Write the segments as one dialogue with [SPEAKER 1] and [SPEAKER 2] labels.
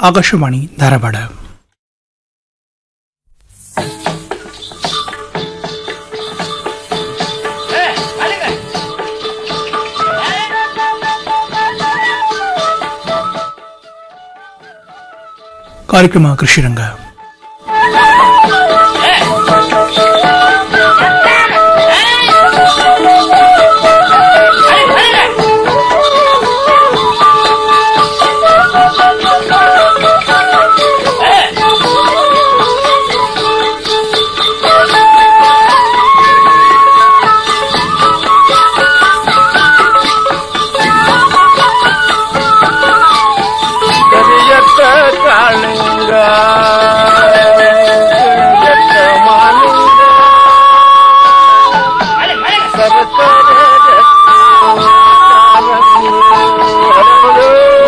[SPEAKER 1] ಆಕಾಶವಾಣಿ ಧಾರವಾಡ ಕಾರ್ಯಕ್ರಮ ಕೃಷಿರಂಗ
[SPEAKER 2] ಕರಿಯತ್ತ ಕಾಳಿಂಗ ಕರಿಯತ್ತ ಮಾಲಿಂಗ ಸರಸರ ರಕ್ತ ಕಾಲಂಗು ಹರಡು.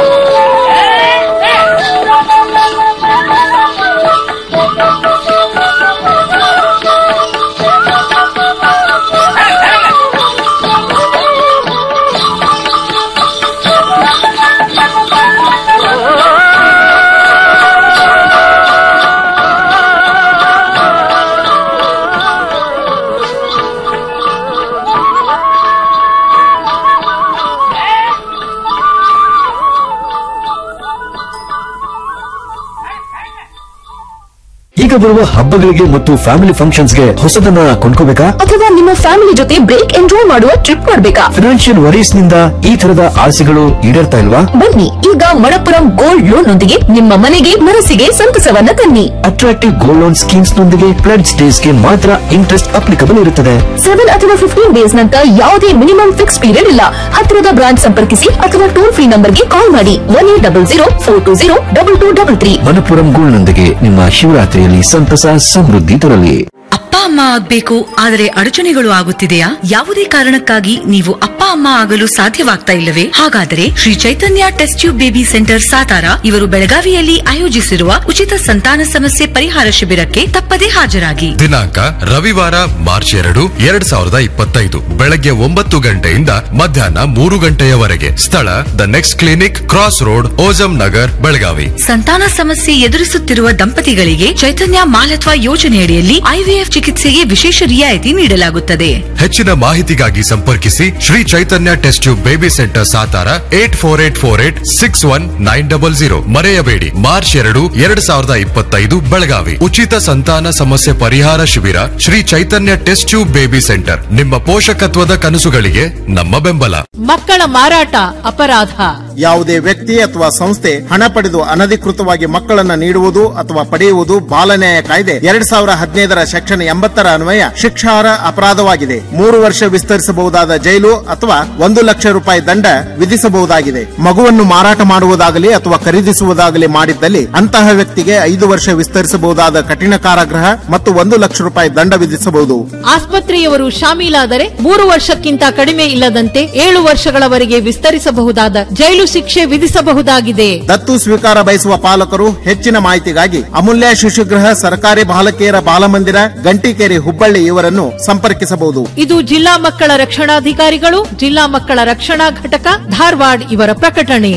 [SPEAKER 3] ಈಗ ಬರುವ ಹಬ್ಬಗಳಿಗೆ ಮತ್ತು ಫ್ಯಾಮಿಲಿ ಫಂಕ್ಷನ್ಸ್ಗೆ ಹೊಸದನ್ನ ಕೊಂಡ್ಕೋಬೇಕಾ
[SPEAKER 4] ಅಥವಾ ನಿಮ್ಮ ಫ್ಯಾಮಿಲಿ ಜೊತೆ ಬ್ರೇಕ್ ಎಂಜಾಯ್ ಮಾಡುವ ಟ್ರಿಪ್ ಮಾಡ್ಬೇಕಾ
[SPEAKER 3] ಫಿನಾನ್ಷಿಯಲ್ ವರೀಸ್ ನಿಂದ ಈ ತರದ ಆಸೆಗಳು ಈಡೇರ್ತಾ ಇಲ್ವಾ
[SPEAKER 4] ಬನ್ನಿ ಈಗ ಮಣಪುರಂ ಗೋಲ್ಡ್ ಲೋನ್ ನೊಂದಿಗೆ ನಿಮ್ಮ ಮನೆಗೆ ಮನಸ್ಸಿಗೆ ಸಂತಸವನ್ನ ತನ್ನಿ
[SPEAKER 3] ಅಟ್ರಾಕ್ಟಿವ್ ಗೋಲ್ಡ್ ಲೋನ್ ಸ್ಕೀಮ್ಸ್ ನೊಂದಿಗೆ ಪ್ಲೆಡ್ಸ್ ಡೇಸ್ ಗೆ ಮಾತ್ರ ಇಂಟ್ರೆಸ್ಟ್ ಅಪ್ಲಿಕಬಲ್ ಇರುತ್ತದೆ
[SPEAKER 4] ಸೆವೆನ್ ಅಥವಾ ಫಿಫ್ಟೀನ್ ಡೇಸ್ ನಂತರ ಯಾವುದೇ ಮಿನಿಮಮ್ ಫಿಕ್ಸ್ ಪೀರಿಯಡ್ ಇಲ್ಲ ಹತ್ತಿರದ ಬ್ರಾಂಚ್ ಸಂಪರ್ಕಿಸಿ ಅಥವಾ ಟೋಲ್ ಫ್ರೀ ನಂಬರ್ಗೆ ಕಾಲ್ ಮಾಡಿ one eight double zero four two zero double two double three
[SPEAKER 3] Manappuram gold ನೊಂದಿಗೆ ನಿಮ್ಮ ಶಿವರಾತ್ರಿಯಲ್ಲಿ ಸಂತಸ ಸಮೃದ್ಧಿ ತರಲಿ
[SPEAKER 5] ಅಪ್ಪ ಅಮ್ಮ ಆಗ್ಬೇಕು ಆದರೆ ಅಡಚಣೆಗಳು ಆಗುತ್ತಿದೆಯಾ ಯಾವುದೇ ಕಾರಣಕ್ಕಾಗಿ ನೀವು ಅಪ್ಪ ಅಮ್ಮ ಆಗಲು ಸಾಧ್ಯವಾಗ್ತಾ ಇಲ್ಲವೇ ಹಾಗಾದರೆ Shri Chaitanya test tube baby centre Satara ಇವರು ಬೆಳಗಾವಿಯಲ್ಲಿ ಆಯೋಜಿಸಿರುವ ಉಚಿತ ಸಂತಾನ ಸಮಸ್ಯೆ ಪರಿಹಾರ ಶಿಬಿರಕ್ಕೆ ತಪ್ಪದೇ ಹಾಜರಾಗಿ
[SPEAKER 6] ದಿನಾಂಕ ರವಿವಾರ ಮಾರ್ಚ್ ಎರಡು ಎರಡ್ ಸಾವಿರದ ಇಪ್ಪತ್ತೈದು ಬೆಳಗ್ಗೆ ಒಂಬತ್ತು ಗಂಟೆಯಿಂದ ಮಧ್ಯಾಹ್ನ ಮೂರು ಗಂಟೆಯವರೆಗೆ ಸ್ಥಳ the next clinic cross road Ojam Nagar Belagavi
[SPEAKER 5] ಸಂತಾನ ಸಮಸ್ಯೆ ಎದುರಿಸುತ್ತಿರುವ ದಂಪತಿಗಳಿಗೆ ಚೈತನ್ಯ ಮಾಲತ್ವ ಯೋಜನೆಯಡಿಯಲ್ಲಿ ಐವಿಎಫ್ ಚಿಕಿತ್ಸೆಗೆ ವಿಶೇಷ ರಿಯಾಯಿತಿ ನೀಡಲಾಗುತ್ತದೆ
[SPEAKER 6] ಹೆಚ್ಚಿನ ಮಾಹಿತಿಗಾಗಿ ಸಂಪರ್ಕಿಸಿ Shri Chaitanya test tube baby centre Satara eight four eight four eight six one nine double zero ಮರೆಯಬೇಡಿ ಮಾರ್ಚ್ ಎರಡು ಎರಡ್ ಸಾವಿರದ ಇಪ್ಪತ್ತೈದು ಬೆಳಗಾವಿ ಉಚಿತ ಸಂತಾನ ಸಮಸ್ಯೆ ಪರಿಹಾರ ಶಿಬಿರ Shri Chaitanya test tube baby centre ನಿಮ್ಮ ಪೋಷಕತ್ವದ ಕನಸುಗಳಿಗೆ ನಮ್ಮ ಬೆಂಬಲ
[SPEAKER 7] ಮಕ್ಕಳ ಮಾರಾಟ ಅಪರಾಧ
[SPEAKER 8] ಯಾವುದೇ ವ್ಯಕ್ತಿ ಅಥವಾ ಸಂಸ್ಥೆ ಹಣ ಪಡೆದು ಅನಧಿಕೃತವಾಗಿ ಮಕ್ಕಳನ್ನ ನೀಡುವುದು ಅಥವಾ ಪಡೆಯುವುದು ಬಾಲನ್ಯಾಯ ಕಾಯ್ದೆ ಎರಡ್ ಸಾವಿರ ಹದಿನೈದರ ಸೆಕ್ಷನ್ ಎಂಬತ್ತರ ಅನ್ವಯ ಶಿಕ್ಷಾರ್ಹ ಅಪರಾಧವಾಗಿದೆ ಮೂರು ವರ್ಷ ವಿಸ್ತರಿಸಬಹುದಾದ ಜೈಲು ಅಥವಾ ಒಂದು ಲಕ್ಷ ರೂಪಾಯಿ ದಂಡ ವಿಧಿಸಬಹುದಾಗಿದೆ ಮಗುವನ್ನು ಮಾರಾಟ ಮಾಡುವುದಾಗಲಿ ಅಥವಾ ಖರೀದಿಸುವುದಾಗಲಿ ಮಾಡಿದ್ದಲ್ಲಿ ಅಂತಹ ವ್ಯಕ್ತಿಗೆ ಐದು ವರ್ಷ ವಿಸ್ತರಿಸಬಹುದಾದ ಕಠಿಣ ಕಾರಾಗೃಹ ಮತ್ತು ಒಂದು ಲಕ್ಷ ರೂಪಾಯಿ ದಂಡ ವಿಧಿಸಬಹುದು
[SPEAKER 7] ಆಸ್ಪತ್ರೆಯವರು ಶಾಮೀಲಾದರೆ ಮೂರು ವರ್ಷಕ್ಕಿಂತ ಕಡಿಮೆ ಇಲ್ಲದಂತೆ ಏಳು ವರ್ಷಗಳವರೆಗೆ ವಿಸ್ತರಿಸಬಹುದಾದ ಜೈಲು ಶಿಕ್ಷೆ ವಿಧಿಸಬಹುದಾಗಿದೆ
[SPEAKER 8] ದತ್ತು ಸ್ವೀಕಾರ ಬಯಸುವ ಪಾಲಕರು ಹೆಚ್ಚಿನ ಮಾಹಿತಿಗಾಗಿ ಅಮೂಲ್ಯ ಶಿಶುಗೃಹ ಸರ್ಕಾರಿ ಬಾಲಕಿಯರ ಬಾಲಮಂದಿರ ಗಂಟಿಕೇರಿ ಹುಬ್ಬಳ್ಳಿ ಇವರನ್ನು ಸಂಪರ್ಕಿಸಬಹುದು
[SPEAKER 7] ಇದು ಜಿಲ್ಲಾ ಮಕ್ಕಳ ರಕ್ಷಣಾಧಿಕಾರಿಗಳು ಜಿಲ್ಲಾ ಮಕ್ಕಳ ರಕ್ಷಣಾ ಘಟಕ ಧಾರವಾಡ ಇವರ ಪ್ರಕಟಣೆ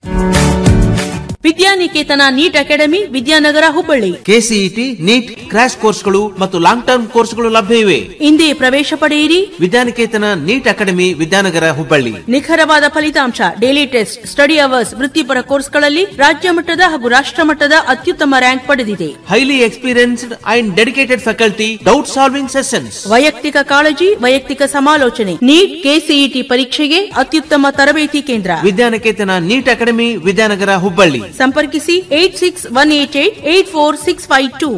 [SPEAKER 9] Vidyaniketan NEET academy Vidyanagar Hubballi
[SPEAKER 10] KCET NEET crash ಕೋರ್ಸ್ಗಳು ಮತ್ತು ಲಾಂಗ್ ಟರ್ಮ್ ಕೋರ್ಸ್ಗಳು ಲಭ್ಯ ಇವೆ
[SPEAKER 9] ಇಂದೇ ಪ್ರವೇಶ ಪಡೆಯಿರಿ
[SPEAKER 10] ವಿದ್ಯಾನಿಕೇತನ ನೀಟ್ ಅಕಾಡೆಮಿ ವಿದ್ಯಾನಗರ ಹುಬ್ಬಳ್ಳಿ
[SPEAKER 9] ನಿಖರವಾದ ಫಲಿತಾಂಶ ಡೈಲಿ ಟೆಸ್ಟ್ ಸ್ಟಡಿ ಅವರ್ಸ್ ವೃತ್ತಿಪರ ಕೋರ್ಸ್ಗಳಲ್ಲಿ ರಾಜ್ಯ ಮಟ್ಟದ ಹಾಗೂ ರಾಷ್ಟ್ರ ಮಟ್ಟದ ಅತ್ಯುತ್ತಮ ರ್ಯಾಂಕ್ ಪಡೆದಿದೆ
[SPEAKER 10] highly experienced and dedicated faculty doubt solving sessions
[SPEAKER 9] ವೈಯಕ್ತಿಕ ಕಾಳಜಿ ವೈಯಕ್ತಿಕ ಸಮಾಲೋಚನೆ ನೀಟ್ ಕೆಸಿಇಟಿ ಪರೀಕ್ಷೆಗೆ ಅತ್ಯುತ್ತಮ ತರಬೇತಿ ಕೇಂದ್ರ
[SPEAKER 10] ವಿದ್ಯಾನಿಕೇತನ ನೀಟ್ ಅಕಾಡೆಮಿ ವಿದ್ಯಾನಗರ ಹುಬ್ಬಳ್ಳಿ
[SPEAKER 9] ಸಂಪರ್ಕಿಸಿ eight six one eight eight eight four six five two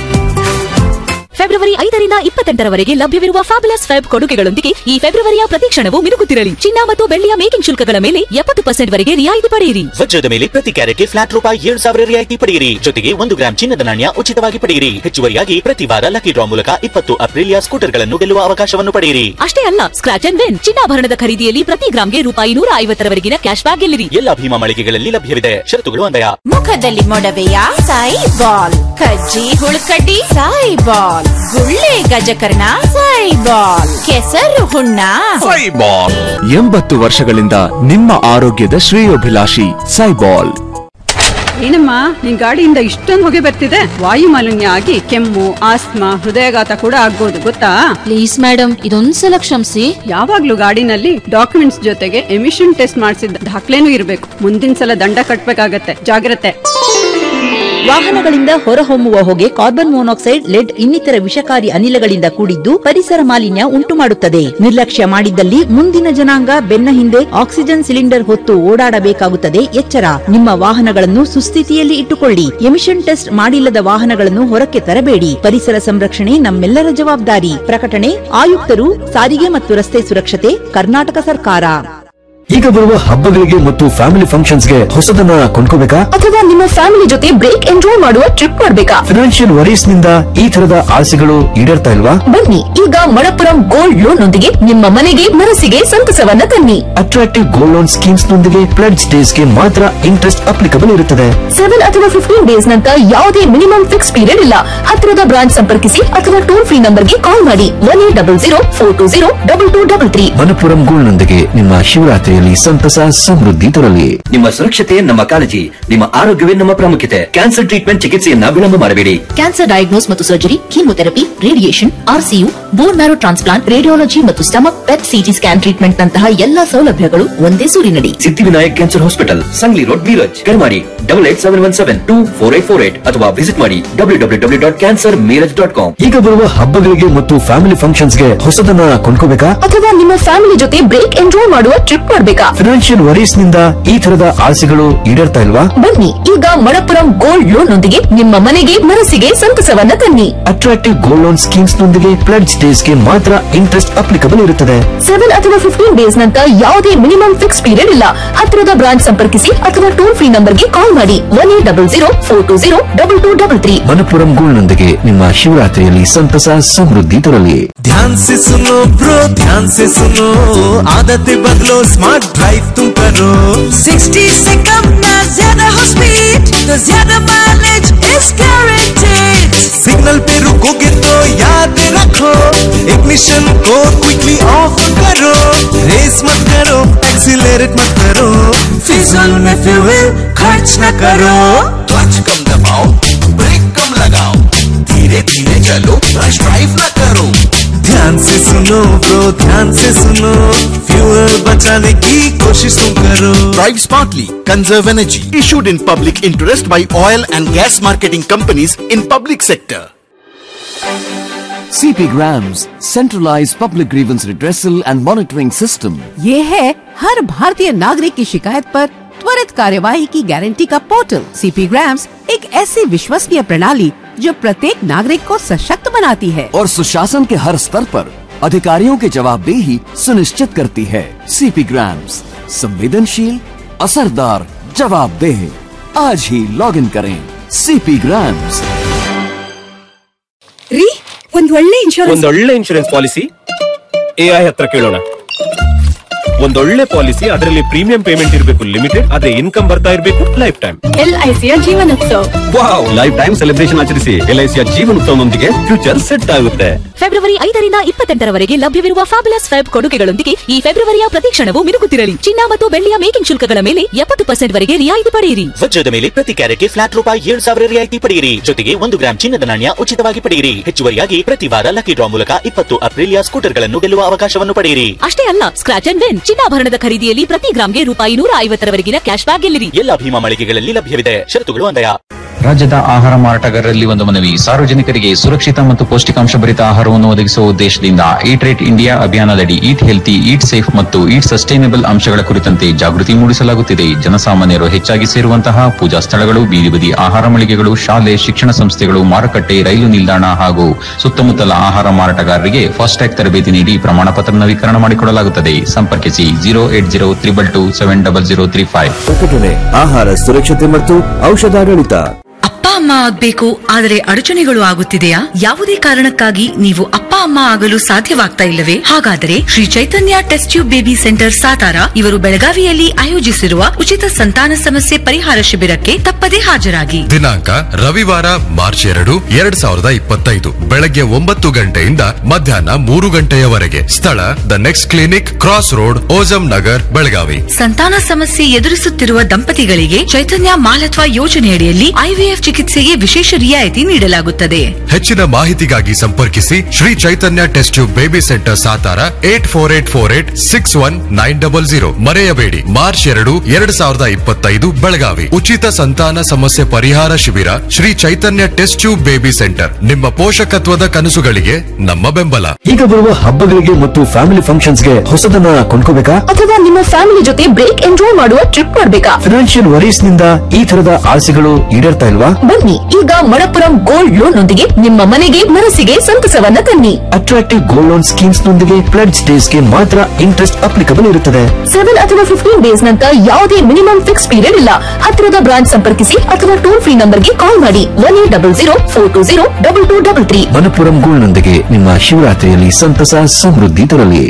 [SPEAKER 4] February ಐದರಿಂದ ಇಪ್ಪತ್ತೆಂಟರವರೆಗೆ ಲಭ್ಯವಿರುವ ಫ್ಯಾಬುಲಸ್ ವೆಬ್ ಕೊಡುಗೆಗಳೊಂದಿಗೆ ಈ ಫೆಬ್ರವರಿಯ ಪ್ರತಿಕ್ಷಣವು ಮಿನುಗುತ್ತಿರಲಿ ಚಿನ್ನ ಮತ್ತು ಬೆಳ್ಳಿಯ ಮೇಕಿಂಗ್ ಶುಲ್ಕಗಳ ಮೇಲೆ ಎಪ್ಪತ್ತು ಪರ್ಸೆಂಟ್ ವರೆಗೆ ರಿಯಾಯಿತಿ ಪಡೆಯಿರಿ
[SPEAKER 11] ವಜ್ರದ ಮೇಲೆ ಪ್ರತಿ ಕ್ಯಾರೆಟ್ಗೆ ಫ್ಲಾಟ್ ರೂಪಾಯಿ ಏಳು ಸಾವಿರ ರಿಯಾಯಿತಿ ಪಡೆಯಿರಿ ಜೊತೆಗೆ ಒಂದು ಗ್ರಾಂ ಚಿನ್ನದ ನಾಣ್ಯ ಉಚಿತವಾಗಿ ಪಡೆಯಿರಿ ಹೆಚ್ಚುವರಿಯಾಗಿ ಪ್ರತಿ ವಾರ ಲಕ್ಕಿ ಡ್ರಾ ಮೂಲಕ ಇಪ್ಪತ್ತು ಅಪ್ರಿಲಿಯಾ ಸ್ಕೂಟರ್ಗಳನ್ನು ಗೆಲ್ಲುವ ಅವಕಾಶವನ್ನು ಪಡೆಯಿರಿ
[SPEAKER 4] ಅಷ್ಟೇ ಅಲ್ಲ ಸ್ಕ್ರಾಚ್ ಅಂಡ್ ವಿನ್ ಚಿನ್ನಾಭರಣದ ಖರೀದಿಯಲ್ಲಿ ಪ್ರತಿ ಗ್ರಾಮ್ಗೆ ರೂಪಾಯಿ ನೂರ ಐವತ್ತರವರೆಗಿನ ಕ್ಯಾಶ್ ಬ್ಯಾಕ್ ಗೆಲ್ಲಿರಿ
[SPEAKER 11] ಎಲ್ಲ ಭೀಮಾ ಮಳಿಗೆಗಳಲ್ಲಿ ಲಭ್ಯವಿದೆ ಷರತ್ತುಗಳು ಅನ್ವಯ
[SPEAKER 12] ಮುಖದಲ್ಲಿ ಮೊಡವೆಯ ಸಾಯಿ ಬಾಲ್ ಕಜ್ಜಿ ಹುಳುಕಡ್ಡಿ ಸಾಯಿ ಬಾಲ್ ಗುಳ್ಳೆ ಗಜಕರ್ಣ ಸಾಯಿ ಬಾಲ್ ಕೆಸರು ಹುಣ್ಣ
[SPEAKER 13] ಎಂಬತ್ತು ವರ್ಷಗಳಿಂದ ನಿಮ್ಮ ಆರೋಗ್ಯದ ಶ್ರೇಯೋಭಿಲಾಷಿ ಸೈಬಾಲ್ ಏನಮ್ಮ ನಿನ್ ಗಾಡಿಯಿಂದ ಇಷ್ಟೊಂದು ಹೊಗೆ ಬರ್ತಿದೆ ವಾಯು ಮಾಲಿನ್ಯ ಆಗಿ ಕೆಮ್ಮು ಆಸ್ತಮಾ ಹೃದಯಾಘಾತ ಕೂಡ ಆಗ್ಬೋದು ಗೊತ್ತಾ
[SPEAKER 4] ಪ್ಲೀಸ್ ಮೇಡಮ್ ಇದೊಂದ್ಸಲ ಕ್ಷಮಿಸಿ
[SPEAKER 13] ಯಾವಾಗ್ಲೂ ಗಾಡಿನಲ್ಲಿ ಡಾಕ್ಯುಮೆಂಟ್ಸ್ ಜೊತೆಗೆ ಎಮಿಷನ್ ಟೆಸ್ಟ್ ಮಾಡಿಸಿದ ದಾಖಲೆನೂ ಇರಬೇಕು ಮುಂದಿನ ಸಲ ದಂಡ ಕಟ್ಬೇಕಾಗತ್ತೆ ಜಾಗ್ರತೆ
[SPEAKER 14] ವಾಹನಗಳಿಂದ ಹೊರಹೊಮ್ಮುವ ಹೊಗೆ ಕಾರ್ಬನ್ ಮೊನಾಕ್ಸೈಡ್ ಲೆಡ್ ಇನ್ನಿತರ ವಿಷಕಾರಿ ಅನಿಲಗಳಿಂದ ಕೂಡಿದ್ದು ಪರಿಸರ ಮಾಲಿನ್ಯ ಉಂಟು ಮಾಡುತ್ತದೆ ನಿರ್ಲಕ್ಷ್ಯ ಮಾಡಿದ್ದಲ್ಲಿ ಮುಂದಿನ ಜನಾಂಗ ಬೆನ್ನ ಹಿಂದೆ ಆಕ್ಸಿಜನ್ ಸಿಲಿಂಡರ್ ಹೊತ್ತು ಓಡಾಡಬೇಕಾಗುತ್ತದೆ ಎಚ್ಚರ ನಿಮ್ಮ ವಾಹನಗಳನ್ನು ಸುಸ್ಥಿತಿಯಲ್ಲಿ ಇಟ್ಟುಕೊಳ್ಳಿ ಎಮಿಷನ್ ಟೆಸ್ಟ್ ಮಾಡಿಲ್ಲದ ವಾಹನಗಳನ್ನು ಹೊರಕ್ಕೆ ತರಬೇಡಿ ಪರಿಸರ ಸಂರಕ್ಷಣೆ ನಮ್ಮೆಲ್ಲರ ಜವಾಬ್ದಾರಿ ಪ್ರಕಟಣೆ ಆಯುಕ್ತರು ಸಾರಿಗೆ ಮತ್ತು ರಸ್ತೆ ಸುರಕ್ಷತೆ ಕರ್ನಾಟಕ ಸರ್ಕಾರ
[SPEAKER 3] ಈಗ ಬರುವ ಹಬ್ಬಗಳಿಗೆ ಮತ್ತು ಫ್ಯಾಮಿಲಿ ಫಂಕ್ಷನ್ಸ್ಗೆ ಹೊಸದನ್ನ ಕೊಂಡ್ಕೋಬೇಕಾ
[SPEAKER 4] ಅಥವಾ ನಿಮ್ಮ ಫ್ಯಾಮಿಲಿ ಜೊತೆ ಬ್ರೇಕ್ ಎಂಜಾಯ್ ಮಾಡುವ ಟ್ರಿಪ್ ಮಾಡ್ಬೇಕಾ
[SPEAKER 3] ಫಿನಾನ್ಷಿಯಲ್ ವರೀಸ್ ನಿಂದ ಈ ತರದ ಆಸೆಗಳು ಈಡೇರ್ತಾ ಇಲ್ವಾ
[SPEAKER 4] ಬನ್ನಿ ಈಗ ಮಣಪುರಂ ಗೋಲ್ಡ್ ಲೋನ್ ನೊಂದಿಗೆ ನಿಮ್ಮ ಮನೆಗೆ ಮನಸ್ಸಿಗೆ ಸಂತಸವನ್ನ ತನ್ನಿ
[SPEAKER 3] ಅಟ್ರಾಕ್ಟಿವ್ ಗೋಲ್ಡ್ ಲೋನ್ ಸ್ಕೀಮ್ಸ್ ನೊಂದಿಗೆ ಪ್ಲಡ್ ಡೇಸ್ ಗೆ ಮಾತ್ರ ಇಂಟ್ರೆಸ್ಟ್ ಅಪ್ಲಿಕಬಲ್ ಇರುತ್ತದೆ
[SPEAKER 4] ಸೆವೆನ್ ಅಥವಾ ಫಿಫ್ಟೀನ್ ಡೇಸ್ ನಂತರ ಯಾವುದೇ ಮಿನಿಮಮ್ ಫಿಕ್ಸ್ ಪೀರಿಯಡ್ ಇಲ್ಲ ಹತ್ತಿರದ ಬ್ರಾಂಚ್ ಸಂಪರ್ಕಿಸಿ ಅಥವಾ ಟೋಲ್ ಫ್ರೀ ನಂಬರ್ಗೆ ಕಾಲ್ ಮಾಡಿ one eight double zero four two zero double two double three
[SPEAKER 3] Manappuram gold ನೊಂದಿಗೆ ನಿಮ್ಮ ಶಿವರಾತ್ರಿಯಲ್ಲಿ ಸಂತಸ ಸಮೃದ್ಧಿ ತರಲಿ
[SPEAKER 15] ನಿಮ್ಮ ಸುರಕ್ಷತೆ ನಮ್ಮ ಕಾಳಜಿ ನಿಮ್ಮ ಆರೋಗ್ಯವೇ ನಮ್ಮ ಪ್ರಾಮುಖ್ಯತೆ ಕ್ಯಾನ್ಸರ್ ಟ್ರೀಟ್ಮೆಂಟ್ ಚಿಕಿತ್ಸೆಯನ್ನ ವಿಳಂಬ ಮಾಡಬೇಡಿ
[SPEAKER 4] ಕ್ಯಾನ್ಸರ್ ಡಯಾಗ್ನೋಸ್ ಮತ್ತು surgery chemotherapy radiation R C U bone marrow transplant radiology ಮತ್ತು stomach PET CT scan treatment ನಂತಹ ಎಲ್ಲಾ ಸೌಲಭ್ಯಗಳು ಒಂದೇ ಸೂರಿನಡಿ
[SPEAKER 15] Siddhivinayak cancer hospital Sangli road Miraj ಕರೆ ಮಾಡಿ double eight seven one seven two four eight four eight ಅಥವಾ ವಿಸಿಟ್ ಮಾಡಿ W W W dot cancer Miraj dot com
[SPEAKER 3] ಈಗ ಬರುವ ಹಬ್ಬಗಳಿಗೆ ಮತ್ತು ಫ್ಯಾಮಿಲಿ ಫಂಕ್ಷನ್ಸ್ಗೆ ಹೊಸದನ್ನ ಕೊಂಡ್ಕೋಬೇಕಾ
[SPEAKER 4] ಅಥವಾ ನಿಮ್ಮ ಫ್ಯಾಮಿಲಿ ಜೊತೆ ಬ್ರೇಕ್ ಎಂಜಾಯ್ ಮಾಡುವ ಟ್ರಿಪ್ ಮಾಡ್ಬೇಕಾ
[SPEAKER 3] ಫಿನಾನ್ಷಿಯಲ್ ವರೀಸ್ ನಿಂದ ಈ ತರದ ಆಸೆಗಳು ಈಡೇರ್ತಾ ಇಲ್ವಾ
[SPEAKER 4] ಬನ್ನಿ ಈಗ ಮಣಪುರಂ ಗೋಲ್ಡ್ ಲೋನ್ ನೊಂದಿಗೆ ನಿಮ್ಮ ಮನೆಗೆ ಮನಸ್ಸಿಗೆ ಸಂತಸವನ್ನ ತನ್ನಿ
[SPEAKER 3] ಅಟ್ರಾಕ್ಟಿವ್ ಗೋಲ್ಡ್ ಲೋನ್ ಸ್ಕೀಮ್ಸ್ ನೊಂದಿಗೆ ಪ್ಲಡ್ ಡೇಸ್ ಗೆ ಮಾತ್ರ ಇಂಟ್ರೆಸ್ಟ್ ಅಪ್ಲಿಕಬಲ್ ಇರುತ್ತದೆ
[SPEAKER 4] ಸೆವೆನ್ ಅಥವಾ ಫಿಫ್ಟೀನ್ ಡೇಸ್ ನಂತರ ಯಾವುದೇ ಮಿನಿಮಮ್ ಫಿಕ್ಸ್ ಪೀರಿಯಡ್ ಇಲ್ಲ ಹತ್ತಿರದ ಬ್ರಾಂಚ್ ಸಂಪರ್ಕಿಸಿ ಅಥವಾ ಟೋಲ್ ಫ್ರೀ ನಂಬರ್ಗೆ ಕಾಲ್ ಮಾಡಿ one eight double zero four two zero double two double three
[SPEAKER 3] Manappuram gold ನೊಂದಿಗೆ ನಿಮ್ಮ ಶಿವರಾತ್ರಿಯಲ್ಲಿ ಸಂತಸ ಸಮೃದ್ಧಿ ತರಲಿ
[SPEAKER 16] ध्यान से सुनो ब्रो ध्यान से सुनो आदतें बदलो स्मार्ट ड्राइव तुम करो
[SPEAKER 17] 60 से कम ना ज्यादा हो स्पीड तो ज्यादा माइलेज इज गारंटेड
[SPEAKER 16] सिग्नल पे रुकोगे तो याद रखो इग्निशन को क्विकली ऑफ करो रेस मत करो एक्सीलरेट मत करो
[SPEAKER 17] फिजूल में फ्यूल खर्च न करो
[SPEAKER 16] क्लच कम दबाओ ब्रेक कम लगाओ धीरे धीरे चलो रश ड्राइव न करो ध्यान से सुनो ब्रो ध्यान से सुनो फ्यूल बचाने की कोशिश तुम करो
[SPEAKER 18] Drive smartly, conserve energy. Issued in public interest by oil and gas marketing companies in public sector.
[SPEAKER 19] CP Grams, centralized public grievance redressal and monitoring system.
[SPEAKER 20] ये है हर भारतीय नागरिक की शिकायत पर त्वरित कार्यवाही की गारंटी का पोर्टल सीपी ग्राम्स एक ऐसी विश्वसनीय प्रणाली जो प्रत्येक नागरिक को सशक्त बनाती है
[SPEAKER 19] और सुशासन के हर स्तर पर अधिकारियों की जवाबदेही सुनिश्चित करती है सीपी ग्राम्स संवेदनशील असरदार जवाबदेह आज ही लॉग इन करें सीपी ग्राम्स
[SPEAKER 21] ರೀ ಒಂದ್ ಒಳ್ಳೆ ಇನ್ಶೂರೆನ್ಸ್
[SPEAKER 22] ಒಂದೊಳ್ಳೆ ಇನ್ಶೂರೆನ್ಸ್ ಪಾಲಿಸಿ ಎಐ ಹತ್ರ ಕೇಳೋಣ ಒಂದೊಳ್ಳೆ ಪಾಲಿಸಿ ಅದರಲ್ಲಿ ಪ್ರೀಮಿಯಂ ಪೇಮೆಂಟ್ ಇರಬೇಕು ಲಿಮಿಟೆಡ್ ಆದ್ರೆ ಇನ್ಕಮ್ ಬರ್ತಾ ಇರಬೇಕು ಲೈಫ್ ಟೈಮ್
[SPEAKER 21] ಎಲ್ಐಸಿಯ Jeevanotsav
[SPEAKER 22] wow life time celebration ಆಚರಿಸಿ ಎಲ್ಐಸಿಯ ಜೀವನೋತ್ಸವನೊಂದಿಗೆ ಫ್ಯೂಚರ್ ಸೆಟ್ ಆಗುತ್ತೆ
[SPEAKER 5] ಫೆಬ್ರವರಿ ಐದರಿಂದ ಇಪ್ಪತ್ತೆಂಟರವರೆಗೆ ಲಭ್ಯವಿರುವ ಫ್ಯಾಬುಲಸ್ ಫೆಬ್ ಕೊಡುಗೆಗಳೊಂದಿಗೆ ಈ ಫೆಬ್ರವರಿಯ ಪ್ರತಿ ಕ್ಷಣವೂ ಮಿನುಗುತ್ತಿರಲಿ ಚಿನ್ನ ಮತ್ತು ಬೆಳ್ಳಿಯ ಮೇಕಿಂಗ್ ಶುಲ್ಕಗಳ ಮೇಲೆ ಎಪ್ಪತ್ತು ಪರ್ಸೆಂಟ್ ವರೆಗೆ ರಿಯಾಯಿತಿ ಪಡೆಯಿರಿ
[SPEAKER 11] ವಜ್ರದ ಮೇಲೆ ಪ್ರತಿ ಕ್ಯಾರೆಟ್ಗೆ ಫ್ಲಾಟ್ ರೂಪಾಯಿ ಏಳು ಸಾವಿರ ರಿಯಾಯಿತಿ ಪಡೆಯಿರಿ ಜೊತೆಗೆ ಒಂದು ಗ್ರಾಂ ಚಿನ್ನದ ನಾಣ್ಯ ಉಚಿತವಾಗಿ ಪಡೆಯಿರಿ ಹೆಚ್ಚುವರಿಯಾಗಿ ಪ್ರತಿ ವಾರ ಲಕ್ಕಿ ಡ್ರಾ ಮೂಲಕ ಇಪ್ಪತ್ತು ಅಪ್ರಿಲಿಯ ಸ್ಕೂಟರ್ಗಳನ್ನು ಗೆಲ್ಲುವ ಅವಕಾಶವನ್ನು ಪಡೆಯಿರಿ
[SPEAKER 5] ಅಷ್ಟೇ ಅಲ್ಲ ಸ್ಕ್ರಾಚ್ ಅಂಡ್ ವಿನ್ ಚಿನ್ನಾಭರಣದ ಖರೀದಿಯಲ್ಲಿ ಪ್ರತಿ ಗ್ರಾಂಗೆ ರೂಪಾಯಿ ನೂರ ಐವತ್ತರವರೆಗಿನ ಕ್ಯಾಶ್ ಬ್ಯಾಕ್ ಗೆಲ್ಲಿರಿ
[SPEAKER 11] ಎಲ್ಲ ಭೀಮಾ ಮಳಿಗೆಗಳಲ್ಲಿ ಲಭ್ಯವಿದೆ ಷರತ್ತುಗಳು ಅನ್ವಯ
[SPEAKER 23] ರಾಜ್ಯದ ಆಹಾರ ಮಾರಾಟಗಾರರಲ್ಲಿ ಒಂದು ಮನವಿ ಸಾರ್ವಜನಿಕರಿಗೆ ಸುರಕ್ಷಿತ ಮತ್ತು ಪೌಷ್ಟಿಕಾಂಶ ಭರಿತ ಆಹಾರವನ್ನು ಒದಗಿಸುವ ಉದ್ದೇಶದಿಂದ ಈಟ್ ರೇಟ್ ಇಂಡಿಯಾ ಅಭಿಯಾನದಡಿ ಈಟ್ ಹೆಲ್ತಿ ಈಟ್ ಸೇಫ್ ಮತ್ತು ಈಟ್ ಸಸ್ಟೈನಬಲ್ ಅಂಶಗಳ ಕುರಿತಂತೆ ಜಾಗೃತಿ ಮೂಡಿಸಲಾಗುತ್ತಿದೆ ಜನಸಾಮಾನ್ಯರು ಹೆಚ್ಚಾಗಿ ಸೇರುವಂತಹ ಪೂಜಾ ಸ್ಥಳಗಳು ಬೀದಿ ಬದಿ ಆಹಾರ ಮಳಿಗೆಗಳು ಶಾಲೆ ಶಿಕ್ಷಣ ಸಂಸ್ಥೆಗಳು ಮಾರುಕಟ್ಟೆ ರೈಲು ನಿಲ್ದಾಣ ಹಾಗೂ ಸುತ್ತಮುತ್ತಲ ಆಹಾರ ಮಾರಾಟಗಾರರಿಗೆ ಫಾಸ್ಟ್ಯಾಗ್ ತರಬೇತಿ ನೀಡಿ ಪ್ರಮಾಣ ಪತ್ರ ನವೀಕರಣ ಮಾಡಿಕೊಡಲಾಗುತ್ತದೆ ಸಂಪರ್ಕಿಸಿ zero eight zero triple two seven double zero three five
[SPEAKER 3] ಪ್ರಕಟಣೆ ಆಹಾರ ಸುರಕ್ಷತೆ ಮತ್ತು ಔಷಧಾಡಳಿತ
[SPEAKER 5] ಅಪ್ಪ ಅಮ್ಮ ಆಗ್ಬೇಕು ಆದರೆ ಅಡಚಣೆಗಳು ಆಗುತ್ತಿದೆಯಾ ಯಾವುದೇ ಕಾರಣಕ್ಕಾಗಿ ನೀವು ಅಪ್ಪ ಅಮ್ಮ ಆಗಲು ಸಾಧ್ಯವಾಗ್ತಾ ಇಲ್ಲವೇ ಹಾಗಾದರೆ Shri Chaitanya test tube baby centre Satara ಇವರು ಬೆಳಗಾವಿಯಲ್ಲಿ ಆಯೋಜಿಸಿರುವ ಉಚಿತ ಸಂತಾನ ಸಮಸ್ಯೆ ಪರಿಹಾರ ಶಿಬಿರಕ್ಕೆ ತಪ್ಪದೇ ಹಾಜರಾಗಿ
[SPEAKER 1] ದಿನಾಂಕ ರವಿವಾರ ಮಾರ್ಚ್ ಎರಡು ಎರಡ್ ಸಾವಿರದ ಇಪ್ಪತ್ತೈದು ಬೆಳಗ್ಗೆ ಒಂಬತ್ತು ಗಂಟೆಯಿಂದ ಮಧ್ಯಾಹ್ನ ಮೂರು ಗಂಟೆಯವರೆಗೆ ಸ್ಥಳ the next clinic cross road Ojam Nagar Belagavi
[SPEAKER 5] ಸಂತಾನ ಸಮಸ್ಯೆ ಎದುರಿಸುತ್ತಿರುವ ದಂಪತಿಗಳಿಗೆ ಚೈತನ್ಯ ಮಾಲತ್ವ ಯೋಜನೆಯಡಿಯಲ್ಲಿ ಐವಿಎಫ್ ಚಿಕಿತ್ಸೆಗೆ ವಿಶೇಷ ರಿಯಾಯಿತಿ ನೀಡಲಾಗುತ್ತದೆ
[SPEAKER 1] ಹೆಚ್ಚಿನ ಮಾಹಿತಿಗಾಗಿ ಸಂಪರ್ಕಿಸಿ Shri Chaitanya test tube baby centre Satara eight four eight four eight six one nine double zero ಮರೆಯಬೇಡಿ ಮಾರ್ಚ್ ಎರಡು ಎರಡ್ ಸಾವಿರದ ಇಪ್ಪತ್ತೈದು ಬೆಳಗಾವಿ ಉಚಿತ ಸಂತಾನ ಸಮಸ್ಯೆ ಪರಿಹಾರ ಶಿಬಿರ Shri Chaitanya test tube baby centre ನಿಮ್ಮ ಪೋಷಕತ್ವದ ಕನಸುಗಳಿಗೆ ನಮ್ಮ ಬೆಂಬಲ
[SPEAKER 3] ಈಗ ಬರುವ ಹಬ್ಬಗಳಿಗೆ ಮತ್ತು ಫ್ಯಾಮಿಲಿ ಫಂಕ್ಷನ್ಸ್ಗೆ ಹೊಸದನ್ನ ಕೊಂಡ್ಕೋಬೇಕಾ
[SPEAKER 4] ಅಥವಾ ನಿಮ್ಮ ಫ್ಯಾಮಿಲಿ ಜೊತೆ ಬ್ರೇಕ್ ಎಂಜಾಯ್ ಮಾಡುವ ಟ್ರಿಪ್ ಮಾಡ್ಬೇಕಾ
[SPEAKER 3] ಫಿನಾನ್ಷಿಯಲ್ ವರೀಸ್ ನಿಂದ ಈ ತರದ ಆಸೆಗಳು ಈಡೇರ್ತಾ ಇಲ್ವಾ
[SPEAKER 4] ಬನ್ನಿ ಈಗ ಮಣಪುರಂ ಗೋಲ್ಡ್ ಲೋನ್ ನೊಂದಿಗೆ ನಿಮ್ಮ ಮನೆಗೆ ಮನಸ್ಸಿಗೆ ಸಂತಸವನ್ನ ತನ್ನಿ
[SPEAKER 3] ಅಟ್ರಾಕ್ಟಿವ್ ಗೋಲ್ಡ್ ಲೋನ್ ಸ್ಕೀಮ್ಸ್ ನೊಂದಿಗೆ ಪ್ಲೆಡ್ಜ್ ಡೇಸ್ ಗೆ ಮಾತ್ರ ಇಂಟ್ರೆಸ್ಟ್ ಅಪ್ಲಿಕಬಲ್ ಇರುತ್ತದೆ
[SPEAKER 4] ಸೆವೆನ್ ಅಥವಾ ಫಿಫ್ಟೀನ್ ಡೇಸ್ ನಂತರ ಯಾವುದೇ ಮಿನಿಮಮ್ ಫಿಕ್ಸ್ ಪೀರಿಯಡ್ ಇಲ್ಲ ಹತ್ತಿರದ ಬ್ರಾಂಚ್ ಸಂಪರ್ಕಿಸಿ ಅಥವಾ ಟೋಲ್ ಫ್ರೀ ನಂಬರ್ಗೆ ಕಾಲ್ ಮಾಡಿ one eight double zero four two zero double two double three
[SPEAKER 3] Manappuram gold ನೊಂದಿಗೆ ನಿಮ್ಮ ಶಿವರಾತ್ರಿಯಲ್ಲಿ ಸಂತಸ ಸಮೃದ್ಧಿ ತರಲಿ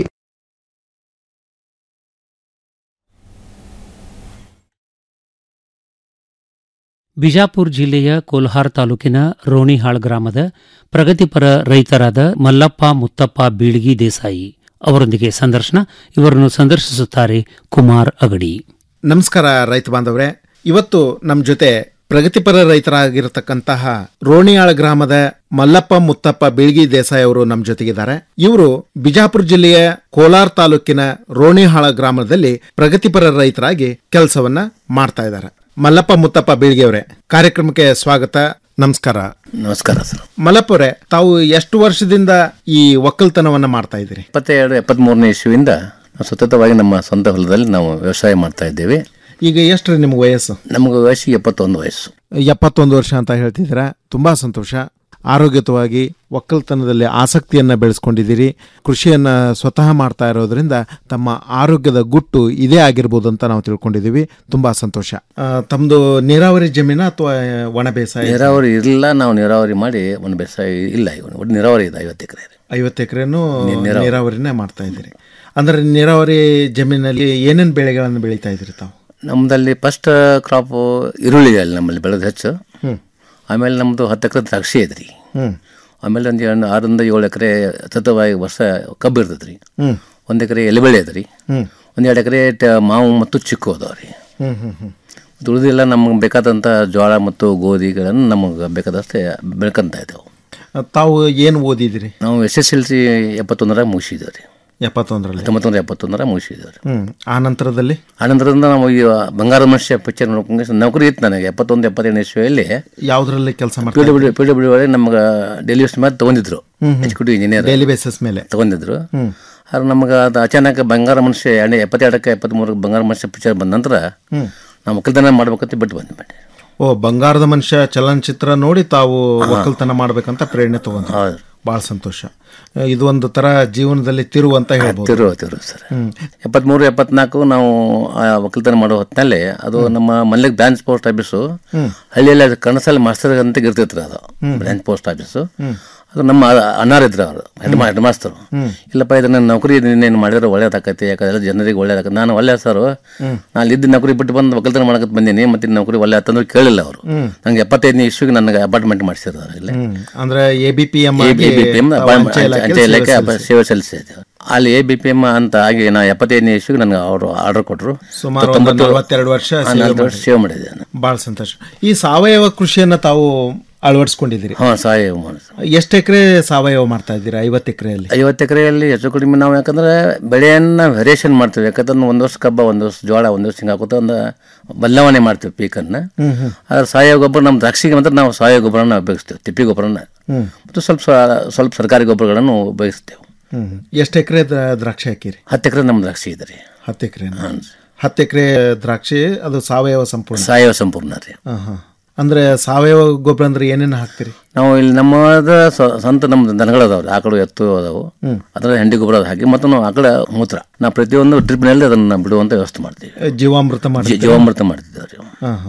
[SPEAKER 2] ಬಿಜಾಪುರ ಜಿಲ್ಲೆಯ ಕೋಲ್ಹಾರ್ ತಾಲೂಕಿನ ರೋಣಿಹಾಳ್ ಗ್ರಾಮದ ಪ್ರಗತಿಪರ ರೈತರಾದ ಮಲ್ಲಪ್ಪ ಮುತ್ತಪ್ಪ ಬೀಳ್ಗಿ ದೇಸಾಯಿ ಅವರೊಂದಿಗೆ ಸಂದರ್ಶನ ಇವರನ್ನು ಸಂದರ್ಶಿಸುತ್ತಾರೆ ಕುಮಾರ್ ಅಗಡಿ
[SPEAKER 8] ನಮಸ್ಕಾರ ರೈತ ಬಾಂಧವರೇ ಇವತ್ತು ನಮ್ಮ ಜೊತೆ ಪ್ರಗತಿಪರ ರೈತರಾಗಿರತಕ್ಕಂತಹ ರೋಣಿಯಾಳ ಗ್ರಾಮದ ಮಲ್ಲಪ್ಪ ಮುತ್ತಪ್ಪ ಬೀಳ್ಗಿ ದೇಸಾಯಿ ಅವರು ನಮ್ಮ ಜೊತೆಗಿದ್ದಾರೆ ಇವರು ಬಿಜಾಪುರ ಜಿಲ್ಲೆಯ ಕೋಲಾರ ತಾಲೂಕಿನ ರೋಣಿಹಾಳ ಗ್ರಾಮದಲ್ಲಿ ಪ್ರಗತಿಪರ ರೈತರಾಗಿ ಕೆಲಸವನ್ನ ಮಾಡ್ತಾ ಇದ್ದಾರೆ ಮಲ್ಲಪ್ಪ ಮುತ್ತಪ್ಪ ಬೀಳ್ಗಿ ಅವರೇ ಕಾರ್ಯಕ್ರಮಕ್ಕೆ ಸ್ವಾಗತ ನಮಸ್ಕಾರ
[SPEAKER 6] ನಮಸ್ಕಾರ ಸರ್
[SPEAKER 8] ಮಲ್ಲಪ್ಪ ಅವರೇ ತಾವು ಎಷ್ಟು ವರ್ಷದಿಂದ ಈ ಒಕ್ಕಲ್ತನವನ್ನ ಮಾಡ್ತಾ ಇದ್ದೀರಿ
[SPEAKER 6] ಇಪ್ಪತ್ತೆರಡು ಎಪ್ಪತ್ಮೂರನೇ ಇಸ್ವಿಯಿಂದ ನಾವು ಸತತವಾಗಿ ನಮ್ಮ ಸ್ವಂತ ಹೊಲದಲ್ಲಿ ನಾವು ವ್ಯವಸಾಯ ಮಾಡ್ತಾ ಇದ್ದೇವೆ
[SPEAKER 8] ಈಗ ಎಷ್ಟ್ರಿ ನಿಮ್ಗೆ ವಯಸ್ಸು
[SPEAKER 6] ನಮಗೆ ವಯಸ್ಸು ಎಪ್ಪತ್ತೊಂದು ವಯಸ್ಸು
[SPEAKER 8] ಎಪ್ಪತ್ತೊಂದು ವರ್ಷ ಅಂತ ಹೇಳ್ತಿದ್ದೀರಾ ತುಂಬಾ ಸಂತೋಷ ಆರೋಗ್ಯತವಾಗಿ ಒಕ್ಕಲ್ತನದಲ್ಲಿ ಆಸಕ್ತಿಯನ್ನ ಬೆಳೆಸ್ಕೊಂಡಿದ್ದೀರಿ ಕೃಷಿಯನ್ನ ಸ್ವತಃ ಮಾಡ್ತಾ ಇರೋದ್ರಿಂದ ತಮ್ಮ ಆರೋಗ್ಯದ ಗುಟ್ಟು ಇದೇ ಆಗಿರ್ಬೋದು ಅಂತ ನಾವು ತಿಳ್ಕೊಂಡಿದ್ದೀವಿ ತುಂಬಾ ಸಂತೋಷ ಆ, ತಮ್ದು ನೀರಾವರಿ ಜಮೀನ ಅಥವಾ ಒಣ ಬೇಸಾಯ
[SPEAKER 6] ನೀರಾವರಿ ಇರಲಿಲ್ಲ ನಾವು ನೀರಾವರಿ ಮಾಡಿ ಒಂದು ಬೇಸಾಯ ಇಲ್ಲ ಇವನು ಒಟ್ಟು ನೀರಾವರಿ ಇದೆ ಐವತ್ತು ಎಕರೆ
[SPEAKER 8] ಐವತ್ತು ಎಕರೆನೂ
[SPEAKER 6] ನೀ- ನೀರಾವರಿ.
[SPEAKER 8] ನೀರಾವರಿನೇ ಮಾಡ್ತಾ ಇದ್ದೀರಿ ಅಂದ್ರೆ ನೀರಾವರಿ ಜಮೀನಲ್ಲಿ ಏನೇನು ಬೆಳೆಗಳನ್ನು ಬೆಳೀತಾ ಇದ್ದೀರಿ ತಾವು
[SPEAKER 6] ನಮ್ಮದಲ್ಲಿ ಫಸ್ಟ್ ಕ್ರಾಪು ಈರುಳ್ಳಿ ಅಲ್ಲಿ ನಮ್ಮಲ್ಲಿ ಬೆಳೆದು ಹೆಚ್ಚು
[SPEAKER 8] ಹ್ಮ್.
[SPEAKER 6] ಆಮೇಲೆ ನಮ್ಮದು ಹತ್ತು ಎಕರೆ ದ್ರಾಕ್ಷಿ ಐತ್ರಿ
[SPEAKER 8] ಹ್ಮ್.
[SPEAKER 6] ಆಮೇಲೆ ಒಂದು ಎರಡು ಆರರಿಂದ ಏಳು ಎಕರೆ ಸತತವಾಗಿ ವರ್ಷ ಕಬ್ಬು ಇರ್ತೈತೆ ರೀ
[SPEAKER 8] ಹ್ಮ್.
[SPEAKER 6] ಒಂದು ಎಕರೆ ಎಲೆಬೆಳೆ ಅದ ರೀ
[SPEAKER 8] ಹ್ಮ್.
[SPEAKER 6] ಒಂದು ಎರಡು ಎಕರೆ ಮಾವು ಮತ್ತು ಚಿಕ್ಕು ಅದಾವ ರೀ
[SPEAKER 8] ಹ್ಮ್ ಹ್ಮ್ ಹ್ಮ್
[SPEAKER 6] ಉಳಿದೆಲ್ಲ ನಮಗೆ ಬೇಕಾದಂಥ ಜೋಳ ಮತ್ತು ಗೋಧಿಗಳನ್ನು ನಮಗೆ ಬೇಕಾದಷ್ಟೇ ಬೆಳ್ಕೊಂತ ಇದ್ದೇವೆ
[SPEAKER 8] ತಾವು ಏನು ಓದಿದಿರಿ
[SPEAKER 6] ನಾವು ಎಸ್ ಎಸ್ ಎಲ್ ಸಿ ಎಪ್ಪತ್ತೊಂದರಾಗ ಮುಗಿಸಿದ್ದೇವೆ ರೀ
[SPEAKER 8] ಎಪ್ಪತ್ತೊಂದರಲ್ಲಿ
[SPEAKER 6] ಹತ್ತೊಂಬತ್ತು ನೂರ ಎಪ್ಪತ್ತೊಂದರಾಗ ಮುಗಿಸಿದ್ದೇವೆ ರೀ
[SPEAKER 8] ಹ್ಮ್ ಆ ನಂತರದಲ್ಲಿ
[SPEAKER 6] ಆನಂತರದಿಂದ ನಾವು ಈ ಬಂಗಾರ ಮನುಷ್ಯ ಪಿಕ್ಚರ್ ನೋಡ್ಕೊಂಡು ನೌಕರಿ ಇತ್ತು ನನಗೆ ಎಪ್ಪತ್ತೊಂದು ಎಪ್ಪತ್ತೆರಡು ಇಸ್ವಿಯಲ್ಲಿ
[SPEAKER 8] ಯಾವ್ದ್ರಲ್ಲಿ ಕೆಲಸ
[SPEAKER 6] ಪಿ
[SPEAKER 8] ಮಾಡ್ತಾ
[SPEAKER 6] ಡಬ್ಲ್ಯೂ ಪಿ ಡಬ್ಲ್ಯೂ ಒಳಗೆ ನಮ್ಗೆ ಡೆಲ್ಲಿ ಮೇಲೆ ತೊಗೊಂಡಿದ್ರು
[SPEAKER 8] ಹ್ಮ್ ಹ್ಮ್.
[SPEAKER 6] ಎಕ್ಸಿಕ್ಯೂಟಿವ್ ಇಂಜಿನಿಯರ್
[SPEAKER 8] ಡೈಲಿ ಬೇಸಿಸ್ ಮೇಲೆ
[SPEAKER 6] ತೊಗೊಂಡಿದ್ರು
[SPEAKER 8] ಹ್ಮ್.
[SPEAKER 6] ಆದ್ರೆ ನಮ್ಗೆ ಅದು ಅಚಾನಕ್ ಬಂಗಾರ ಮನುಷ್ಯ ಎರಡನೇ ಎಪ್ಪತ್ತೆರಡಕ್ಕೆ ಎಪ್ಪತ್ತ್ಮೂರಕ್ಕೆ ಬಂಗಾರ ಮನುಷ್ಯ ಪಿಕ್ಚರ್ ಬಂದ ನಂತರ
[SPEAKER 8] ಹ್ಮ್.
[SPEAKER 6] ನಾವು ಒಕ್ಕಲ್ತನ ಮಾಡ್ಬೇಕಂತ ಬಿಟ್ಟು ಬಂದ್ವಿ ಮಾಡಿ
[SPEAKER 8] ಓ ಬಂಗಾರದ ಮನುಷ್ಯ ಚಲನಚಿತ್ರ ನೋಡಿ ತಾವು ಒಕ್ಕಲ್ತನ ಮಾಡ್ಬೇಕಂತ ಪ್ರೇರಣೆ ತಗೊಂಡ್ರು ಬಹಳ ಸಂತೋಷ ಇದು ಒಂದು ತರ ಜೀವನದಲ್ಲಿ ತಿರು ಅಂತ ಹೇಳ್ಬೋದು
[SPEAKER 6] ತಿರು ತಿರು ಸರ್
[SPEAKER 8] ಹ್ಮ್.
[SPEAKER 6] ಎಪ್ಪತ್ಮೂರು ಎಪ್ಪತ್ನಾಲ್ಕು ನಾವು ಆ ಒಕ್ಕಲ್ತನ ಮಾಡೋ ಹೊತ್ತಿನಲ್ಲಿ ಅದು ನಮ್ಮ ಮಲ್ಲಿಗೆ ಬ್ರಾಂಚ್ ಪೋಸ್ಟ್ ಆಫೀಸು
[SPEAKER 8] ಹ್ಮ್.
[SPEAKER 6] ಹಳ್ಳಿಯಲ್ಲಿ ಅದು ಕಣಸಲ್ಲಿ ಮಾಸ್ತರ್ ಅಂತ ಇರ್ತಿತ್ತು ಅದು
[SPEAKER 8] ಹ್ಮ್.
[SPEAKER 6] ಬ್ರಾಂಚ್ ಪೋಸ್ಟ್ ಆಫೀಸು
[SPEAKER 8] ಹ್ಮ್.
[SPEAKER 6] ಅದು ನಮ್ಮ ಅಣ್ಣಾರ್ ಇದ್ರು ಅವರು ಹೆಡ್ ಮಾ ಹೆಡ್ ಮಾಸ್ತರು
[SPEAKER 8] ಹ್ಮ್.
[SPEAKER 6] ಇಲ್ಲಪ್ಪ ಇದನ್ನ ನೌಕರಿ ಇನ್ನೇನು ಮಾಡಿದ್ರೆ ಒಳ್ಳೇದಾಕೈತಿ ಯಾಕಂದ್ರೆ ಜನರಿಗೆ ಒಳ್ಳೇದಾಕೈತಿ ನಾನು ಒಳ್ಳೆ ಸರ್
[SPEAKER 8] ಹ್ಮ್.
[SPEAKER 6] ನಾನು ಇದ್ದ ನೌಕರಿ ಬಿಟ್ಟು ಬಂದು ಒಕ್ಕಲ್ತನ ಮಾಡಕತ್ ಬಂದೀನಿ ಮತ್ತೆ ಇನ್ನು ನೌಕರಿ ಒಳ್ಳೆ ಆತಂದ್ರೆ ಕೇಳಿಲ್ಲ ಅವರು
[SPEAKER 8] ಹ್ಮ್.
[SPEAKER 6] ನಂಗೆ ಎಪ್ಪತ್ತೈದನೇ ಇಸ್ವಿಗೆ ನನಗೆ ಅಪಾರ್ಟ್ಮೆಂಟ್ ಮಾಡಿಸಿದ್ರು ಇಲ್ಲಿ
[SPEAKER 8] ಹ್ಮ್. ಅಂದ್ರೆ A B P M
[SPEAKER 6] A B P M ಅಂಚೆ ಇಲಾಖೆ
[SPEAKER 8] ಸೇವೆ
[SPEAKER 6] ಸೇವೆ ಸಲ್ಲಿಸಿದೆ ಅಲ್ಲಿ ಎ ಬಿ ಪಿ ಎಂ ಅಂತ ಆಗಿ ನಾ ಎಪ್ಪತ್ತೈದನೇ ಇಸ್ವಿಗೆ ನನಗೆ ಅವರು ಆರ್ಡರ್ ಕೊಟ್ಟರು
[SPEAKER 8] ಸುಮಾರು ಒಂದು ನಲವತ್ತೆರಡು ವರ್ಷ ಸೇವೆ
[SPEAKER 6] ನಲವತ್ತು ವರ್ಷ
[SPEAKER 8] ಮಾಡಿದ್ರಿ.
[SPEAKER 6] ಸೇವೆ ಮಾಡಿದೆ ನಾನು
[SPEAKER 8] ಬಹಳ ಸಂತೋಷ ಈ ಸಾವಯವ ಕೃಷಿಯನ್ನ ತಾವು ಅಳವಡಿಸ್ಕೊಂಡಿದ್ದೀರಿ
[SPEAKER 6] ಹಾಂ ಸಾವಯವ ಮಾಡಿ
[SPEAKER 8] ಎಷ್ಟು ಎಕರೆ ಸಾವಯವ ಮಾಡ್ತಾ ಇದ್ದೀರಾ ಐವತ್ತು ಎಕರೆಯಲ್ಲಿ
[SPEAKER 6] ಐವತ್ತು ಎಕರೆಯಲ್ಲಿ ಹೆಚ್ಚು ಕಡಿಮೆ ನಾವು ಯಾಕಂದ್ರೆ ಬೆಳೆಯನ್ನು ವೇರಿಯೇಷನ್ ಮಾಡ್ತೀವಿ ಯಾಕಂದ್ರೆ ಒಂದು ವರ್ಷ ಕಬ್ಬ ಒಂದು ವರ್ಷ ಜೋಳ ಒಂದು ವರ್ಷ ಹಿಂಗೆ ಹಾಕೋತ ಒಂದು ಬದಲಾವಣೆ ಮಾಡ್ತೀವಿ ಪೀಕನ್ನು
[SPEAKER 8] ಹ್ಮ್ ಹ್ಮ್
[SPEAKER 6] ಆದ್ರೆ ಸಾವಯವ ಗೊಬ್ಬರ ನಮ್ಮ ದ್ರಾಕ್ಷಿಗೆ ಮಾತ್ರ ನಾವು ಸಾವಯವ ಗೊಬ್ಬರನ ಉಪಯೋಗಿಸ್ತೇವೆ ತಿಪ್ಪಿ ಗೊಬ್ಬರನ
[SPEAKER 8] ಹ್ಮ್.
[SPEAKER 6] ಮತ್ತು ಸ್ವಲ್ಪ ಸ- ಸ್ವಲ್ಪ ಸರ್ಕಾರಿ ಗೊಬ್ಬರಗಳನ್ನು ಉಪಯೋಗಿಸ್ತೇವೆ
[SPEAKER 8] ಹ್ಮ್ ಎಷ್ಟು ಎಕರೆ ದ್ರಾಕ್ಷಿ ಹಾಕಿರಿ
[SPEAKER 6] ಹತ್ತು ಎಕರೆ ನಮ್ಮ ದ್ರಾಕ್ಷಿ ಇದೆ ರೀ
[SPEAKER 8] ಹತ್ತು ಎಕರೆ ಹತ್ತು ಎಕರೆ ದ್ರಾಕ್ಷಿ ಅದು ಸಾವಯವ ಸಂಪೂರ್ಣ
[SPEAKER 6] ಸಾವಯವ ಸಂಪೂರ್ಣ ರೀ
[SPEAKER 8] ಹಾ, ಹಾ. ಅಂದ್ರೆ ಸಾವಯವ ಗೊಬ್ಬರ ಅಂದ್ರೆ ಏನೇನು ಹಾಕ್ತೀರಿ
[SPEAKER 6] ನಾವು ಇಲ್ಲಿ ನಮ್ಮದ ಸ್ವ- ಸ್ವಂತ ನಮ್ಮ ದನಗಳು ಅದಾವ್ರಿ ಆಕಳು ಎತ್ತು ಅದಾವು
[SPEAKER 8] ಹ್ಮ್.
[SPEAKER 6] ಅದರ ಹೆಂಡಿ ಗೊಬ್ಬರ ಅದು ಹಾಕಿ ಮತ್ತು ನಾವು ಆಕಳ ಮೂತ್ರ ನಾವು ಪ್ರತಿಯೊಂದು ಡ್ರಿಪ್ನಲ್ಲಿ ಅದನ್ನು ಬಿಡುವಂತ ವ್ಯವಸ್ಥೆ ಮಾಡ್ತೀವಿ
[SPEAKER 8] ಜೀವಾಮೃತ ಮಾಡಿ
[SPEAKER 6] ಜೀ- ಜೀವಾಮೃತ ಮಾಡ್ತಿದ್ದೇವೆ ರೀ
[SPEAKER 8] ಹಾ ಹಾ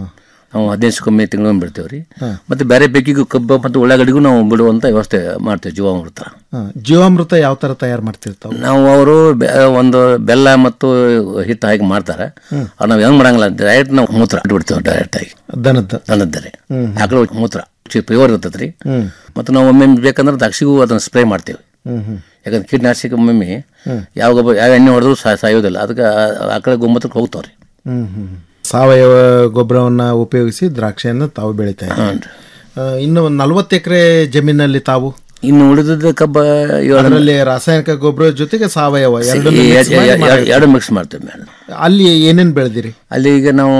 [SPEAKER 6] ನಾವು ಹದಿನೈದು ದಿವಸಕ್ಕೊಮ್ಮೆ ತಿಂಗಳೊಮ್ಮೆ ಬಿಡ್ತೇವೆ ರೀ
[SPEAKER 8] ಹಾ.
[SPEAKER 6] ಮತ್ತು ಬೇರೆ ಬೇಕಿಗೂ ಕಬ್ಬು ಮತ್ತು ಉಳ್ಳಾಗಡ್ಡಿಗೂ ನಾವು ಬಿಡುವಂಥ ವ್ಯವಸ್ಥೆ ಮಾಡ್ತೇವೆ ಜೀವಾಮೃತ
[SPEAKER 8] ಹಾ, ಜೀವಾಮೃತ ಯಾವ ತರ ತಯಾರು ಮಾಡ್ತಿರ್ತಾವ
[SPEAKER 6] ನಾವು ಅವರು ಒಂದು ಬೆಲ್ಲ ಮತ್ತು ಹಿಟ್ಟು ಹಾಕಿ ಮಾಡ್ತಾರೆ
[SPEAKER 8] ಹ್ಮ್.
[SPEAKER 6] ಅವ್ರು ನಾವು ಹೆಂಗ್ ಮಾಡಂಗಿಲ್ಲ ಡೈರೆಕ್ಟ್ ನಾವು ಮೂತ್ರ ಬಿಡ್ತೇವೆ ಡೈರೆಕ್ಟ್ ಆಗಿ
[SPEAKER 8] ದನದ
[SPEAKER 6] ದನದ್ದರೆ
[SPEAKER 8] ಹ್ಮ್.
[SPEAKER 6] ಆಕಳು ಮೂತ್ರ ಪ್ಯೂರ್ ಇರ್ತೈತೆ ರೀ
[SPEAKER 8] ಹ್ಮ್.
[SPEAKER 6] ಮತ್ತು ನಾವು ಒಮ್ಮೆ ಬೇಕಂದ್ರೆ ದ್ರಾಕ್ಷಿಗೂ ಅದನ್ನು ಸ್ಪ್ರೇ ಮಾಡ್ತೇವೆ
[SPEAKER 8] ಹ್ಮ್ ಹ್ಮ್
[SPEAKER 6] ಯಾಕಂದ್ರೆ ಕೀಟನಾಶಕ ಒಮ್ಮೆ
[SPEAKER 8] ಹ್ಮ್.
[SPEAKER 6] ಯಾವ ಗೊಬ್ಬರ ಯಾವ ಎಣ್ಣೆ ಹೊಡೆದ್ರು ಸಾ- ಸಾಯೋದಿಲ್ಲ ಅದಕ್ಕೆ ಆ- ಆಕಳ ಗೋಮೂತ್ರಕ್ಕೆ ಹೋಗ್ತಾವ್ರಿ
[SPEAKER 8] ಹ್ಮ್ ಹ್ಮ್ ಸಾವಯವ ಗೊಬ್ಬರವನ್ನ ಉಪಯೋಗಿಸಿ ದ್ರಾಕ್ಷಿಯನ್ನು ತಾವು ಬೆಳಿತಾ ಇದ್ದೀರಿ. ಆ, ಇನ್ನು ಒಂದು ನಲ್ವತ್ತು ಎಕರೆ ಜಮೀನಲ್ಲಿ ತಾವು
[SPEAKER 6] ಇನ್ನು ಉಳಿದ ಕಬ್ಬ ಇವಾಗ-
[SPEAKER 8] ಅದರಲ್ಲಿ ರಾಸಾಯನಿಕ ಗೊಬ್ಬರ ಜೊತೆಗೆ ಸಾವಯವ ಎರಡು
[SPEAKER 6] ಎ- ಎ- ಎ- ಎರಡು ಮಿಕ್ಸ್ ಮಾಡ್ತೇವೆ ಮೇಡಮ್
[SPEAKER 8] ಅಲ್ಲಿ ಏನೇನ್ ಬೆಳೆದಿರಿ
[SPEAKER 6] ಅಲ್ಲಿ ಈಗ ನಾವು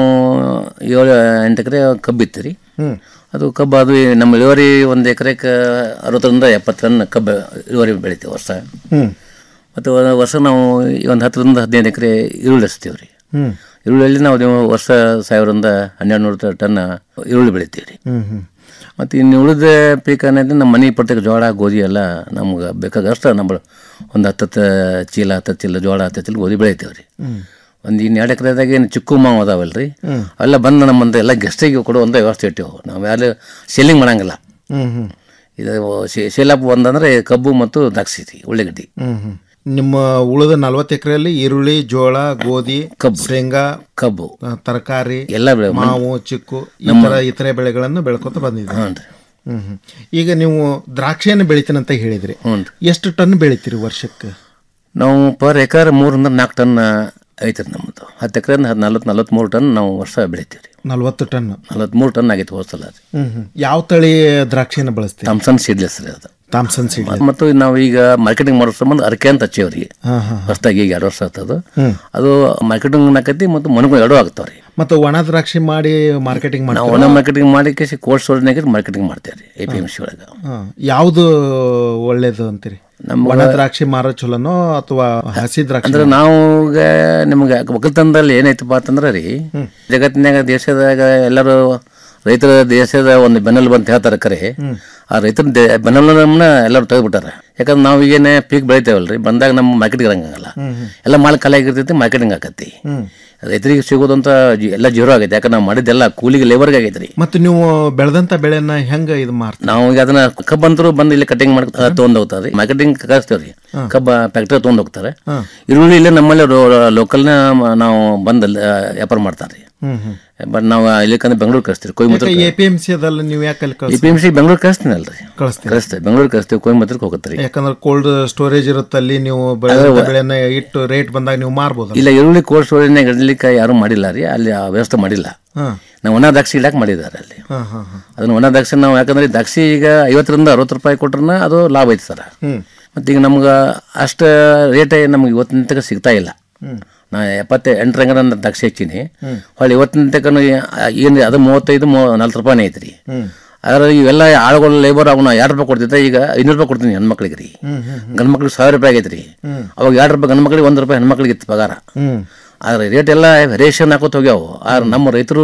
[SPEAKER 6] ಏಳು ಎಂಟು ಎಕರೆ ಕಬ್ಬಿತ್ತು ರೀ
[SPEAKER 8] ಹ್ಮ್.
[SPEAKER 6] ಅದು ಕಬ್ಬು ಅದು ನಮ್ಮ ಇಳುವರಿ ಒಂದು ಎಕರೆಗೆ ಅರವತ್ತರಿಂದ ಎಪ್ಪತ್ತು ಟನ್ ಕಬ್ಬು ಇಳುವರಿ ಬೆಳಿತೀವಿ ವರ್ಷ
[SPEAKER 8] ಹ್ಮ್
[SPEAKER 6] ಮತ್ತು ವರ್ಷ ನಾವು ಒಂದು ಹತ್ತರಿಂದ ಹದಿನೈದು ಎಕರೆ ಈರುಳ್ಳಿ ಹಚ್ತೀವಿ ರೀ
[SPEAKER 8] ಹ್ಮ್
[SPEAKER 6] ಈರುಳ್ಳಿಯಲ್ಲಿ ನಾವು ನೀವು ವರ್ಷ ಸಾವಿರದಿಂದ ಹನ್ನೆರಡು ನೂರು ಟನ್ ಈರುಳ್ಳಿ ಬೆಳಿತೀವಿ ರೀ
[SPEAKER 8] ಹ್ಮ್ ಹ್ಮ್
[SPEAKER 6] ಮತ್ತು ಇನ್ನು ಉಳಿದ ಪೀಕ್ ಅನ್ನೋದು ನಮ್ಮ ಮನೆ ಪ್ರತ್ಯೇಕ ಜೋಳ ಗೋಧಿ ಎಲ್ಲ ನಮ್ಗೆ ಬೇಕಾಗಷ್ಟು ನಮ್ಮ ಒಂದು ಹತ್ತತ್ತು ಚೀಲ ಹತ್ತತ್ತು ಚೀಲ ಜೋಳ ಹತ್ತು ಚೀಲ ಗೋಧಿ ಬೆಳಿತೀವಿ ರೀ
[SPEAKER 8] ಹ್ಮ್
[SPEAKER 6] ಒಂದು ಇನ್ನು ಎರಡು ಎಕರೆದಾಗ ಏನು ಚಿಕ್ಕು ಮಾವು ಅದಾವಲ್ಲ ರೀ
[SPEAKER 8] ಹ್ಮ್.
[SPEAKER 6] ಅವೆಲ್ಲ ಬಂದು ನಮ್ಮಂತ ಎಲ್ಲ ಗೆಸ್ಟಿಗೆ ಕೊಡುವಂಥ ವ್ಯವಸ್ಥೆ ಇಟ್ಟಿವು ನಾವು ಯಾರು ಸೆಲ್ಲಿಂಗ್ ಮಾಡಂಗಿಲ್ಲ
[SPEAKER 8] ಹ್ಮ್ ಹ್ಮ್
[SPEAKER 6] ಇದು ಶೇಲಾಪ್ ಒಂದಂದ್ರೆ ಕಬ್ಬು ಮತ್ತು ದ್ರಾಕ್ಷಿ ರೀ ಉಳ್ಳಾಗಡ್ಡಿ
[SPEAKER 8] ಹ್ಮ್ ಹ್ಮ್ ನಿಮ್ಮ ಉಳಿದ ನಲ್ವತ್ತು ಎಕರೆಯಲ್ಲಿ ಈರುಳ್ಳಿ ಜೋಳ ಗೋಧಿ
[SPEAKER 6] ಕಬ್ಬು
[SPEAKER 8] ಶೇಂಗಾ
[SPEAKER 6] ಕಬ್ಬು
[SPEAKER 8] ಆ, ತರಕಾರಿ
[SPEAKER 6] ಎಲ್ಲ ಬೆಳೆ
[SPEAKER 8] ಮಾವು ಚಿಕ್ಕು ಈ
[SPEAKER 6] ನಮ್ಮ-
[SPEAKER 8] ತರ ಇತರೆ ಬೆಳೆಗಳನ್ನು ಬೆಳ್ಕೊತ ಬಂದಿದ್ದೀರಿ
[SPEAKER 6] ಹ್ಞೂ ರೀ
[SPEAKER 8] ಹ್ಮ್ ಹ್ಮ್ ಈಗ ನೀವು ದ್ರಾಕ್ಷಿಯನ್ನು ಬೆಳಿತೀನಂತ ಹೇಳಿದ್ರಿ
[SPEAKER 6] ಹ್ಞೂ
[SPEAKER 8] ಎಷ್ಟು ಟನ್ ಬೆಳಿತೀರಿ ವರ್ಷಕ್ಕೆ
[SPEAKER 6] ನಾವು ಪರ್ ಎಕರ್ ಮೂರರಿಂದ ನಾಲ್ಕು ಟನ್ ಐತೆ ರೀ ನಮ್ಮದು ಹತ್ತು ಎಕರೆಯಿಂದ ನಲ್ವತ್ತು ನಲ್ವತ್ತ್ಮೂರು ಟನ್ ನಾವು ವರ್ಷ ಬೆಳಿತೀವಿ ರೀ
[SPEAKER 8] ನಲ್ವತ್ತು ಟನ್
[SPEAKER 6] ನಲ್ವತ್ತ್ಮೂರು ಟನ್ ಆಗೈತೆ ಹೋದ ಸಲ ರೀ
[SPEAKER 8] ಹ್ಮ್ ಹ್ಮ್ ಯಾವ ತಳಿ ದ್ರಾಕ್ಷಿಯನ್ನು ಬಳಸ್ತೀರಿ
[SPEAKER 6] ಥಾಮ್ಸನ್ ಸೀಡ್ಲೆಸ್ ರೀ ಅದು
[SPEAKER 8] ಥಾಮ್ಸನ್ ಸೀಡ್
[SPEAKER 6] ಮತ್ತು ನಾವು ಈಗ ಮಾರ್ಕೆಟಿಂಗ್ ಮಾಡೋ ಸಂಬಂಧ ಅರಕೆ ಅಂತ ಹಚ್ಚೇವ್ರಿ
[SPEAKER 8] ಹಾ ಹಾ
[SPEAKER 6] ಹೊಸದಾಗಿ ಈಗ ಎರಡು ವರ್ಷ ಆಗ್ತದ
[SPEAKER 8] ಹ್ಮ್.
[SPEAKER 6] ಅದು ಮಾರ್ಕೆಟಿಂಗ್ ಆಕತಿ ಮತ್ತು ಮನಗೂ ಎರಡೂ ಆಗ್ತಾವ ರೀ
[SPEAKER 8] ಮತ್ತು ಒಣ ದ್ರಾಕ್ಷಿ ಮಾಡಿ ಮಾರ್ಕೆಟಿಂಗ್
[SPEAKER 6] ನಾವು
[SPEAKER 8] ಮಾಡ್ತೀರಾ
[SPEAKER 6] ಒಣ ಮಾರ್ಕೆಟಿಂಗ್ ಮಾಡಿ ಕೋಲ್ಡ್ ಸ್ಟೋರ್ನಾಗ ಮಾರ್ಕೆಟಿಂಗ್ ಮಾಡ್ತೇವೆ ರೀ ಎ ಪಿ ಎಮ್ ಸಿ ಒಳಗೆ
[SPEAKER 8] ಹಾ. ಯಾವ್ದು ಒಳ್ಳೇದು ಅಂತೀರಿ
[SPEAKER 6] ನಮ್ಗೆ-
[SPEAKER 8] ಒಣ ದ್ರಾಕ್ಷಿ ಮಾರೋ ಚಲೋನೋ ಅಥವಾ ಹಸಿ ದ್ರಾಕ್ಷಿ
[SPEAKER 6] ಅಂದ್ರೆ ನಾವು ಈಗ ನಿಮ್ಗೆ ಒಕ್ಕಲ್ತನದಲ್ಲಿ ಏನೈತಪ್ಪ ಅಂತಂದ್ರೆ ರೀ ಜಗತ್ತಿನಾಗ ದೇಶದಾಗ ಎಲ್ಲರೂ ರೈತರ ದೇಶದ ಒಂದು ಬೆನ್ನೆಲುಬು ಅಂತ ಹೇಳ್ತಾರೆ ಕರೆ ಆ ರೈತರ ದೇ- ಬೆನ್ನೆಲುಬನ್ನ ಎಲ್ಲರೂ ತೆಗೆದ್ಬಿಟ್ಟಾರೆ ಯಾಕಂದ್ರೆ ನಾವು ಈಗೇನೆ ಪೀಕ್ ಬೆಳಿತೇವಲ್ರಿ ಬಂದಾಗ ನಮ್ಮ ಮಾರ್ಕೆಟ್ಗೆ ಇರಂಗಿಲ್ಲ ಎಲ್ಲ ಮಾಲ್ ಖಾಲಿ ಆಗಿರ್ತೈತಿ ಮಾರ್ಕೆಟಿಂಗ್ ಆಕತಿ
[SPEAKER 8] ಹ್ಮ್.
[SPEAKER 6] ರೈತರಿಗೆ ಸಿಗೋದಂತ ಜಿ- ಎಲ್ಲ ಜೀರೋ ಆಗೈತೆ ಯಾಕಂದ್ರೆ ನಾವು ಮಾಡಿದ್ದೆಲ್ಲ ಕೂಲಿಗೆ ಲೇಬರ್ಗೆ ಆಗೈತೆ ರೀ
[SPEAKER 8] ಮತ್ತು ನೀವು ಬೆಳೆದಂತ ಬೆಳೆಯನ್ನ ಹೆಂಗ ಇದು ಮಾರ್ತೀರಿ
[SPEAKER 6] ನಾವು ಈಗ ಅದನ್ನ ಕಬ್ಬು ಅಂತರೂ ಬಂದು ಇಲ್ಲಿ ಕಟಿಂಗ್ ಮಾಡಿ ತೊಗೊಂಡ್ ಹೋಗ್ತಾರೆ ಮಾರ್ಕೆಟಿಂಗ್ ಕಳಿಸ್ತೇವೆ ರೀ ಕಬ್ಬ ಫ್ಯಾಕ್ಟ್ರಿ ತೊಗೊಂಡ್ ಹೋಗ್ತಾರೆ
[SPEAKER 8] ಹಾ.
[SPEAKER 6] ಈರುಳ್ಳಿ ಇಲ್ಲೇ ನಮ್ಮಲ್ಲಿ ಲೋಕಲ್ನ ನಾವು ಬಂದು ಅಲ್ಲಿ, ಆ, ವ್ಯಾಪಾರ ಮಾಡ್ತಾರೆ ರೀ
[SPEAKER 8] ಹ್ಮ್ ಹ್ಮ್
[SPEAKER 6] ಬಟ್ ನಾವು ಇಲ್ಲಿಕಂದ್ರೆ ಬೆಂಗಳೂರು ಕಳಿಸ್ತೀವಿ Coimbatore
[SPEAKER 8] A P M C ಅದಲ್ಲ ನೀವು ಯಾಕೆ ಅಲ್ಲಿ
[SPEAKER 6] ಎ
[SPEAKER 8] ಕಳ್ಸಿ
[SPEAKER 6] ಪಿ ಎಮ್ ಸಿ ಬೆಂಗಳೂರು ಕಳಿಸ್ತೀನಲ್ರಿ
[SPEAKER 8] ಕಳಿಸ್ತೀರಿ
[SPEAKER 6] ಕಳಿಸ್ತೇವೆ ಬೆಂಗಳೂರು ಕಳಿಸ್ತೀವಿ ಕೊಯಮತ್ತೂರ್ಗೆ ಹೋಗುತ್ತೆ ರೀ
[SPEAKER 8] ಯಾಕಂದ್ರೆ ಕೋಲ್ಡ್ ಸ್ಟೋರೇಜ್ ಇರುತ್ತೆ ಅಲ್ಲಿ ನೀವು ಬೆಳೆದಂತ ಬೆಳೆಯನ್ನ ಇಟ್ಟು ರೇಟ್ ಬಂದಾಗ ನೀವು ಮಾರ್ಬೋದು
[SPEAKER 6] ಇಲ್ಲ ಈರುಳ್ಳಿ ಕೋಲ್ಡ್ ಸ್ಟೋರೇಜ್ನಾಗ ಇಡ್ಲಿಕ್ಕೆ ಯಾರು ಮಾಡಿಲ್ಲ ರೀ ಅಲ್ಲಿ ಆ ವ್ಯವಸ್ಥೆ ಮಾಡಿಲ್ಲ
[SPEAKER 8] ಹಾ
[SPEAKER 6] ನಾವು ಒಣ ದ್ರಾಕ್ಷಿ ಇಡಕ್ಕೆ ಮಾಡಿದ್ದಾರೆ ಅಲ್ಲಿ
[SPEAKER 8] ಹಾ ಹಾ ಹಾ
[SPEAKER 6] ಅದನ್ನ ಒಣ ದ್ರಾಕ್ಷಿ ನಾವು ಯಾಕಂದ್ರೆ ದ್ರಾಕ್ಷಿ ಈಗ ಐವತ್ತರಿಂದ ಅರವತ್ತು ರೂಪಾಯಿ ಕೊಟ್ರನ್ನ ಅದು ಲಾಭ ಐತೆ ಸರ್
[SPEAKER 8] ಹ್ಮ್
[SPEAKER 6] ಮತ್ತು ಈಗ ನಮ್ಗೆ ಅಷ್ಟು ರೇಟೇ ನಮ್ಗೆ ಇವತ್ತಿನ ತನಕ ಸಿಗ್ತಾ ಇಲ್ಲ
[SPEAKER 8] ಹ್ಮ್
[SPEAKER 6] ನಾ ಎಪ್ಪತ್ತ ಎಂಟರಂಗ ನನ್ನ ದ್ರಾಕ್ಷಿ ಹಚ್ಚೀನಿ
[SPEAKER 8] ಹ್ಮ್.
[SPEAKER 6] ಹೊಳ್ಳಿ ಇವತ್ತಿನ ತನಕ ಏನು ಅದು ಮೂವತ್ತೈದು ಮೂ ನಲ್ವತ್ತು ರೂಪಾಯಿ ಐತ್ರಿ
[SPEAKER 8] ಹ್ಮ್
[SPEAKER 6] ಆದ್ರೆ ಇವೆಲ್ಲ ಆಳುಗಳು ಲೇಬರ್ ಅವನ್ನ ಎರಡು ರೂಪಾಯಿ ಕೊಡ್ತಿದ್ದೆ ಈಗ ಐನೂರು ರೂಪಾಯಿ ಕೊಡ್ತೀನಿ ಹೆಣ್ಮಕ್ಳಿಗೆ ರೀ
[SPEAKER 8] ಹ್ಮ್ ಹ್ಮ್
[SPEAKER 6] ಗಂಡು ಮಕ್ಳಿಗೆ ಸಾವಿರ ರೂಪಾಯಿ ಆಗೈತೆ ರೀ
[SPEAKER 8] ಹ್ಮ್.
[SPEAKER 6] ಅವಾಗ ಎರಡು ರೂಪಾಯಿ ಗಂಡು ಮಕ್ಳಿಗೆ ಒಂದು ರೂಪಾಯಿ ಹೆಣ್ಮಕ್ಳಿಗೆ ಇತ್ತು ಪಗಾರ
[SPEAKER 8] ಹ್ಮ್
[SPEAKER 6] ಆದ್ರೆ ರೇಟ್ ಎಲ್ಲ ವೇರಿಯೇಷನ್ ಹಾಕೋತ ಹೋಗ್ಯಾವು ಆದ್ರೆ ನಮ್ಮ ರೈತರು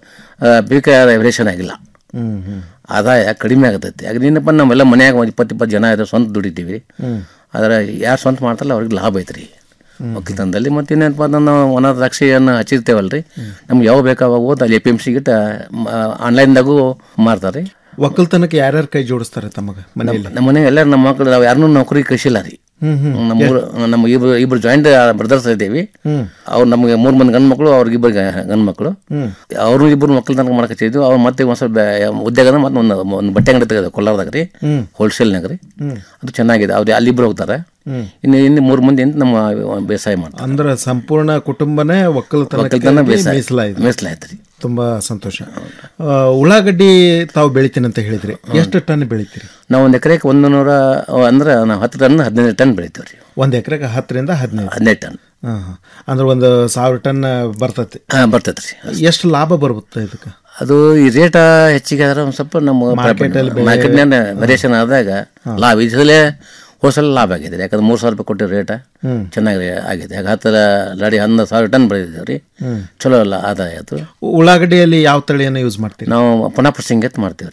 [SPEAKER 6] ಬೀಕ ವೇರಿಯೇಷನ್ ಆಗಿಲ್ಲ
[SPEAKER 8] ಹ್ಮ್ ಹ್ಮ್
[SPEAKER 6] ಆದಾಯ ಕಡಿಮೆ ಆಗತೈತಿ ಆಗ ನಿನ್ನಪ್ಪ ನಮ್ಮೆಲ್ಲ ಮನ್ಯಾಗ ಒಂದು ಇಪ್ಪತ್ತು ಇಪ್ಪತ್ತು ಜನ ಇದೆ ಸ್ವಂತ ದುಡಿತೀವಿ
[SPEAKER 8] ಹ್ಮ್
[SPEAKER 6] ಆದ್ರೆ ಯಾರು ಸ್ವಂತ ಮಾಡ್ತಾರಲ್ಲ ಅವ್ರಿಗೆ ಲಾಭ ಐತ್ರಿ ಒಕ್ಕಲ್ತನದಲ್ಲಿ ಮತ್ತೆ ಇನ್ನೇನಪ್ಪ ಅಂದ್ರೆ ನಾವು ಒಣ ದ್ರಾಕ್ಷಿಯನ್ನು ಹಚ್ಚಿರ್ತೇವಲ್ರಿ ನಮ್ಗೆ ಯಾವ ಬೇಕಾವಾಗ ಹೋದ್ ಅಲ್ಲಿ ಎ ಪಿ ಎಮ್ ಸಿ ಗಿಟ್ಟ ಆನ್ಲೈನ್ದಾಗೂ ಮಾರ್ತಾರೆ
[SPEAKER 8] ಒಕ್ಕಲ್ತನಕ್ಕೆ ಯಾರ್ಯಾರು ಕೈ ಜೋಡಿಸ್ತಾರೆ ತಮಗ ಮನೆಯಲ್ಲಿ
[SPEAKER 6] ನಮ್ಮ ಮನೆ ಎಲ್ಲರೂ ನಮ್ಮ ಮಕ್ಕಳು ನಾವು ಯಾರನ್ನೂ ನೌಕರಿ ಕಳಿಸಿಲ್ಲ ರೀ
[SPEAKER 8] ಹ್ಮ್ ಹ್ಮ್
[SPEAKER 6] ನಮ್ಮ ಮೂರು ನಮ್ಮ ಇಬ್ರು ಇಬ್ರು ಜಾಯಿಂಟ್ ಬ್ರದರ್ಸ್ ಇದ್ದೀವಿ
[SPEAKER 8] ಹ್ಮ್
[SPEAKER 6] ಅವ್ರು ನಮಗೆ ಮೂರು ಮಂದಿ ಗಂಡು ಮಕ್ಕಳು ಅವ್ರಿಗೆ ಇಬ್ಬರು ಗಂಡು ಮಕ್ಕಳು
[SPEAKER 8] ಹ್ಮ್
[SPEAKER 6] ಅವರು ಇಬ್ಬರು ಮಕ್ಕಳು ತನಕ ಮಾಡಕತ್ತಿದ್ವಿ ಅವ್ರು ಮತ್ತೆ ಒಂದು ಸ್ವಲ್ಪ ಉದ್ಯೋಗ ಮತ್ತೆ ಒಂದು ಒಂದು ಬಟ್ಟೆ ಅಂಗಡಿ ತೆಗೆದ ಕೊಲ್ಲಾರದಾಗ ರೀ
[SPEAKER 8] ಹ್ಮ್
[SPEAKER 6] ಹೋಲ್ಸೇಲ್ನಾಗ ರೀ
[SPEAKER 8] ಹ್ಮ್
[SPEAKER 6] ಅದು ಚೆನ್ನಾಗಿದೆ ಅವ್ರು ಅಲ್ಲಿಬ್ರು ಹೋಗ್ತಾರೆ
[SPEAKER 8] ಹ್ಮ್
[SPEAKER 6] ಇನ್ನು ಇನ್ನು ಮೂರು ಮಂದಿ ಅಂತ ನಮ್ಮ ಬೇಸಾಯ ಮಾಡ್ತಾರೆ
[SPEAKER 8] ಅಂದ್ರೆ ಸಂಪೂರ್ಣ ಕುಟುಂಬನೇ
[SPEAKER 6] ಒಕ್ಕಲ್ತನ
[SPEAKER 8] ಒಕ್ಕಲ್ತನಕ್ಕೆ
[SPEAKER 6] ಬೇಸಾಯ
[SPEAKER 8] ಮೀಸಲಾಗಿದೆ
[SPEAKER 6] ಮೀಸಲಾಯ್ತು ರೀ
[SPEAKER 8] ತುಂಬಾ ಸಂತೋಷ ಆ, ಉಳ್ಳಾಗಡ್ಡಿ ತಾವು ಬೆಳಿತೀನಿ ಅಂತ ಹೇಳಿದ್ರಿ ಎಷ್ಟು ಟನ್ ಬೆಳಿತೀರಿ
[SPEAKER 6] ನಾವು ಒಂದು ಎಕರೆಗೆ ಒಂದು ನೂರ ಅಂದ್ರೆ ನಾವು ಹತ್ತು ಟನ್ ಹದಿನೈದು ಟನ್ ಬೆಳಿತೀವಿ ರೀ
[SPEAKER 8] ಒಂದ್ ಎಕರೆಗೆ ಹತ್ತರಿಂದ ಹದಿನೈದು
[SPEAKER 6] ಹದಿನೈದು ಟನ್
[SPEAKER 8] ಹಾ ಹಾ. ಅಂದ್ರೆ ಒಂದು ಸಾವಿರ ಟನ್ ಬರ್ತೈತಿ
[SPEAKER 6] ಹಾಂ ಬರ್ತೈತೆ ರೀ
[SPEAKER 8] ಎಷ್ಟು ಲಾಭ ಬರುತ್ತೆ ಇದಕ್ಕೆ
[SPEAKER 6] ಅದು ಈ ರೇಟ ಹೆಚ್ಚಿಗೆ ಆದ್ರೆ ಒಂದು ಸ್ವಲ್ಪ ನಮ್ಮ
[SPEAKER 8] Market ಅಲ್ಲಿ ಬೆಲೆ-
[SPEAKER 6] ಮಾರ್ಕೆಟ್ನಾಗ ವೇರಿಯೇಷನ್ ಆದಾಗ ಲಾಭ ಈ ಸಲ ಹೋಸಲ ಲಾಭ ಆಗಿದೆ ಯಾಕಂದ್ರೆ ಮೂರು ಸಾವಿರ ರೂಪಾಯಿ ಕೊಟ್ಟಿರೋ ರೇಟ
[SPEAKER 8] ಹ್ಮ್.
[SPEAKER 6] ಚೆನ್ನಾಗಿ ಆಗಿದೆ ಯಾಕೆ ಹತ್ತರ ಲಾಡಿ ಹನ್ನೊಂದು ಸಾವಿರ ಟನ್ ಬೆಳೆದಿದ್ದೇವೆ ರೀ
[SPEAKER 8] ಹ್ಮ್.
[SPEAKER 6] ಚಲೋ ಅಲ್ಲ ಆದಾಯ ಅದು
[SPEAKER 8] ಉಳ್ಳಾಗಡ್ಡಿಯಲ್ಲಿ ಯಾವ ತಳಿಯನ್ನು ಯೂಸ್ ಮಾಡ್ತೀರಿ
[SPEAKER 6] ನಾವು ಪುನಃ ಪ್ರಸಿಂಗ್ ಎತ್ ಮಾಡ್ತೀವಿ ರೀ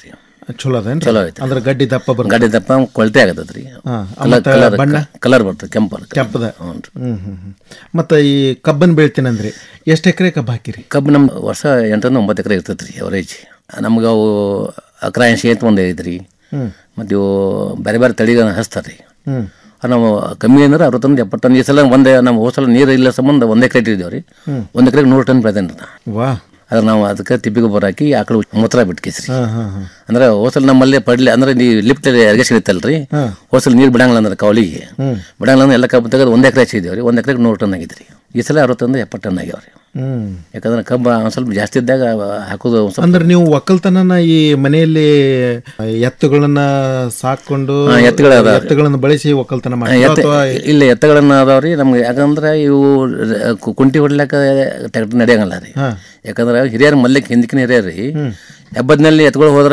[SPEAKER 8] ಚಲೋ ಅದೇನ್ರಿ
[SPEAKER 6] ಚಲೋ ಐತಿ
[SPEAKER 8] ಅಂದ್ರೆ ಗಡ್ಡಿ ದಪ್ಪ ಬರ್ತದೆ
[SPEAKER 6] ಗಾಡಿ ದಪ್ಪ ಕೊಳತೆ ಆಗತ್ತದ್ರಿ
[SPEAKER 8] ಹಾ,
[SPEAKER 6] ಕಲರ್
[SPEAKER 8] ಮತ್ತೆ
[SPEAKER 6] ಕಲರ್
[SPEAKER 8] ಬಣ್ಣ?
[SPEAKER 6] ಕಲರ್ ಬರ್ತದೆ ಕೆಂಪು
[SPEAKER 8] ಕೆಂಪದ ಹ್ಮ್ ಹ್ಮ್ ಹ್ಮ್ ಮತ್ತೆ ಈ ಕಬ್ಬನ್ ಬೆಳಿತೀನಂದ್ರಿ ಎಷ್ಟು ಎಕರೆ ಕಬ್ಬು ಹಾಕಿರಿ
[SPEAKER 6] ಕಬ್ಬು ನಮ್ಮ ವರ್ಷ ಎಂಟರಿಂದ ಒಂಬತ್ತು ಎಕರೆ ಇರ್ತೈತೆ ರೀ ಅವರೇಜ್ ನಮ್ಗೆ ಅವು ಅಕ್ರಾಯಂಶಿ ಅಂತ ಒಂದು ಐತ್ರಿ
[SPEAKER 8] ಹ್ಮ್.
[SPEAKER 6] ಮತ್ತು ಇವು ಬೇರೆ ಬೇರೆ ತಳಿಗಳನ್ನ ಹಚ್ತಾರೆ ರೀ
[SPEAKER 8] ಹ್ಮ್
[SPEAKER 6] ನಾವು ಕಮ್ಮಿ ಅಂದ್ರೆ ಅರವತ್ತೊಂದು ಎಪ್ಪತ್ತೊಂದು ಈ ಸಲ ಒಂದೇ ನಮ್ಮ ಹೋದ ಸಲ ನೀರು ಇಲ್ಲ ಸಂಬಂಧ ಒಂದೇ ಎಕರೆ ಇಟ್ಟಿದ್ದೇವೆ ರೀ
[SPEAKER 8] ಹ್ಮ್.
[SPEAKER 6] ಒಂದು ಎಕರೆಗೆ ನೂರು ಟನ್ ಬೆಳೆದೇನೆ ನಾ
[SPEAKER 8] ವಾ
[SPEAKER 6] ಅದ್ರ ನಾವು ಅದಕ್ಕೆ ತಿಪ್ಪಿ ಗೊಬ್ಬರ ಹಾಕಿ ಆಕಳು ಮೂತ್ರ ಬಿಟ್ಕೇಸ್ರಿ
[SPEAKER 8] ಹಾ ಹಾ ಹಾ
[SPEAKER 6] ಅಂದ್ರೆ ಹೋಸಲ್ ನಮ್ಮಲ್ಲಿ ಪಡ್ಲಿ ಅಂದ್ರೆ ನೀವು ಲಿಫ್ಟ್ ಇರಿಗೇಷನ್ ಇತ್ತಲ್ರಿ
[SPEAKER 8] ಹಾ.
[SPEAKER 6] ಹೋಸಲ್ ನೀರು ಬಿಡಂಗಿಲ್ಲ ಅಂದ್ರೆ ಕವಲಿಗೆ
[SPEAKER 8] ಹ್ಮ್.
[SPEAKER 6] ಬಿಡಂಗಿಲ್ಲ ಅಂದ್ರೆ ಎಲ್ಲ ಕಬ್ಬು ತೆಗೆದು ಒಂದೇ ಎಕರೆ ಹಚ್ಚಿದ್ದೇವೆ ರೀ ಒಂದು ಎಕರೆಗೆ ನೂರು ಟನ್ ಆಗಿದ್ರಿ ಈ ಸಲ ಅರವತ್ತೊಂದು ಎಪ್ಪತ್ತು ಟನ್ ಆಗ್ಯಾವ ರೀ
[SPEAKER 8] ಹ್ಮ್
[SPEAKER 6] ಯಾಕಂದ್ರೆ ಕಬ್ಬು ಒಂದು ಸ್ವಲ್ಪ ಜಾಸ್ತಿ ಇದ್ದಾಗ ಹಾಕೋದು ಒಂದ್ ಸ್ವಲ್ಪ
[SPEAKER 8] ಅಂದ್ರೆ ನೀವು ಒಕ್ಕಲ್ತನನ ಈ ಮನೆಯಲ್ಲಿ ಎತ್ತುಗಳನ್ನ ಸಾಕೊಂಡು
[SPEAKER 6] ಹಾ, ಎತ್ತುಗಳು ಅದಾವ್ರಿ.
[SPEAKER 8] ಎತ್ತುಗಳನ್ನ ಬಳಸಿ ಒಕ್ಕಲ್ತನ
[SPEAKER 6] ಹಾ,
[SPEAKER 8] ಮಾಡಿ
[SPEAKER 6] ಎತ್ತ-
[SPEAKER 8] ಅಥವಾ
[SPEAKER 6] ಇಲ್ಲ ಎತ್ತುಗಳನ್ನ ಅದಾವ್ರಿ ನಮ್ಗೆ ಯಾಕಂದ್ರೆ ಇವು ರ- ಕು- ಕುಂಟಿ ಹೊಡ್ಲಿಕ್ಕ ಟ್ರ್ಯಾಕ್ಟರ್ ನಡೆಯಂಗಿಲ್ಲ ರೀ
[SPEAKER 8] ಹಾ.
[SPEAKER 6] ಯಾಕಂದ್ರೆ ಹಿರಿಯರು ಮಲ್ಲಿಕ್ ಹಿಂದಕಿನ ಹಿರಿಯರು ರೀ ಹೆಬ್ಬದ್ನಲ್ಲಿ ಎತ್ಗಳು ಹೋದ್ರೆ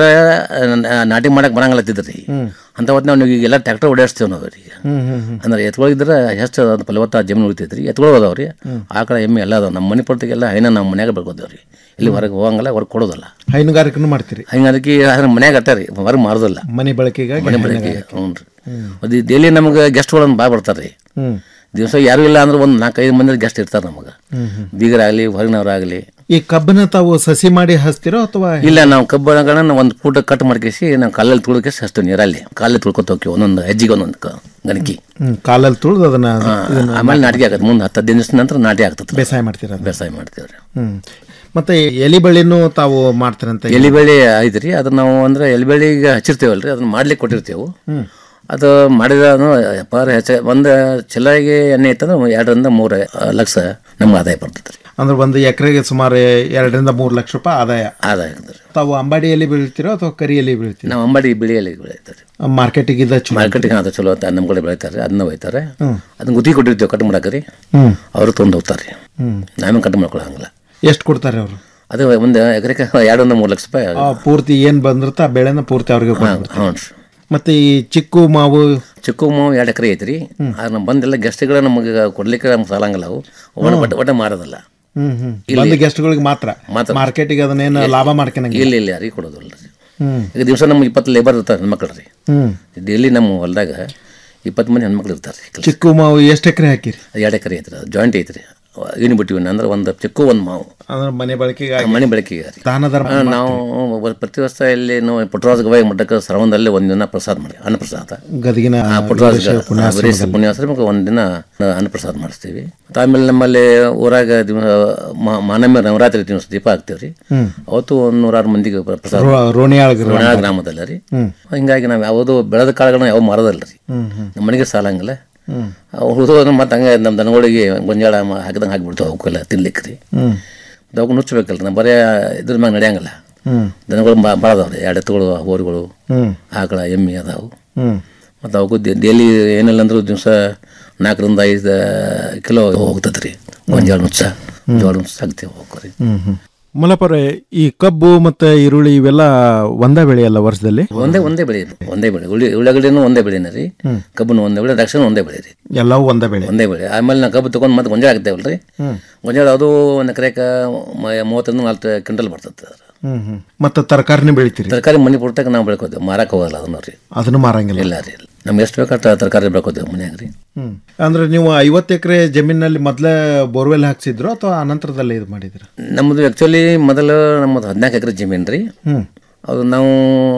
[SPEAKER 6] ನ- ನಾಟಿ ಮಾಡಕ್ ಬರಂಗಿಲ್ಲತ್ತಿದ್ರಿ
[SPEAKER 8] ಹ್ಮ್.
[SPEAKER 6] ಅಂತ ಹೊತ್ತು ನಾವು ಈಗೆಲ್ಲ ಟ್ರ್ಯಾಕ್ಟರ್ ಓಡಾಡಿಸ್ತೇವೆ ನಾವು ರೀ
[SPEAKER 8] ಹ್ಮ್ ಹ್ಮ್ ಹ್ಮ್
[SPEAKER 6] ಅಂದ್ರೆ ಎತ್ಗಳಿದ್ರೆ ಎಷ್ಟು ಅದು ಫಲವತ್ತ ಜಮೀನು ಉಳಿತೈತ್ರಿ ಎತ್ಗಳು ಅದಾವ್ರಿ ಆಕಳ ಎಮ್ಮೆ ಎಲ್ಲ ಅದಾವ ನಮ್ಮ ಮನೆ ಪೊರ್ತಿಗೆಲ್ಲ ಹೈನ ನಮ್ಮ ಮನ್ಯಾಗ ಬೆಳ್ಕೋದೇವ್ರಿ ಇಲ್ಲಿ ಹೊರಗೆ ಹೋಗಂಗಿಲ್ಲ ಹೊರಗೆ ಕೊಡೋದಲ್ಲ
[SPEAKER 8] ಹೈನುಗಾರಿಕೆನೂ ಮಾಡ್ತೀರಿ
[SPEAKER 6] ಹಂಗಾಗಿ ಅದ್ರ ಮನ್ಯಾಗ ಅಟ್ಟ ರೀ ಹೊರಗೆ ಮಾರೋದಿಲ್ಲ
[SPEAKER 8] ಮನೆ ಬಳಕೆಗಾಗಿ
[SPEAKER 6] ಮನೆ ಬಳಕೆ
[SPEAKER 8] ಹೈನುಗಾರಿಕೆ.
[SPEAKER 6] ಹ್ಞೂ ರೀ ಅದು ಡೈಲಿ ನಮ್ಗೆ ಗೆಸ್ಟ್ಗಳನ್ನು ಬಾ ಬರ್ತಾರೆ ರೀ
[SPEAKER 8] ಹ್ಮ್
[SPEAKER 6] ದಿವಸ ಯಾರು ಇಲ್ಲ ಅಂದ್ರೆ ಒಂದು ನಾಲ್ಕೈದು ಮಂದಿ ಗೆಸ್ಟ್ ಇರ್ತಾರೆ ನಮಗೆ
[SPEAKER 8] ಹ್ಮ್ ಹ್ಮ್
[SPEAKER 6] ಬೀಗರಾಗಲಿ ಹೊರಗಿನವರಾಗಲಿ
[SPEAKER 8] ಈ ಕಬ್ಬನ್ನ ತಾವು ಸಸಿ ಮಾಡಿ ಹಚ್ತಿರೋ ಅಥವಾ
[SPEAKER 6] ಇಲ್ಲ ನಾವು ಕಬ್ಬಗಳನ್ನ ಒಂದು ಫೂಟ ಕಟ್ ಮಾಡ್ಕೇಸಿ ನಾವು ಕಾಲಲ್ಲಿ ತುಳ್ಕೇಸಿ ಅಷ್ಟು ನೀರಲ್ಲಿ ಕಾಲಲ್ಲಿ ತುಳ್ಕೊತ ಹೋಗ್ತೀವಿ ಒಂದೊಂದು ಹೆಜ್ಜಿಗೆ ಒಂದೊಂದು ಕ- ಗಣಕಿ
[SPEAKER 8] ಹ್ಮ್ ಕಾಲಲ್ಲಿ ತುಳಿದು ಅದನ್ನ
[SPEAKER 6] ಹಾ, ಆಮೇಲೆ ನಾಟಿ ಆಗತ್ತೆ ಮುಂದೆ ಹತ್ತು ಹದಿನೈದು ದಿವಸ ನಂತರ ನಾಟಿ ಆಗ್ತದೆ
[SPEAKER 8] ಬೇಸಾಯ ಮಾಡ್ತೀರ
[SPEAKER 6] ಬೇಸಾಯ ಮಾಡ್ತೀವಿ ರೀ
[SPEAKER 8] ಹ್ಮ್ ಮತ್ತೆ ಎಲಿ ಬಳ್ಳಿನೂ ತಾವು ಮಾಡ್ತಾರಂತ
[SPEAKER 6] ಎಲಿಬೇಳೆ ಐತ್ರಿ ಅದನ್ನ ನಾವು ಅಂದ್ರೆ ಎಲಿಬೇಳಿಗೆ ಹಚ್ಚಿರ್ತೇವಲ್ರಿ ಅದನ್ನ ಮಾಡ್ಲಿಕ್ಕೆ ಕೊಟ್ಟಿರ್ತೇವೆ
[SPEAKER 8] ಹ್ಮ್
[SPEAKER 6] ಅದು ಮಾಡಿದ ವ್ಯಾಪಾರ ಹೆಚ್ಚ ಒಂದು ಚಲಾಗಿ ಎಣ್ಣೆ ಇತ್ತಂದ್ರೆ ಎರಡರಿಂದ ಮೂರು ಲಕ್ಷ ನಮ್ಗೆ ಆದಾಯ ಬರ್ತೈತೆ ರೀ
[SPEAKER 8] ಅಂದ್ರೆ ಒಂದು ಎಕರೆಗೆ ಸುಮಾರು ಎರಡರಿಂದ ಮೂರು ಲಕ್ಷ ರೂಪಾಯಿ ಆದಾಯ
[SPEAKER 6] ಆದಾಯ ಆಗ್ತದೆ
[SPEAKER 8] ತಾವು ಅಂಬಾಡಿ ಎಲಿ ಬೆಳಿತೀರೋ ಅಥವಾ ಕರಿ ಎಲಿ ಬೆಳಿತೀರೋ
[SPEAKER 6] ನಾವು ಅಂಬಾಡಿ ಬಿಳಿಯಲ್ಲಿ ಬೆಳೀತಾರೆ
[SPEAKER 8] ಮಾರ್ಕೆಟಿಗೆ ಇದ್ದ ಚಲೋ
[SPEAKER 6] ಮಾರ್ಕೆಟಿಗೆ ಅದು ಚಲೋ ಅಂತ ನಮ್ಮ ಕಡೆ ಬೆಳಿತಾರೆ ಅದನ್ನ ಒಯ್ತಾರೆ
[SPEAKER 8] ಹ್ಮ್.
[SPEAKER 6] ಅದನ್ನ ಗುತ್ತಿ ಕೊಟ್ಟಿರ್ತೀವಿ ಕಟ್ ಮಾಡಕ್ಕೆ ರೀ
[SPEAKER 8] ಹ್ಮ್
[SPEAKER 6] ಅವರು ತೊಗೊಂಡು ಹೋಗ್ತಾರೆ
[SPEAKER 8] ಹ್ಮ್
[SPEAKER 6] ನಾವೇ ಕಟ್ ಮಾಡ್ಕೊಳಂಗಿಲ್ಲ
[SPEAKER 8] ಎಷ್ಟು ಕೊಡ್ತಾರೆ ಅವರು
[SPEAKER 6] ಅದು ಒಂದು ಎಕರೆಗೆ ಎರಡರಿಂದ ಮೂರು ಲಕ್ಷ ರೂಪಾಯಿ
[SPEAKER 8] ಪೂರ್ತಿ ಏನ್ ಬಂದಿರುತ್ತೆ ಆ ಬೆಳೆನ ಪೂರ್ತಿ ಅವ್ರಿಗೆ ಕೊಟ್ಬಿಡ್ತಾರೆ.
[SPEAKER 6] ಹ್ಞೂ ರೀ
[SPEAKER 8] ಮತ್ತೆ ಈ ಚಿಕ್ಕು ಮಾವು
[SPEAKER 6] ಚಿಕ್ಕು ಮಾವು ಎರಡು ಎಕರೆ ಐತ್ರಿ ಅದು ನಮ್ಮ ಬಂದೆಲ್ಲ ಗೆಸ್ಟ್ಗಳು ನಮಗೆ ಕೊಡ್ಲಿಕ್ಕೆ ನಮ್ಗೆ ಸಾಲಂಗಿಲ್ಲ ಅವು ಒಟ್ಟು ಒಟ್ಟು ಒಟ್ಟು ಮಾರೋದಲ್ಲ
[SPEAKER 8] ಹ್ಮ್ ಹ್ಮ್
[SPEAKER 6] ಇಲ್ಲಿ-
[SPEAKER 8] ಬಂದ ಗೆಸ್ಟ್ಗಳಿಗೆ ಮಾತ್ರ
[SPEAKER 6] ಮಾತ್ರ.
[SPEAKER 8] ಮಾರ್ಕೆಟಿಗೆ ಅದನ್ನೇನು ಲಾಭ ಮಾಡ್ಕೊಳಂಗಿಲ್ಲ
[SPEAKER 6] ಇಲ್ಲ ಇಲ್ಲ ಯಾರಿಗೆ ಕೊಡೋದಿಲ್ಲ ರೀ
[SPEAKER 8] ಹ್ಮ್
[SPEAKER 6] ಈಗ ದಿವಸ ನಮ್ಗೆ ಇಪ್ಪತ್ತು ಲೇಬರ್ ಇರ್ತಾರೆ ಹೆಣ್ಮಕ್ಳು ರೀ
[SPEAKER 8] ಹ್ಮ್
[SPEAKER 6] ಡೈಲಿ ನಮ್ಮ ಹೊಲದಾಗ ಇಪ್ಪತ್ತು ಮಂದಿ ಹೆಣ್ಮಕ್ಳು ಇರ್ತಾರೆ ರೀ
[SPEAKER 8] ಚಿಕ್ಕು ಮಾವು ಎಷ್ಟು ಎಕರೆ ಹಾಕಿರಿ
[SPEAKER 6] ಎರಡು ಎಕರೆ ಐತ್ರಿ ಅದು ಜಾಯಿಂಟ್ ಐತ್ರಿ ಏನು ಬಿಟ್ಟಿವಿ ಅಂದ್ರೆ ಒಂದು ಚಿಕ್ಕು ಒಂದು ಮಾವು
[SPEAKER 8] ಅಂದ್ರೆ ಮನೆ ಬಳಕೆಗೆ
[SPEAKER 6] ಮನೆ ಬೆಳಕಿಗೆ ರೀ
[SPEAKER 8] ದಾನ ಧರ್ಮ
[SPEAKER 6] ಆ, ನಾವು ಒ- ಪ್ರತಿ ವರ್ಷ ಇಲ್ಲಿ ನಾವು ಪುಟ್ಟರಾಜ ಗವಾಯಿ ಮಠಕ್ಕೆ ಶ್ರವಣದಲ್ಲಿ ಒಂದು ದಿನ ಪ್ರಸಾದ ಮಾಡಿ ಅನ್ನಪ್ರಸಾದ
[SPEAKER 8] ಗದಗಿನ
[SPEAKER 6] ಆ, ಪುಟ್ಟರಾಜ
[SPEAKER 8] ವೀರಶೈವ ಪುಣ್ಯಾಶ್ರಮದಲ್ಲಿ.
[SPEAKER 6] ವೀರಶೈವ ಪುಣ್ಯಾಶ್ರಮಕ್ಕೆ ಒಂದು ದಿನ ಅನ್ನಪ್ರಸಾದ ಮಾಡಿಸ್ತೀವಿ ಮತ್ತು ಆಮೇಲೆ ನಮ್ಮಲ್ಲಿ ಊರಾಗ ದಿವಸ ಮ- ಮಾನಮ್ಯ ನವರಾತ್ರಿ ದಿವಸ ದೀಪ ಹಾಕ್ತೀವಿ ರೀ
[SPEAKER 8] ಹ್ಮ್.
[SPEAKER 6] ಅವತ್ತು ಒಂದು ನೂರಾರು ಮಂದಿಗೆ ಪ್ರ- ಪ್ರಸಾದ
[SPEAKER 8] ರೋ- ರೋಣಿಯಾಳ ಗ್ರಾಮ.
[SPEAKER 6] ರೋಣಿಯಾಳ ಗ್ರಾಮದಲ್ಲಿ ರೀ
[SPEAKER 8] ಹ್ಮ್.
[SPEAKER 6] ಹಿಂಗಾಗಿ ನಾವು ಯಾವುದು ಬೆಳೆದ ಕಾಳುಗಳನ್ನ ಯಾವ ಮಾರೋದಲ್ಲ ರೀ
[SPEAKER 8] ಹ್ಮ್ ಹ್ಮ್
[SPEAKER 6] ನಮ್ಮ ಮನೆಗೆ ಸಾಲಂಗಿಲ್ಲ
[SPEAKER 8] ಹ್ಮ್.
[SPEAKER 6] ಉಳಿದು ಮತ್ತೆ ಹಂಗೆ ನಮ್ಮ ದನಗಳಿಗೆ ಗೊಂಜಾಳ ಮ- ಹಾಕಿದಂಗೆ ಹಾಕಿಬಿಡ್ತಾವೆ ಅವಕ್ಕೆಲ್ಲ ತಿನ್ಲಿಕ್ಕೆ ರೀ
[SPEAKER 8] ಹ್ಮ್
[SPEAKER 6] ಅವಕ್ಕೆ ನುಚ್ಚಬೇಕಲ್ಲ ನಾವು ಬರೀ ಇದ್ರ ಮ್ಯಾಗ ನಡೆಯಂಗಿಲ್ಲ
[SPEAKER 8] ಹ್ಮ್
[SPEAKER 6] ದನಗಳು ಭಾಳ ಅದಾವ್ರಿ ಎರಡು ಎತ್ತುಗಳು ಹೋರಿಗಳು
[SPEAKER 8] ಹ್ಮ್
[SPEAKER 6] ಆಕಳ ಎಮ್ಮೆ ಅದಾವು
[SPEAKER 8] ಹ್ಮ್
[SPEAKER 6] ಮತ್ತು ಅವಕ್ಕೂ ಡೈಲಿ ಏನಿಲ್ಲ ಅಂದ್ರೂ ದಿವಸ ನಾಲ್ಕರಿಂದ ಐದು ಕಿಲೋ ಹೋಗ್ತದೆ ರೀ ಗೊಂಜಾಳ ನುಚ್ಚ ಜೋಳ ನುಚ್ಚ ಹಾಕ್ತೀವಿ ಹೋಗ್ರಿ
[SPEAKER 8] ಹ್ಮ್ ಹ್ಮ್ ಮಲಪುರ ಈ ಕಬ್ಬು ಮತ್ತೆ ಈರುಳ್ಳಿ ಇವೆಲ್ಲ ಒಂದೇ ಬೆಳೆಯಲ್ಲ ವರ್ಷದಲ್ಲಿ
[SPEAKER 6] ಒಂದೇ ಒಂದೇ ಬೆಳೆ ಒಂದೇ ಬೆಳೆ ಉಳ್ಳಿ ಉಳ್ಳಾಗಡ್ಡಿನೂ ಒಂದೇ ಬೆಳೆನ ರೀ
[SPEAKER 8] ಹ್ಮ್.
[SPEAKER 6] ಕಬ್ಬನು ಒಂದೇ ಬೆಳೆ ದ್ರಾಕ್ಷಿನೂ ಒಂದೇ ಬೆಳೆ ರೀ
[SPEAKER 8] ಎಲ್ಲವೂ ಒಂದೇ ಬೆಳೆ
[SPEAKER 6] ಒಂದೇ ಬೆಳೆ ಆಮೇಲೆ ನಾವು ಕಬ್ಬು ತೊಗೊಂಡು ಮತ್ತೆ ಗೊಂಜಾಳ ಹಾಕ್ತೇವಲ್ಲ ರೀ
[SPEAKER 8] ಹ್ಮ್
[SPEAKER 6] ಗೊಂಜಾಳ ಅದು ಒಂದು ಎಕರೆಗೆ ಮೂವತ್ತರಿಂದ ನಲ್ವತ್ತು ಕ್ವಿಂಟಲ್ ಬರ್ತದೆ
[SPEAKER 8] ಹ್ಮ್ ಹ್ಮ್ ಮತ್ತೆ ತರಕಾರಿನ ಬೆಳಿತೀರಿ
[SPEAKER 6] ತರಕಾರಿ ಮನೆ ಪುರ್ತಕ್ಕೆ ನಾವು ಬೆಳ್ಕೋತೇವೆ ಮಾರಕ್ಕೆ ಹೋಗಲ್ಲ ಅದನ್ನ ರೀ
[SPEAKER 8] ಅದನ್ನು ಮಾರಂಗಿಲ್ಲ
[SPEAKER 6] ಇಲ್ಲ ರೀ ಇಲ್ಲ ನಮ್ಗೆ ಎಷ್ಟು ಬೇಕಾದ ತರಕಾರಿ ಬೆಳ್ಕೋತೇವೆ ಮನ್ಯಾಗ ರೀ
[SPEAKER 8] ಹ್ಮ್ ಅಂದ್ರೆ ನೀವು ಐವತ್ತು ಎಕರೆ ಜಮೀನಲ್ಲಿ ಮೊದಲೇ ಬೋರ್ವೆಲ್ ಹಾಕ್ಸಿದ್ರು ಅಥವಾ ಅನಂತರದಲ್ಲೇ ಇದು ಮಾಡಿದ್ರ
[SPEAKER 6] ನಮ್ಮದು ಆ್ಯಕ್ಚುಲಿ ಮೊದಲು ನಮ್ಮದು ಹದಿನಾಲ್ಕು ಎಕರೆ ಜಮೀನು ರೀ
[SPEAKER 8] ಹ್ಮ್
[SPEAKER 6] ಅದು ನಾವು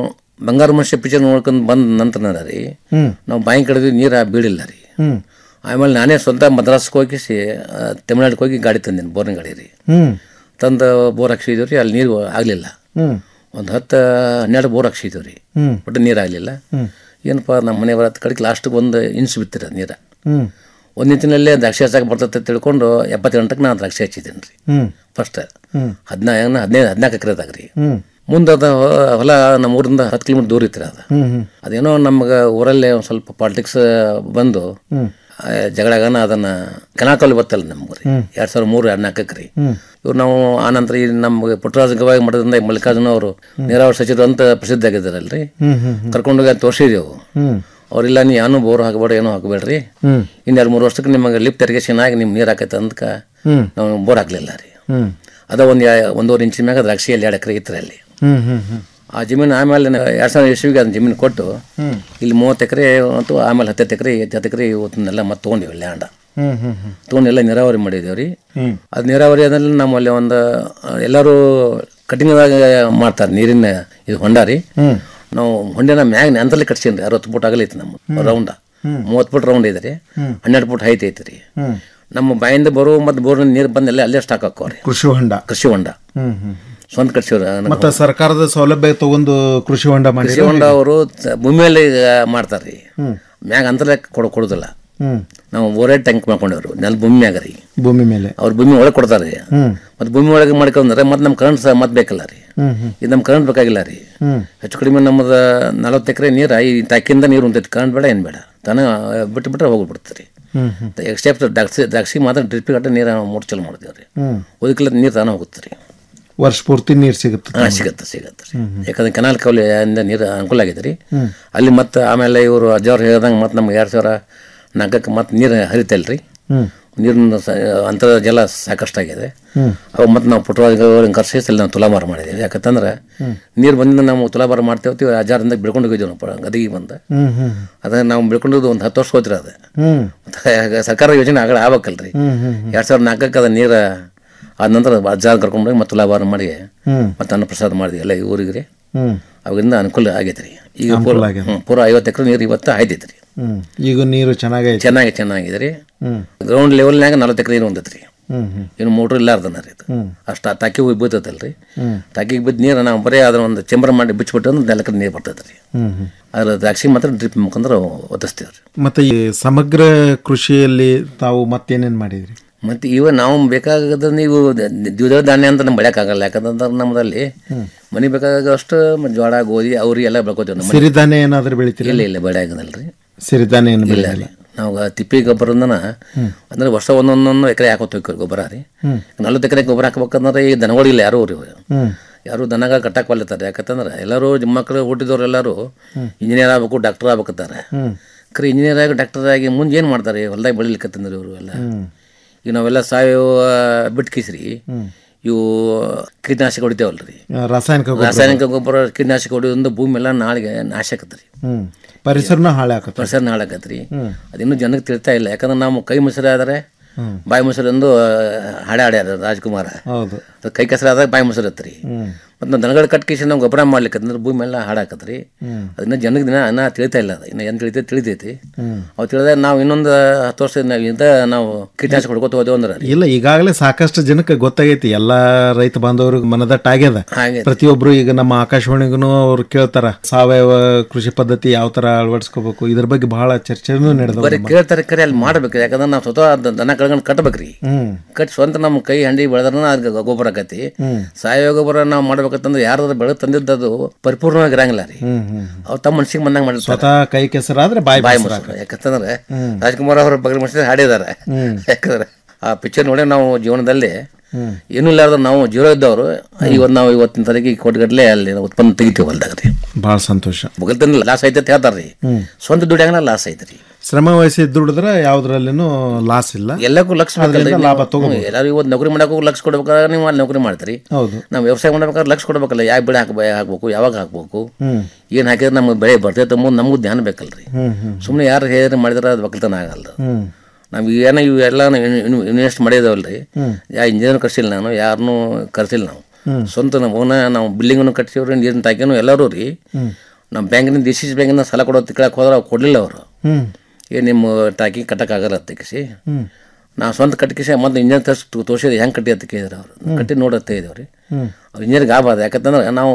[SPEAKER 6] ಬಂಗಾರ ಮನುಷ್ಯ ಪಿಕ್ಚರ್ ನೋಡ್ಕೊಂಡು ಬಂದ ನಂತರ ರೀ
[SPEAKER 8] ಹ್ಮ್
[SPEAKER 6] ನಾವು ಬಾಯಿ ಕಡಿದ್ವಿ ನೀರು ಬೀಳಿಲ್ಲ ರೀ
[SPEAKER 8] ಹ್ಮ್
[SPEAKER 6] ಆಮೇಲೆ ನಾನೇ ಸ್ವಂತ ಮದ್ರಾಸ್ಗೆ ಹೋಗಿ ತಮಿಳ್ನಾಡಿಗೆ ಹೋಗಿ ಗಾಡಿ ತಂದೇನೆ ಬೋರ್ನ ಗಾಡಿ ರೀ
[SPEAKER 8] ಹ್ಮ್
[SPEAKER 6] ತಂದು ಬೋರ್ ಹಾಕ್ಸಿದ್ವಿ ರೀ ಅಲ್ಲಿ ನೀರು ಆಗಲಿಲ್ಲ
[SPEAKER 8] ಹ್ಮ್
[SPEAKER 6] ಒಂದು ಹತ್ತು ಹನ್ನೆರಡು ಬೋರ್ ಹಾಕ್ಸಿದ್ವಿ ರೀ
[SPEAKER 8] ಹ್ಮ್
[SPEAKER 6] ಒಟ್ಟು ನೀರು ಆಗಲಿಲ್ಲ
[SPEAKER 8] ಹ್ಮ್
[SPEAKER 6] ಏನಪ್ಪ ನಮ್ಮ ಮನೆ ಬರತ್ತ ಕಡೆಗೆ ಲಾಸ್ಟಿಗೆ ಒಂದು ಇಂಚ್ ಬಿತ್ತಿರ ನೀರು
[SPEAKER 8] ಹ್ಮ್
[SPEAKER 6] ಒಂದು ಇಂಚಿನಲ್ಲೇ ದ್ರಾಕ್ಷಿ ಹಚ್ಚಕ್ಕೆ ಬರ್ತೈತೆ ತಿಳ್ಕೊಂಡು ಎಪ್ಪತ್ತು ಗಂಟೆಗೆ ನಾನು ದ್ರಾಕ್ಷಿ ಹಚ್ಚಿದ್ದೀನಿ ರೀ
[SPEAKER 8] ಹ್ಮ್
[SPEAKER 6] ಫಸ್ಟ್
[SPEAKER 8] ಹ್ಮ್
[SPEAKER 6] ಹದಿನೈದು ಹದಿನೈದು ಹದಿನಾಲ್ಕು ಎಕರೆದಾಗ ರೀ
[SPEAKER 8] ಹ್ಮ್
[SPEAKER 6] ಮುಂದೆ ಅದು ಹೊಲ ನಮ್ಮ ಊರಿಂದ ಹತ್ತು ಕಿಲೋಮೀಟರ್ ದೂರ ಇತ್ತು ರೀ ಅದು
[SPEAKER 8] ಹ್ಮ್ ಹ್ಮ್
[SPEAKER 6] ಅದೇನೋ ನಮ್ಗೆ ಊರಲ್ಲೇ ಒಂದು ಸ್ವಲ್ಪ ಪಾಲಿಟಿಕ್ಸ್ ಬಂದು
[SPEAKER 8] ಹ್ಮ್
[SPEAKER 6] ಆ, ಜಗಳಗನ ಅದನ್ನ ಕನಾಕಲ್ಲಿ ಬತ್ತಲ್ಲ ನಮ್ಗೆ ರೀ
[SPEAKER 8] ಹ್ಮ್.
[SPEAKER 6] ಎರಡು ಸಾವಿರದ ಮೂರು ಎರಡು ನಾಲ್ಕಕ್ಕೆ ರೀ
[SPEAKER 8] ಹ್ಮ್
[SPEAKER 6] ಇವ್ರು ನಾವು ಆನಂತರ ಈ ನಮ್ಗೆ ಪುಟ್ಟರಾಜ ಗವಾಯಿ ಮಠದಿಂದ ಮಲ್ಲಿಕಾರ್ಜುನ ಅವರು ನೀರಾವರಿ ಸಚಿವರು ಅಂತ ಪ್ರಸಿದ್ಧ ಆಗಿದ್ದಾರಲ್ರಿ
[SPEAKER 8] ಹ್ಮ್ ಹ್ಮ್ ಹ್ಮ್
[SPEAKER 6] ಕರ್ಕೊಂಡೋಗಿ ಅಲ್ಲಿ ತೋರಿಸಿದೆವು
[SPEAKER 8] ಹ್ಮ್
[SPEAKER 6] ಅವರಿಲ್ಲ ನೀ ಏನೂ ಬೋರ್ ಹಾಕಬೇಡ ಏನೂ ಹಾಕಬೇಡ್ರಿ
[SPEAKER 8] ಹ್ಮ್
[SPEAKER 6] ಇನ್ನೆರಡು ಮೂರು ವರ್ಷಕ್ಕೆ ನಿಮಗೆ ಲಿಫ್ಟ್ ಇರಿಗೇಷನ್ ಆಗಿ ನಿಮ್ಗೆ ನೀರು ಹಾಕೈತೆ ಅಂದ್ಕ
[SPEAKER 8] ಹ್ಮ್
[SPEAKER 6] ನಾವು ಬೋರ್ ಹಾಕ್ಲಿಲ್ಲ ರೀ
[SPEAKER 8] ಹ್ಮ್
[SPEAKER 6] ಅದ ಒಂದು ಒಂದೂವರೆ ಇಂಚಿನ ಮ್ಯಾಗ ದ್ರಾಕ್ಷಿಯಲ್ಲಿ ಎರಡು ಎಕರೆ ಇತ್ತು ಅಲ್ಲಿ
[SPEAKER 8] ಹ್ಮ್ ಹ್ಮ್ ಹ್ಮ್
[SPEAKER 6] ಆ ಜಮೀನು ಆಮೇಲೆ ನಾವು ಎರಡ್ ಸಾವಿರದ ಇಸ್ವಿಗೆ ಅದನ್ನ ಜಮೀನು ಕೊಟ್ಟು
[SPEAKER 8] ಹ್ಮ್.
[SPEAKER 6] ಇಲ್ಲಿ ಮೂವತ್ತು ಎಕರೆ ಮತ್ತು ಆಮೇಲೆ ಹತ್ತು ಎಕರೆ ಹತ್ತು ಎಕರೆ ಇವತ್ತನ್ನೆಲ್ಲ ಮತ್ತೆ ತೊಗೊಂಡಿವಿ ಲ್ಯಾಂಡ
[SPEAKER 8] ಹ್ಮ್ ಹ್ಮ್ ಹ್ಮ್
[SPEAKER 6] ತೊಗೊಂಡು ಎಲ್ಲ ನೀರಾವರಿ ಮಾಡಿದ್ದೇವೆ ರೀ
[SPEAKER 8] ಹ್ಮ್.
[SPEAKER 6] ಅದು ನೀರಾವರಿ ಆದಲ್ಲಿ ನಮ್ಮಲ್ಲಿ ಒಂದು ಆ, ಎಲ್ಲರೂ ಕಠಿಣದಾಗ ಮಾಡ್ತಾರೆ ನೀರಿನ ಇದು ಹೊಂಡ ರೀ
[SPEAKER 8] ಹ್ಮ್.
[SPEAKER 6] ನಾವು ಹೊಂಡಿನ ಮ್ಯಾಗ ಅಂತಲ್ಲಿ ಕಟ್ಸೀನಿ ಅರವತ್ತು ಫುಟ್ ಆಗಲೈತಿ ನಮ್ಮ ರೌಂಡ
[SPEAKER 8] ಹ್ಮ್.
[SPEAKER 6] ಮೂವತ್ತು ಫುಟ್ ರೌಂಡ್ ಇದೆ ರೀ
[SPEAKER 8] ಹ್ಮ್.
[SPEAKER 6] ಹನ್ನೆರಡು ಫುಟ್ ಹೈಟ್ ಐತಿ ರೀ
[SPEAKER 8] ಹ್ಮ್.
[SPEAKER 6] ನಮ್ಮ ಬಾಯಿಂದ ಬರೋ ಮತ್ತು ಬೋರ್ನ ನೀರು ಬಂದೆಲ್ಲ ಅಲ್ಲೇ ಸ್ಟಾಕ್ ಹಾಕೋರಿ
[SPEAKER 8] ಕೃಷಿ ಹೊಂಡ
[SPEAKER 6] ಕೃಷಿ ಹೊಂಡ
[SPEAKER 8] ಹ್ಮ್ ಹ್ಮ್
[SPEAKER 6] ಸ್ವಂತ ಕಟ್ಸಿವ್ರ
[SPEAKER 8] ಮತ್ತೆ ಸರ್ಕಾರದ ಸೌಲಭ್ಯ ತಗೊಂಡು ಕೃಷಿ ಹೊಂಡ ಮಾಡಿ
[SPEAKER 6] ಕೃಷಿ ಹೊಂಡ ಅವರು ಭೂಮಿಯಲ್ಲಿ ಮಾಡ್ತಾರ್ರಿ
[SPEAKER 8] ಹ್ಮ್.
[SPEAKER 6] ಮ್ಯಾಗ ಅಂತಲೇ ಕೊಡ ಕೊಡುದಿಲ್ಲ
[SPEAKER 8] ಹ್ಮ್
[SPEAKER 6] ನಾವು ಓರೇ ಟ್ಯಾಂಕ್ ಮಾಡ್ಕೊಂಡೇವ್ರಿ ನೆಲ ಭೂಮಿ ಮ್ಯಾಗ ರೀ
[SPEAKER 8] ಭೂಮಿ ಮೇಲೆ
[SPEAKER 6] ಅವ್ರ ಭೂಮಿ ಒಳಗೆ ಕೊಡ್ತಾರೆ
[SPEAKER 8] ಹ್ಮ್
[SPEAKER 6] ಮತ್ತೆ ಭೂಮಿ ಒಳಗೆ ಮಾಡ್ಕೊಂಡ್ರೆ ಮತ್ತೆ ನಮ್ಮ ಕರೆಂಟ್ ಸಹ ಮತ್ತೆ ಬೇಕಲ್ಲ ರೀ
[SPEAKER 8] ಹ್ಮ್ ಹ್ಮ್
[SPEAKER 6] ಇದು ನಮ್ಮ ಕರೆಂಟ್ ಬೇಕಾಗಿಲ್ಲ ರೀ
[SPEAKER 8] ಹ್ಮ್
[SPEAKER 6] ಹೆಚ್ಚು ಕಡಿಮೆ ನಮ್ಮದು ನಲವತ್ತು ಎಕರೆ ನೀರು ಈ ಟ್ಯಾಕಿಂದ ನೀರು ಉಂಟೈತಿ ಕರೆಂಟ್ ಬೇಡ ಏನು ಬೇಡ ತಾನೇ ಬಿಟ್ಟು ಬಿಟ್ರೆ ಹೋಗ್ಬಿಡ್ತಾರೆ ರೀ
[SPEAKER 8] ಹ್ಮ್ ಹ್ಮ್
[SPEAKER 6] ಎಕ್ಸೆಪ್ಟ್ ದ್ರಾಕ್ಷಿ ದ್ರಾಕ್ಷಿ ಮಾತ್ರ ಡ್ರಿಪ್ ಗಟ್ಟ ನೀರು ಮೂರು ಚಲೋ ಮಾಡ್ತೇವೆ ರೀ
[SPEAKER 8] ಹ್ಮ್
[SPEAKER 6] ಉದಕ್ಕಿಲ್ಲ ನೀರು ತಾನೇ ಹೋಗುತ್ತೆ ರೀ
[SPEAKER 8] ವರ್ಷ ಪೂರ್ತಿ ನೀರು ಸಿಗುತ್ತೆ
[SPEAKER 6] ಹಾಂ ಸಿಗತ್ತೆ ಸಿಗತ್ತೆ ರೀ ಯಾಕಂದ್ರೆ ಕೆನಾಲ್ ಕವಲಿಯಿಂದ ನೀರು ಅನುಕೂಲ ಆಗಿದೆ ರೀ
[SPEAKER 8] ಹ್ಮ್.
[SPEAKER 6] ಅಲ್ಲಿ ಮತ್ತೆ ಆಮೇಲೆ ಇವರು ಅಜ್ಜವ್ರು ಹೇಳ್ದಂಗೆ ಮತ್ತೆ ನಮ್ಗೆ ಎರಡು ಸಾವಿರ ನಾಲ್ಕಕ್ಕೆ ಮತ್ತೆ ನೀರು ಹರಿತಲ್ಲ ರೀ
[SPEAKER 8] ಹ್ಮ್
[SPEAKER 6] ನೀರಿನ ಸ ಅಂತರ ಜಲ ಸಾಕಷ್ಟಾಗಿದೆ
[SPEAKER 8] ಹ್ಮ್.
[SPEAKER 6] ಅವು ಮತ್ತೆ ನಾವು ಪುಟ್ಟವಾಗಿ ಕರ್ಸಿಸಿ ನಾವು ತುಲಾಭಾರ ಮಾಡಿದ್ದೀವಿ ಯಾಕಂತಂದ್ರೆ
[SPEAKER 8] ಹ್ಮ್.
[SPEAKER 6] ನೀರು ಬಂದಿಂದ ನಾವು ತುಲಾಭಾರ ಮಾಡ್ತೇವೆ ಅಜಾರಿಂದ ಬೆಳ್ಕೊಂಡು ಹೋಗಿದ್ದೀವಿ ನಾವು ಪ- ಗದಿಗೆ ಬಂದು
[SPEAKER 8] ಹ್ಮ್ ಹ್ಮ್
[SPEAKER 6] ಅದೇ ನಾವು ಬೆಳ್ಕೊಂಡಿದ್ದು ಒಂದು ಹತ್ತು ವರ್ಷ ಹೋಗ್ತಿರ ಅದು
[SPEAKER 8] ಹ್ಮ್
[SPEAKER 6] ಮತ್ತೆ ಸರ್ಕಾರ ಯೋಜನೆ ಆಗಲ್ಲ ಆಗ್ಬೇಕಲ್ರಿ
[SPEAKER 8] ಹ್ಮ್ ಹ್ಮ್ ಹ್ಮ್
[SPEAKER 6] ಎರಡು ಸಾವಿರದ ನಾಲ್ಕಕ್ಕೆ ಅದು ನೀರು ಆದ ನಂತರ ಅಜ್ಜಾರ ಕರ್ಕೊಂಡು ಹೋಗಿ ಮತ್ತೆ ತುಲಾಭಾರ ಮಾಡಿ
[SPEAKER 8] ಹ್ಮ್
[SPEAKER 6] ಮತ್ತೆ ಅನ್ನ ಪ್ರಸಾದ ಮಾಡಿದ್ವಿ ಎಲ್ಲ ಈ ಊರಿಗೆ ರೀ
[SPEAKER 8] ಹ್ಮ್
[SPEAKER 6] ಅವಾಗಿಂದ ಅನುಕೂಲ ಆಗೈತೆ ರೀ ಈಗ
[SPEAKER 8] ಅನುಕೂಲ
[SPEAKER 6] ಪೂರ
[SPEAKER 8] ಆಗೈತೆ.
[SPEAKER 6] ಹ್ಮ್, ಪೂರ ಐವತ್ತು ಎಕರೆ ನೀರು ಇವತ್ತು ಆಯ್ತೈತೆ ರೀ
[SPEAKER 8] ಹ್ಮ್ ಈಗ ನೀರು ಚೆನ್ನಾಗೈತೆ
[SPEAKER 6] ಚೆನ್ನಾಗಿ ಚೆನ್ನಾಗಿದೆ ರೀ
[SPEAKER 8] ಹ್ಮ್
[SPEAKER 6] ಗ್ರೌಂಡ್ ಲೆವೆಲ್ನಾಗ ನಲ್ವತ್ತು ಎಕರೆ ನೀರು ಹೊಂದೈತೆ ರೀ
[SPEAKER 8] ಹ್ಮ್ ಹ್ಮ್
[SPEAKER 6] ಇನ್ನು ಮೋಟ್ರ್ ಇಲ್ಲಾರ್ದನ ರೀ ಇದು
[SPEAKER 8] ಹ್ಮ್
[SPEAKER 6] ಅಷ್ಟು ಆ ಟಾಕಿ ಹೋಗಿ ಬೀಳ್ತೈತಲ್ಲ ರೀ
[SPEAKER 8] ಹ್ಮ್
[SPEAKER 6] ಟಾಕಿಗೆ ಬಿದ್ದು ನೀರು ನಾವು ಬರೀ ಅದನ್ನ ಒಂದು ಚೆಂಬರ್ ಮಾಡಿ ಬಿಚ್ಚಿಬಿಟ್ಟು ಅಂದ್ರೆ ನಾಲ್ಕು ನೀರು ಬರ್ತೈತೆ ರೀ
[SPEAKER 8] ಹ್ಮ್ ಹ್ಮ್
[SPEAKER 6] ಅದ್ರ ದ್ರಾಕ್ಷಿ ಮಾತ್ರ ಡ್ರಿಪ್ ಮುಖಾಂತರ ಒತ್ತಿಸ್ತೀವಿ ರೀ
[SPEAKER 8] ಮತ್ತೆ ಈ ಸಮಗ್ರ ಕೃಷಿಯಲ್ಲಿ ತಾವು ಮತ್ತೇನೇನ್ ಮಾಡಿದ್ರಿ
[SPEAKER 6] ಮತ್ತು ಇವ ನಾವು ಬೇಕಾಗದ ನೀವು ದ- ದ್ವಿದಳ ಧಾನ್ಯ ಅಂತ ನಮ್ಗೆ ಬೆಳೆಯೋಕ್ಕಾಗಲ್ಲ ಯಾಕಂತಂದ್ರೆ ನಮ್ಮದಲ್ಲಿ ಮನೆ ಬೇಕಾಗಷ್ಟು ಮ- ಜೋಳ ಗೋಧಿ ಅವ್ರಿ ಎಲ್ಲ ಬೆಳ್ಕೊತೀವಿ ನಮ್ಮ ಮನೆ.
[SPEAKER 8] ಸಿರಿಧಾನ್ಯ ಏನಾದ್ರೂ ಬೆಳಿತೀರಿ
[SPEAKER 6] ಇಲ್ಲ ಇಲ್ಲ ಬೆಳೆ ಆಗದಲ್ಲ ರೀ
[SPEAKER 8] ಸಿರಿಧಾನ್ಯ ಏನು
[SPEAKER 6] ಇಲ್ಲ
[SPEAKER 8] ಬೆಳೆಯಲ್ಲ
[SPEAKER 6] ರೀ ನಾವು ತಿಪ್ಪಿ ಗೊಬ್ಬರದಿಂದನ
[SPEAKER 8] ಹ್ಮ್.
[SPEAKER 6] ಅಂದ್ರೆ ವರ್ಷ ಒಂದೊಂದೊಂದು ಎಕರೆ ಹಾಕೋತ ಹೋಗ್ತೀವಿ ಗೊಬ್ಬರ ರೀ
[SPEAKER 8] ಹ್ಮ್
[SPEAKER 6] ನಲ್ವತ್ತು ಎಕರೆ ಗೊಬ್ಬರ ಹಾಕ್ಬೇಕಂದ್ರೆ ಈ ದನಗಳಿಲ್ಲ ಯಾರು ರೀ
[SPEAKER 8] ಹ್ಮ್
[SPEAKER 6] ಯಾರು ದನಗ ಕಟ್ಟಕ್ಕೆ ಒಲ್ಲೆತಾರೆ ಯಾಕಂತಂದ್ರೆ ಎಲ್ಲರೂ ಮಕ್ಕಳು ಹುಟ್ಟಿದವ್ರು ಎಲ್ಲರೂ ಇಂಜಿನಿಯರ್ ಆಗ್ಬೇಕು ಡಾಕ್ಟರ್ ಆಗ್ಬೇಕತ್ತಾರೆ
[SPEAKER 8] ಹ್ಮ್
[SPEAKER 6] ಖರೆ ಇಂಜಿನಿಯರ್ ಆಗಿ ಡಾಕ್ಟರ್ ಆಗಿ ಮುಂದೆ ಏನು ಮಾಡ್ತಾರೆ ಹೊಲ್ದಾಗ ಬೆಳಿಲಿಕ್ಕತ್ತಂದ್ರೆ ಇವರು ಎಲ್ಲ
[SPEAKER 8] ಹ್ಮ್
[SPEAKER 6] ಈಗ ನಾವೆಲ್ಲ ಸಾವಯವ ಬಿಟ್ಟು ಕಿಸ್ರಿ
[SPEAKER 8] ಹ್ಮ್
[SPEAKER 6] ಇವು ಕೀಟನಾಶಕ ಹೊಡಿತೇವಲ್ರಿ
[SPEAKER 8] ಆ, ರಾಸಾಯನಿಕ ಗೊಬ್ಬರ.
[SPEAKER 6] ರಾಸಾಯನಿಕ ಗೊಬ್ಬರ ಕೀಟನಾಶಕ ಹೊಡಿಯೋದ್ರಿಂದ ಭೂಮಿ ಎಲ್ಲ ನಾಳೆಗೆ ನಾಶ ಆಕತ್ರಿ
[SPEAKER 8] ಹ್ಮ್ ಪರಿಸರನ ಹಾಳೆ ಹಾಕತ್ತೆ
[SPEAKER 6] ಪರಿಸರ ನಾಳಾಕತ್ರಿ
[SPEAKER 8] ಹ್ಮ್.
[SPEAKER 6] ಅದಿನ್ನೂ ಜನಕ್ಕೆ ತಿಳಿತಾ ಇಲ್ಲ ಯಾಕಂದ್ರೆ ನಾವು ಕೈ ಮೊಸರು ಆದರೆ
[SPEAKER 8] ಹ್ಮ್.
[SPEAKER 6] ಬಾಯಿ ಮೊಸರು ಎಂದು ಹಾಡೆ ಹಾಡ್ಯಾರ ರಾಜ್ಕುಮಾರ
[SPEAKER 8] ಹೌದು
[SPEAKER 6] ಅದು ಕೈ ಕೆಸರಾದಾಗ ಬಾಯಿ ಮೊಸರು ಹತ್ರಿ
[SPEAKER 8] ಹ್ಮ್
[SPEAKER 6] ಮತ್ತು ನಾವು ದನಗಳ ಕಟ್ಕೇಸಿ ನಾವು ಗೊಬ್ಬರ ಮಾಡ್ಲಿಕ್ಕೆ ಅಂದ್ರೆ ಭೂಮಿ ಎಲ್ಲ ಹಾಡಾಕತ್ರಿ
[SPEAKER 8] ಹ್ಮ್
[SPEAKER 6] ಅದನ್ನ ಜನಕ್ಕೆ ದಿನ ಇನ್ನ ತಿಳಿತಾ ಇಲ್ಲ ಅದು ಇನ್ನು ಏನು ತಿಳಿತೈತೆ ತಿಳಿತೈತಿ
[SPEAKER 8] ಹ್ಮ್
[SPEAKER 6] ಅವು ತಿಳಿದಾಗ ನಾವು ಇನ್ನೊಂದು ಹತ್ತು ವರ್ಷ ನಾವು ಇಂದ ನಾವು ಕೀಟನಾಶಕ ಹೊಡ್ಕೋತ ಹೋದೆವು ಅಂದ್ರೆ
[SPEAKER 8] ಇಲ್ಲ ಈಗಾಗಲೇ ಸಾಕಷ್ಟು ಜನಕ್ಕೆ ಗೊತ್ತಾಗೈತಿ ಎಲ್ಲಾ ರೈತ ಬಾಂಧವ್ರಿಗೆ ಮನದಟ್ಟ ಆಗ್ಯದ
[SPEAKER 6] ಹಾಗೈತಿ.
[SPEAKER 8] ಪ್ರತಿಯೊಬ್ರು ಈಗ ನಮ್ಮ ಆಕಾಶವಾಣಿಗೂ ಅವ್ರು ಕೇಳ್ತಾರ ಸಾವಯವ ಕೃಷಿ ಪದ್ಧತಿ ಯಾವ ತರ ಅಳವಡಿಸ್ಕೋಬೇಕು ಇದ್ರ ಬಗ್ಗೆ ಬಹಳ ಚರ್ಚೆನೂ ನಡೆದವ
[SPEAKER 6] ಬರೀ ಕೇಳ್ತಾರೆ ಕರೆ ಅಲ್ಲಿ ಮಾಡ್ಬೇಕು ಯಾಕಂದ್ರೆ ನಾವು ಸ್ವತಃ ಅದ್ ದನ ಕಳ್ಕೊಂಡು ಕಟ್ಬೇಕ್ರಿ
[SPEAKER 8] ಹ್ಮ್
[SPEAKER 6] ಕಟ್ಟಿ ಸ್ವಂತ ನಮ್ಮ ಕೈ ಹಂಡಿ ಬೆಳೆದ್ರ ಅದಕ್ಕೆ ಗೊಬ್ಬರ ಆಕತಿ
[SPEAKER 8] ಹ್ಮ್
[SPEAKER 6] ಸಾವಯವ ಗೊಬ್ಬರ ನಾವು ಮಾಡ್ಬೇಕಂತಂದ್ರೆ ಯಾರಾದ್ರೂ ಬೆಳೆ ತಂದಿದ್ದದು ಪರಿಪೂರ್ಣವಾಗಿ ಇರಂಗಿಲ್ಲ ರೀ
[SPEAKER 8] ಹ್ಮ್ ಹ್ಮ್
[SPEAKER 6] ಅವ್ರು ತಮ್ಮ ಮನ್ಸಿಗೆ ಬಂದಂಗೆ ಮಾಡಿರ್ತಾರೆ
[SPEAKER 8] ಸ್ವತಃ ಕೈ ಕೆಸರಾದ್ರೆ ಬಾಯಿ
[SPEAKER 6] ಬಾಯಿ
[SPEAKER 8] ಮೊಸರು
[SPEAKER 6] ಮೊಸರು ಯಾಕಂತಂದ್ರೆ
[SPEAKER 8] ಹ್ಮ್.
[SPEAKER 6] ರಾಜ್ಕುಮಾರ್ ಅವರ ಬಗಲ್ ಮನುಷ್ಯ ಹಾಡಿದ್ದಾರೆ
[SPEAKER 8] ಹ್ಮ್.
[SPEAKER 6] ಯಾಕಂದ್ರೆ ಆ ಪಿಕ್ಚರ್ ನೋಡಿ ನಾವು ಜೀವನದಲ್ಲಿ
[SPEAKER 8] ಹ್ಮ್.
[SPEAKER 6] ಏನೂ ಇಲ್ಲಾರ್ದು ನಾವು ಜೀರೋ ಇದ್ದವರು ಇವತ್ತು ನಾವು ಇವತ್ತಿನ ತಾರೀಕಿಗೆ ಕೋಟಿಗಟ್ಟಲೆ ಅಲ್ಲಿ ಉತ್ಪನ್ನ ತೆಗಿತೀವಿ ಹೊಲ್ದಾಗ ರೀ
[SPEAKER 8] ಬಹಳ ಸಂತೋಷ
[SPEAKER 6] ಬಗಲ್ತನ ಲಾಸ್ ಐತೆ ಅಂತ ಹೇಳ್ತಾರೆ ರೀ
[SPEAKER 8] ಹ್ಮ್
[SPEAKER 6] ಸ್ವಂತ ದುಡ್ಯಾಗನ ಲಾಸ್ ಐತೆ ರೀ
[SPEAKER 8] ಶ್ರಮ ವಹಿಸಿ ದುಡಿದ್ರೆ ಯಾವ್ದ್ರಲ್ಲಿನೂ ಲಾಸ್ ಇಲ್ಲ
[SPEAKER 6] ಎಲ್ಲಕ್ಕೂ ಲಕ್ಷ
[SPEAKER 8] ಅದ್ರಿಂದ ಲಾಭ ತಗೋಬಹುದು
[SPEAKER 6] ಎಲ್ಲರೂ ಇವತ್ತು ನೌಕರಿ ಮಾಡಕ್ಕೂ ಲಕ್ಷ ಕೊಡ್ಬೇಕಾದ್ರೆ ನೀವು ಅಲ್ಲಿ ನೌಕರಿ ಮಾಡ್ತೀರಿ
[SPEAKER 8] ಹೌದು
[SPEAKER 6] ನಾವು ವ್ಯವಸಾಯ ಮಾಡ್ಬೇಕಾದ್ರೆ ಲಕ್ಷ ಕೊಡ್ಬೇಕಲ್ಲ ಯಾವ ಬೆಳೆ ಹಾಕ ಹಾಕ್ಬೇಕು ಯಾವಾಗ ಹಾಕ್ಬೇಕು
[SPEAKER 8] ಹ್ಮ್
[SPEAKER 6] ಏನು ಹಾಕಿದ್ರೆ ನಮ್ಗೆ ಬೆಳೆ ಬರ್ತೈತೆ ಮುಂದೆ ನಮಗೂ ಧ್ಯಾನ ಬೇಕಲ್ರಿ
[SPEAKER 8] ಹ್ಮ್ ಹ್ಮ್
[SPEAKER 6] ಸುಮ್ಮನೆ ಯಾರು ಹೇಳಿದ್ರೆ ಮಾಡಿದ್ರೆ ಅದು ಒಕ್ಕಲ್ತನ ಆಗಲ್ಲ
[SPEAKER 8] ಹ್ಮ್
[SPEAKER 6] ನಾವು ಏನೋ ಇವೆಲ್ಲ ಇನ್ವೆಸ್ಟ್ ಮಾಡಿದೇವಲ್ರಿ
[SPEAKER 8] ಹ್ಮ್.
[SPEAKER 6] ಯಾ ಇಂಜಿನಿಯರ್ ಕರ್ಸಿಲ್ಲ ನಾನು ಯಾರನ್ನೂ ಕರ್ಸಿಲ್ಲ ನಾವು
[SPEAKER 8] ಹ್ಮ್.
[SPEAKER 6] ಸ್ವಂತ ನಮ್ಮ ಓನ ನಾವು ಬಿಲ್ಡಿಂಗನ್ನು ಕಟ್ಸಿವ್ರಿ ನೀರಿನ ಟಾಕಿನೂ ಎಲ್ಲರೂ ರೀ
[SPEAKER 8] ಹ್ಮ್
[SPEAKER 6] ನಮ್ಮ ಬ್ಯಾಂಕಿನ ಡಿ ಸಿ ಸಿ ಬ್ಯಾಂಕಿನ ಸಾಲ ಕೊಡೋ ತಿಳ್ಕೊಳಕ್ಕೆ ಹೋದ್ರೆ ಅವ್ರು ಕೊಡಲಿಲ್ಲ ಅವರು
[SPEAKER 8] ಹ್ಮ್
[SPEAKER 6] ಏ ನಿಮ್ಮ ಟಾಕಿ ಕಟ್ಟಕ್ಕಾಗಲ್ಲ ಅಂತ ಕಿಸಿ
[SPEAKER 8] ಹ್ಮ್
[SPEAKER 6] ನಾವು ಸ್ವಂತ ಕಟ್ಟಿಸಿ ಮತ್ತೆ ಇಂಜಿನಿಯರ್ ತರ್ಸಿ ತೋರಿಸಿದ್ರೆ ಹೆಂಗೆ ಕಟ್ಟಿ ಅಂತ ಕೇಳಿದ್ರು ಅವರು ಕಟ್ಟಿ ನೋಡತ್ತೆ ಇದೇವ್ರಿ ರೀ
[SPEAKER 8] ಹ್ಮ್
[SPEAKER 6] ಅವ್ರು ಇಂಜಿನಿಯರ್ಗೆ ಆಗಬಾರ್ದು ಯಾಕಂತಂದ್ರೆ ನಾವು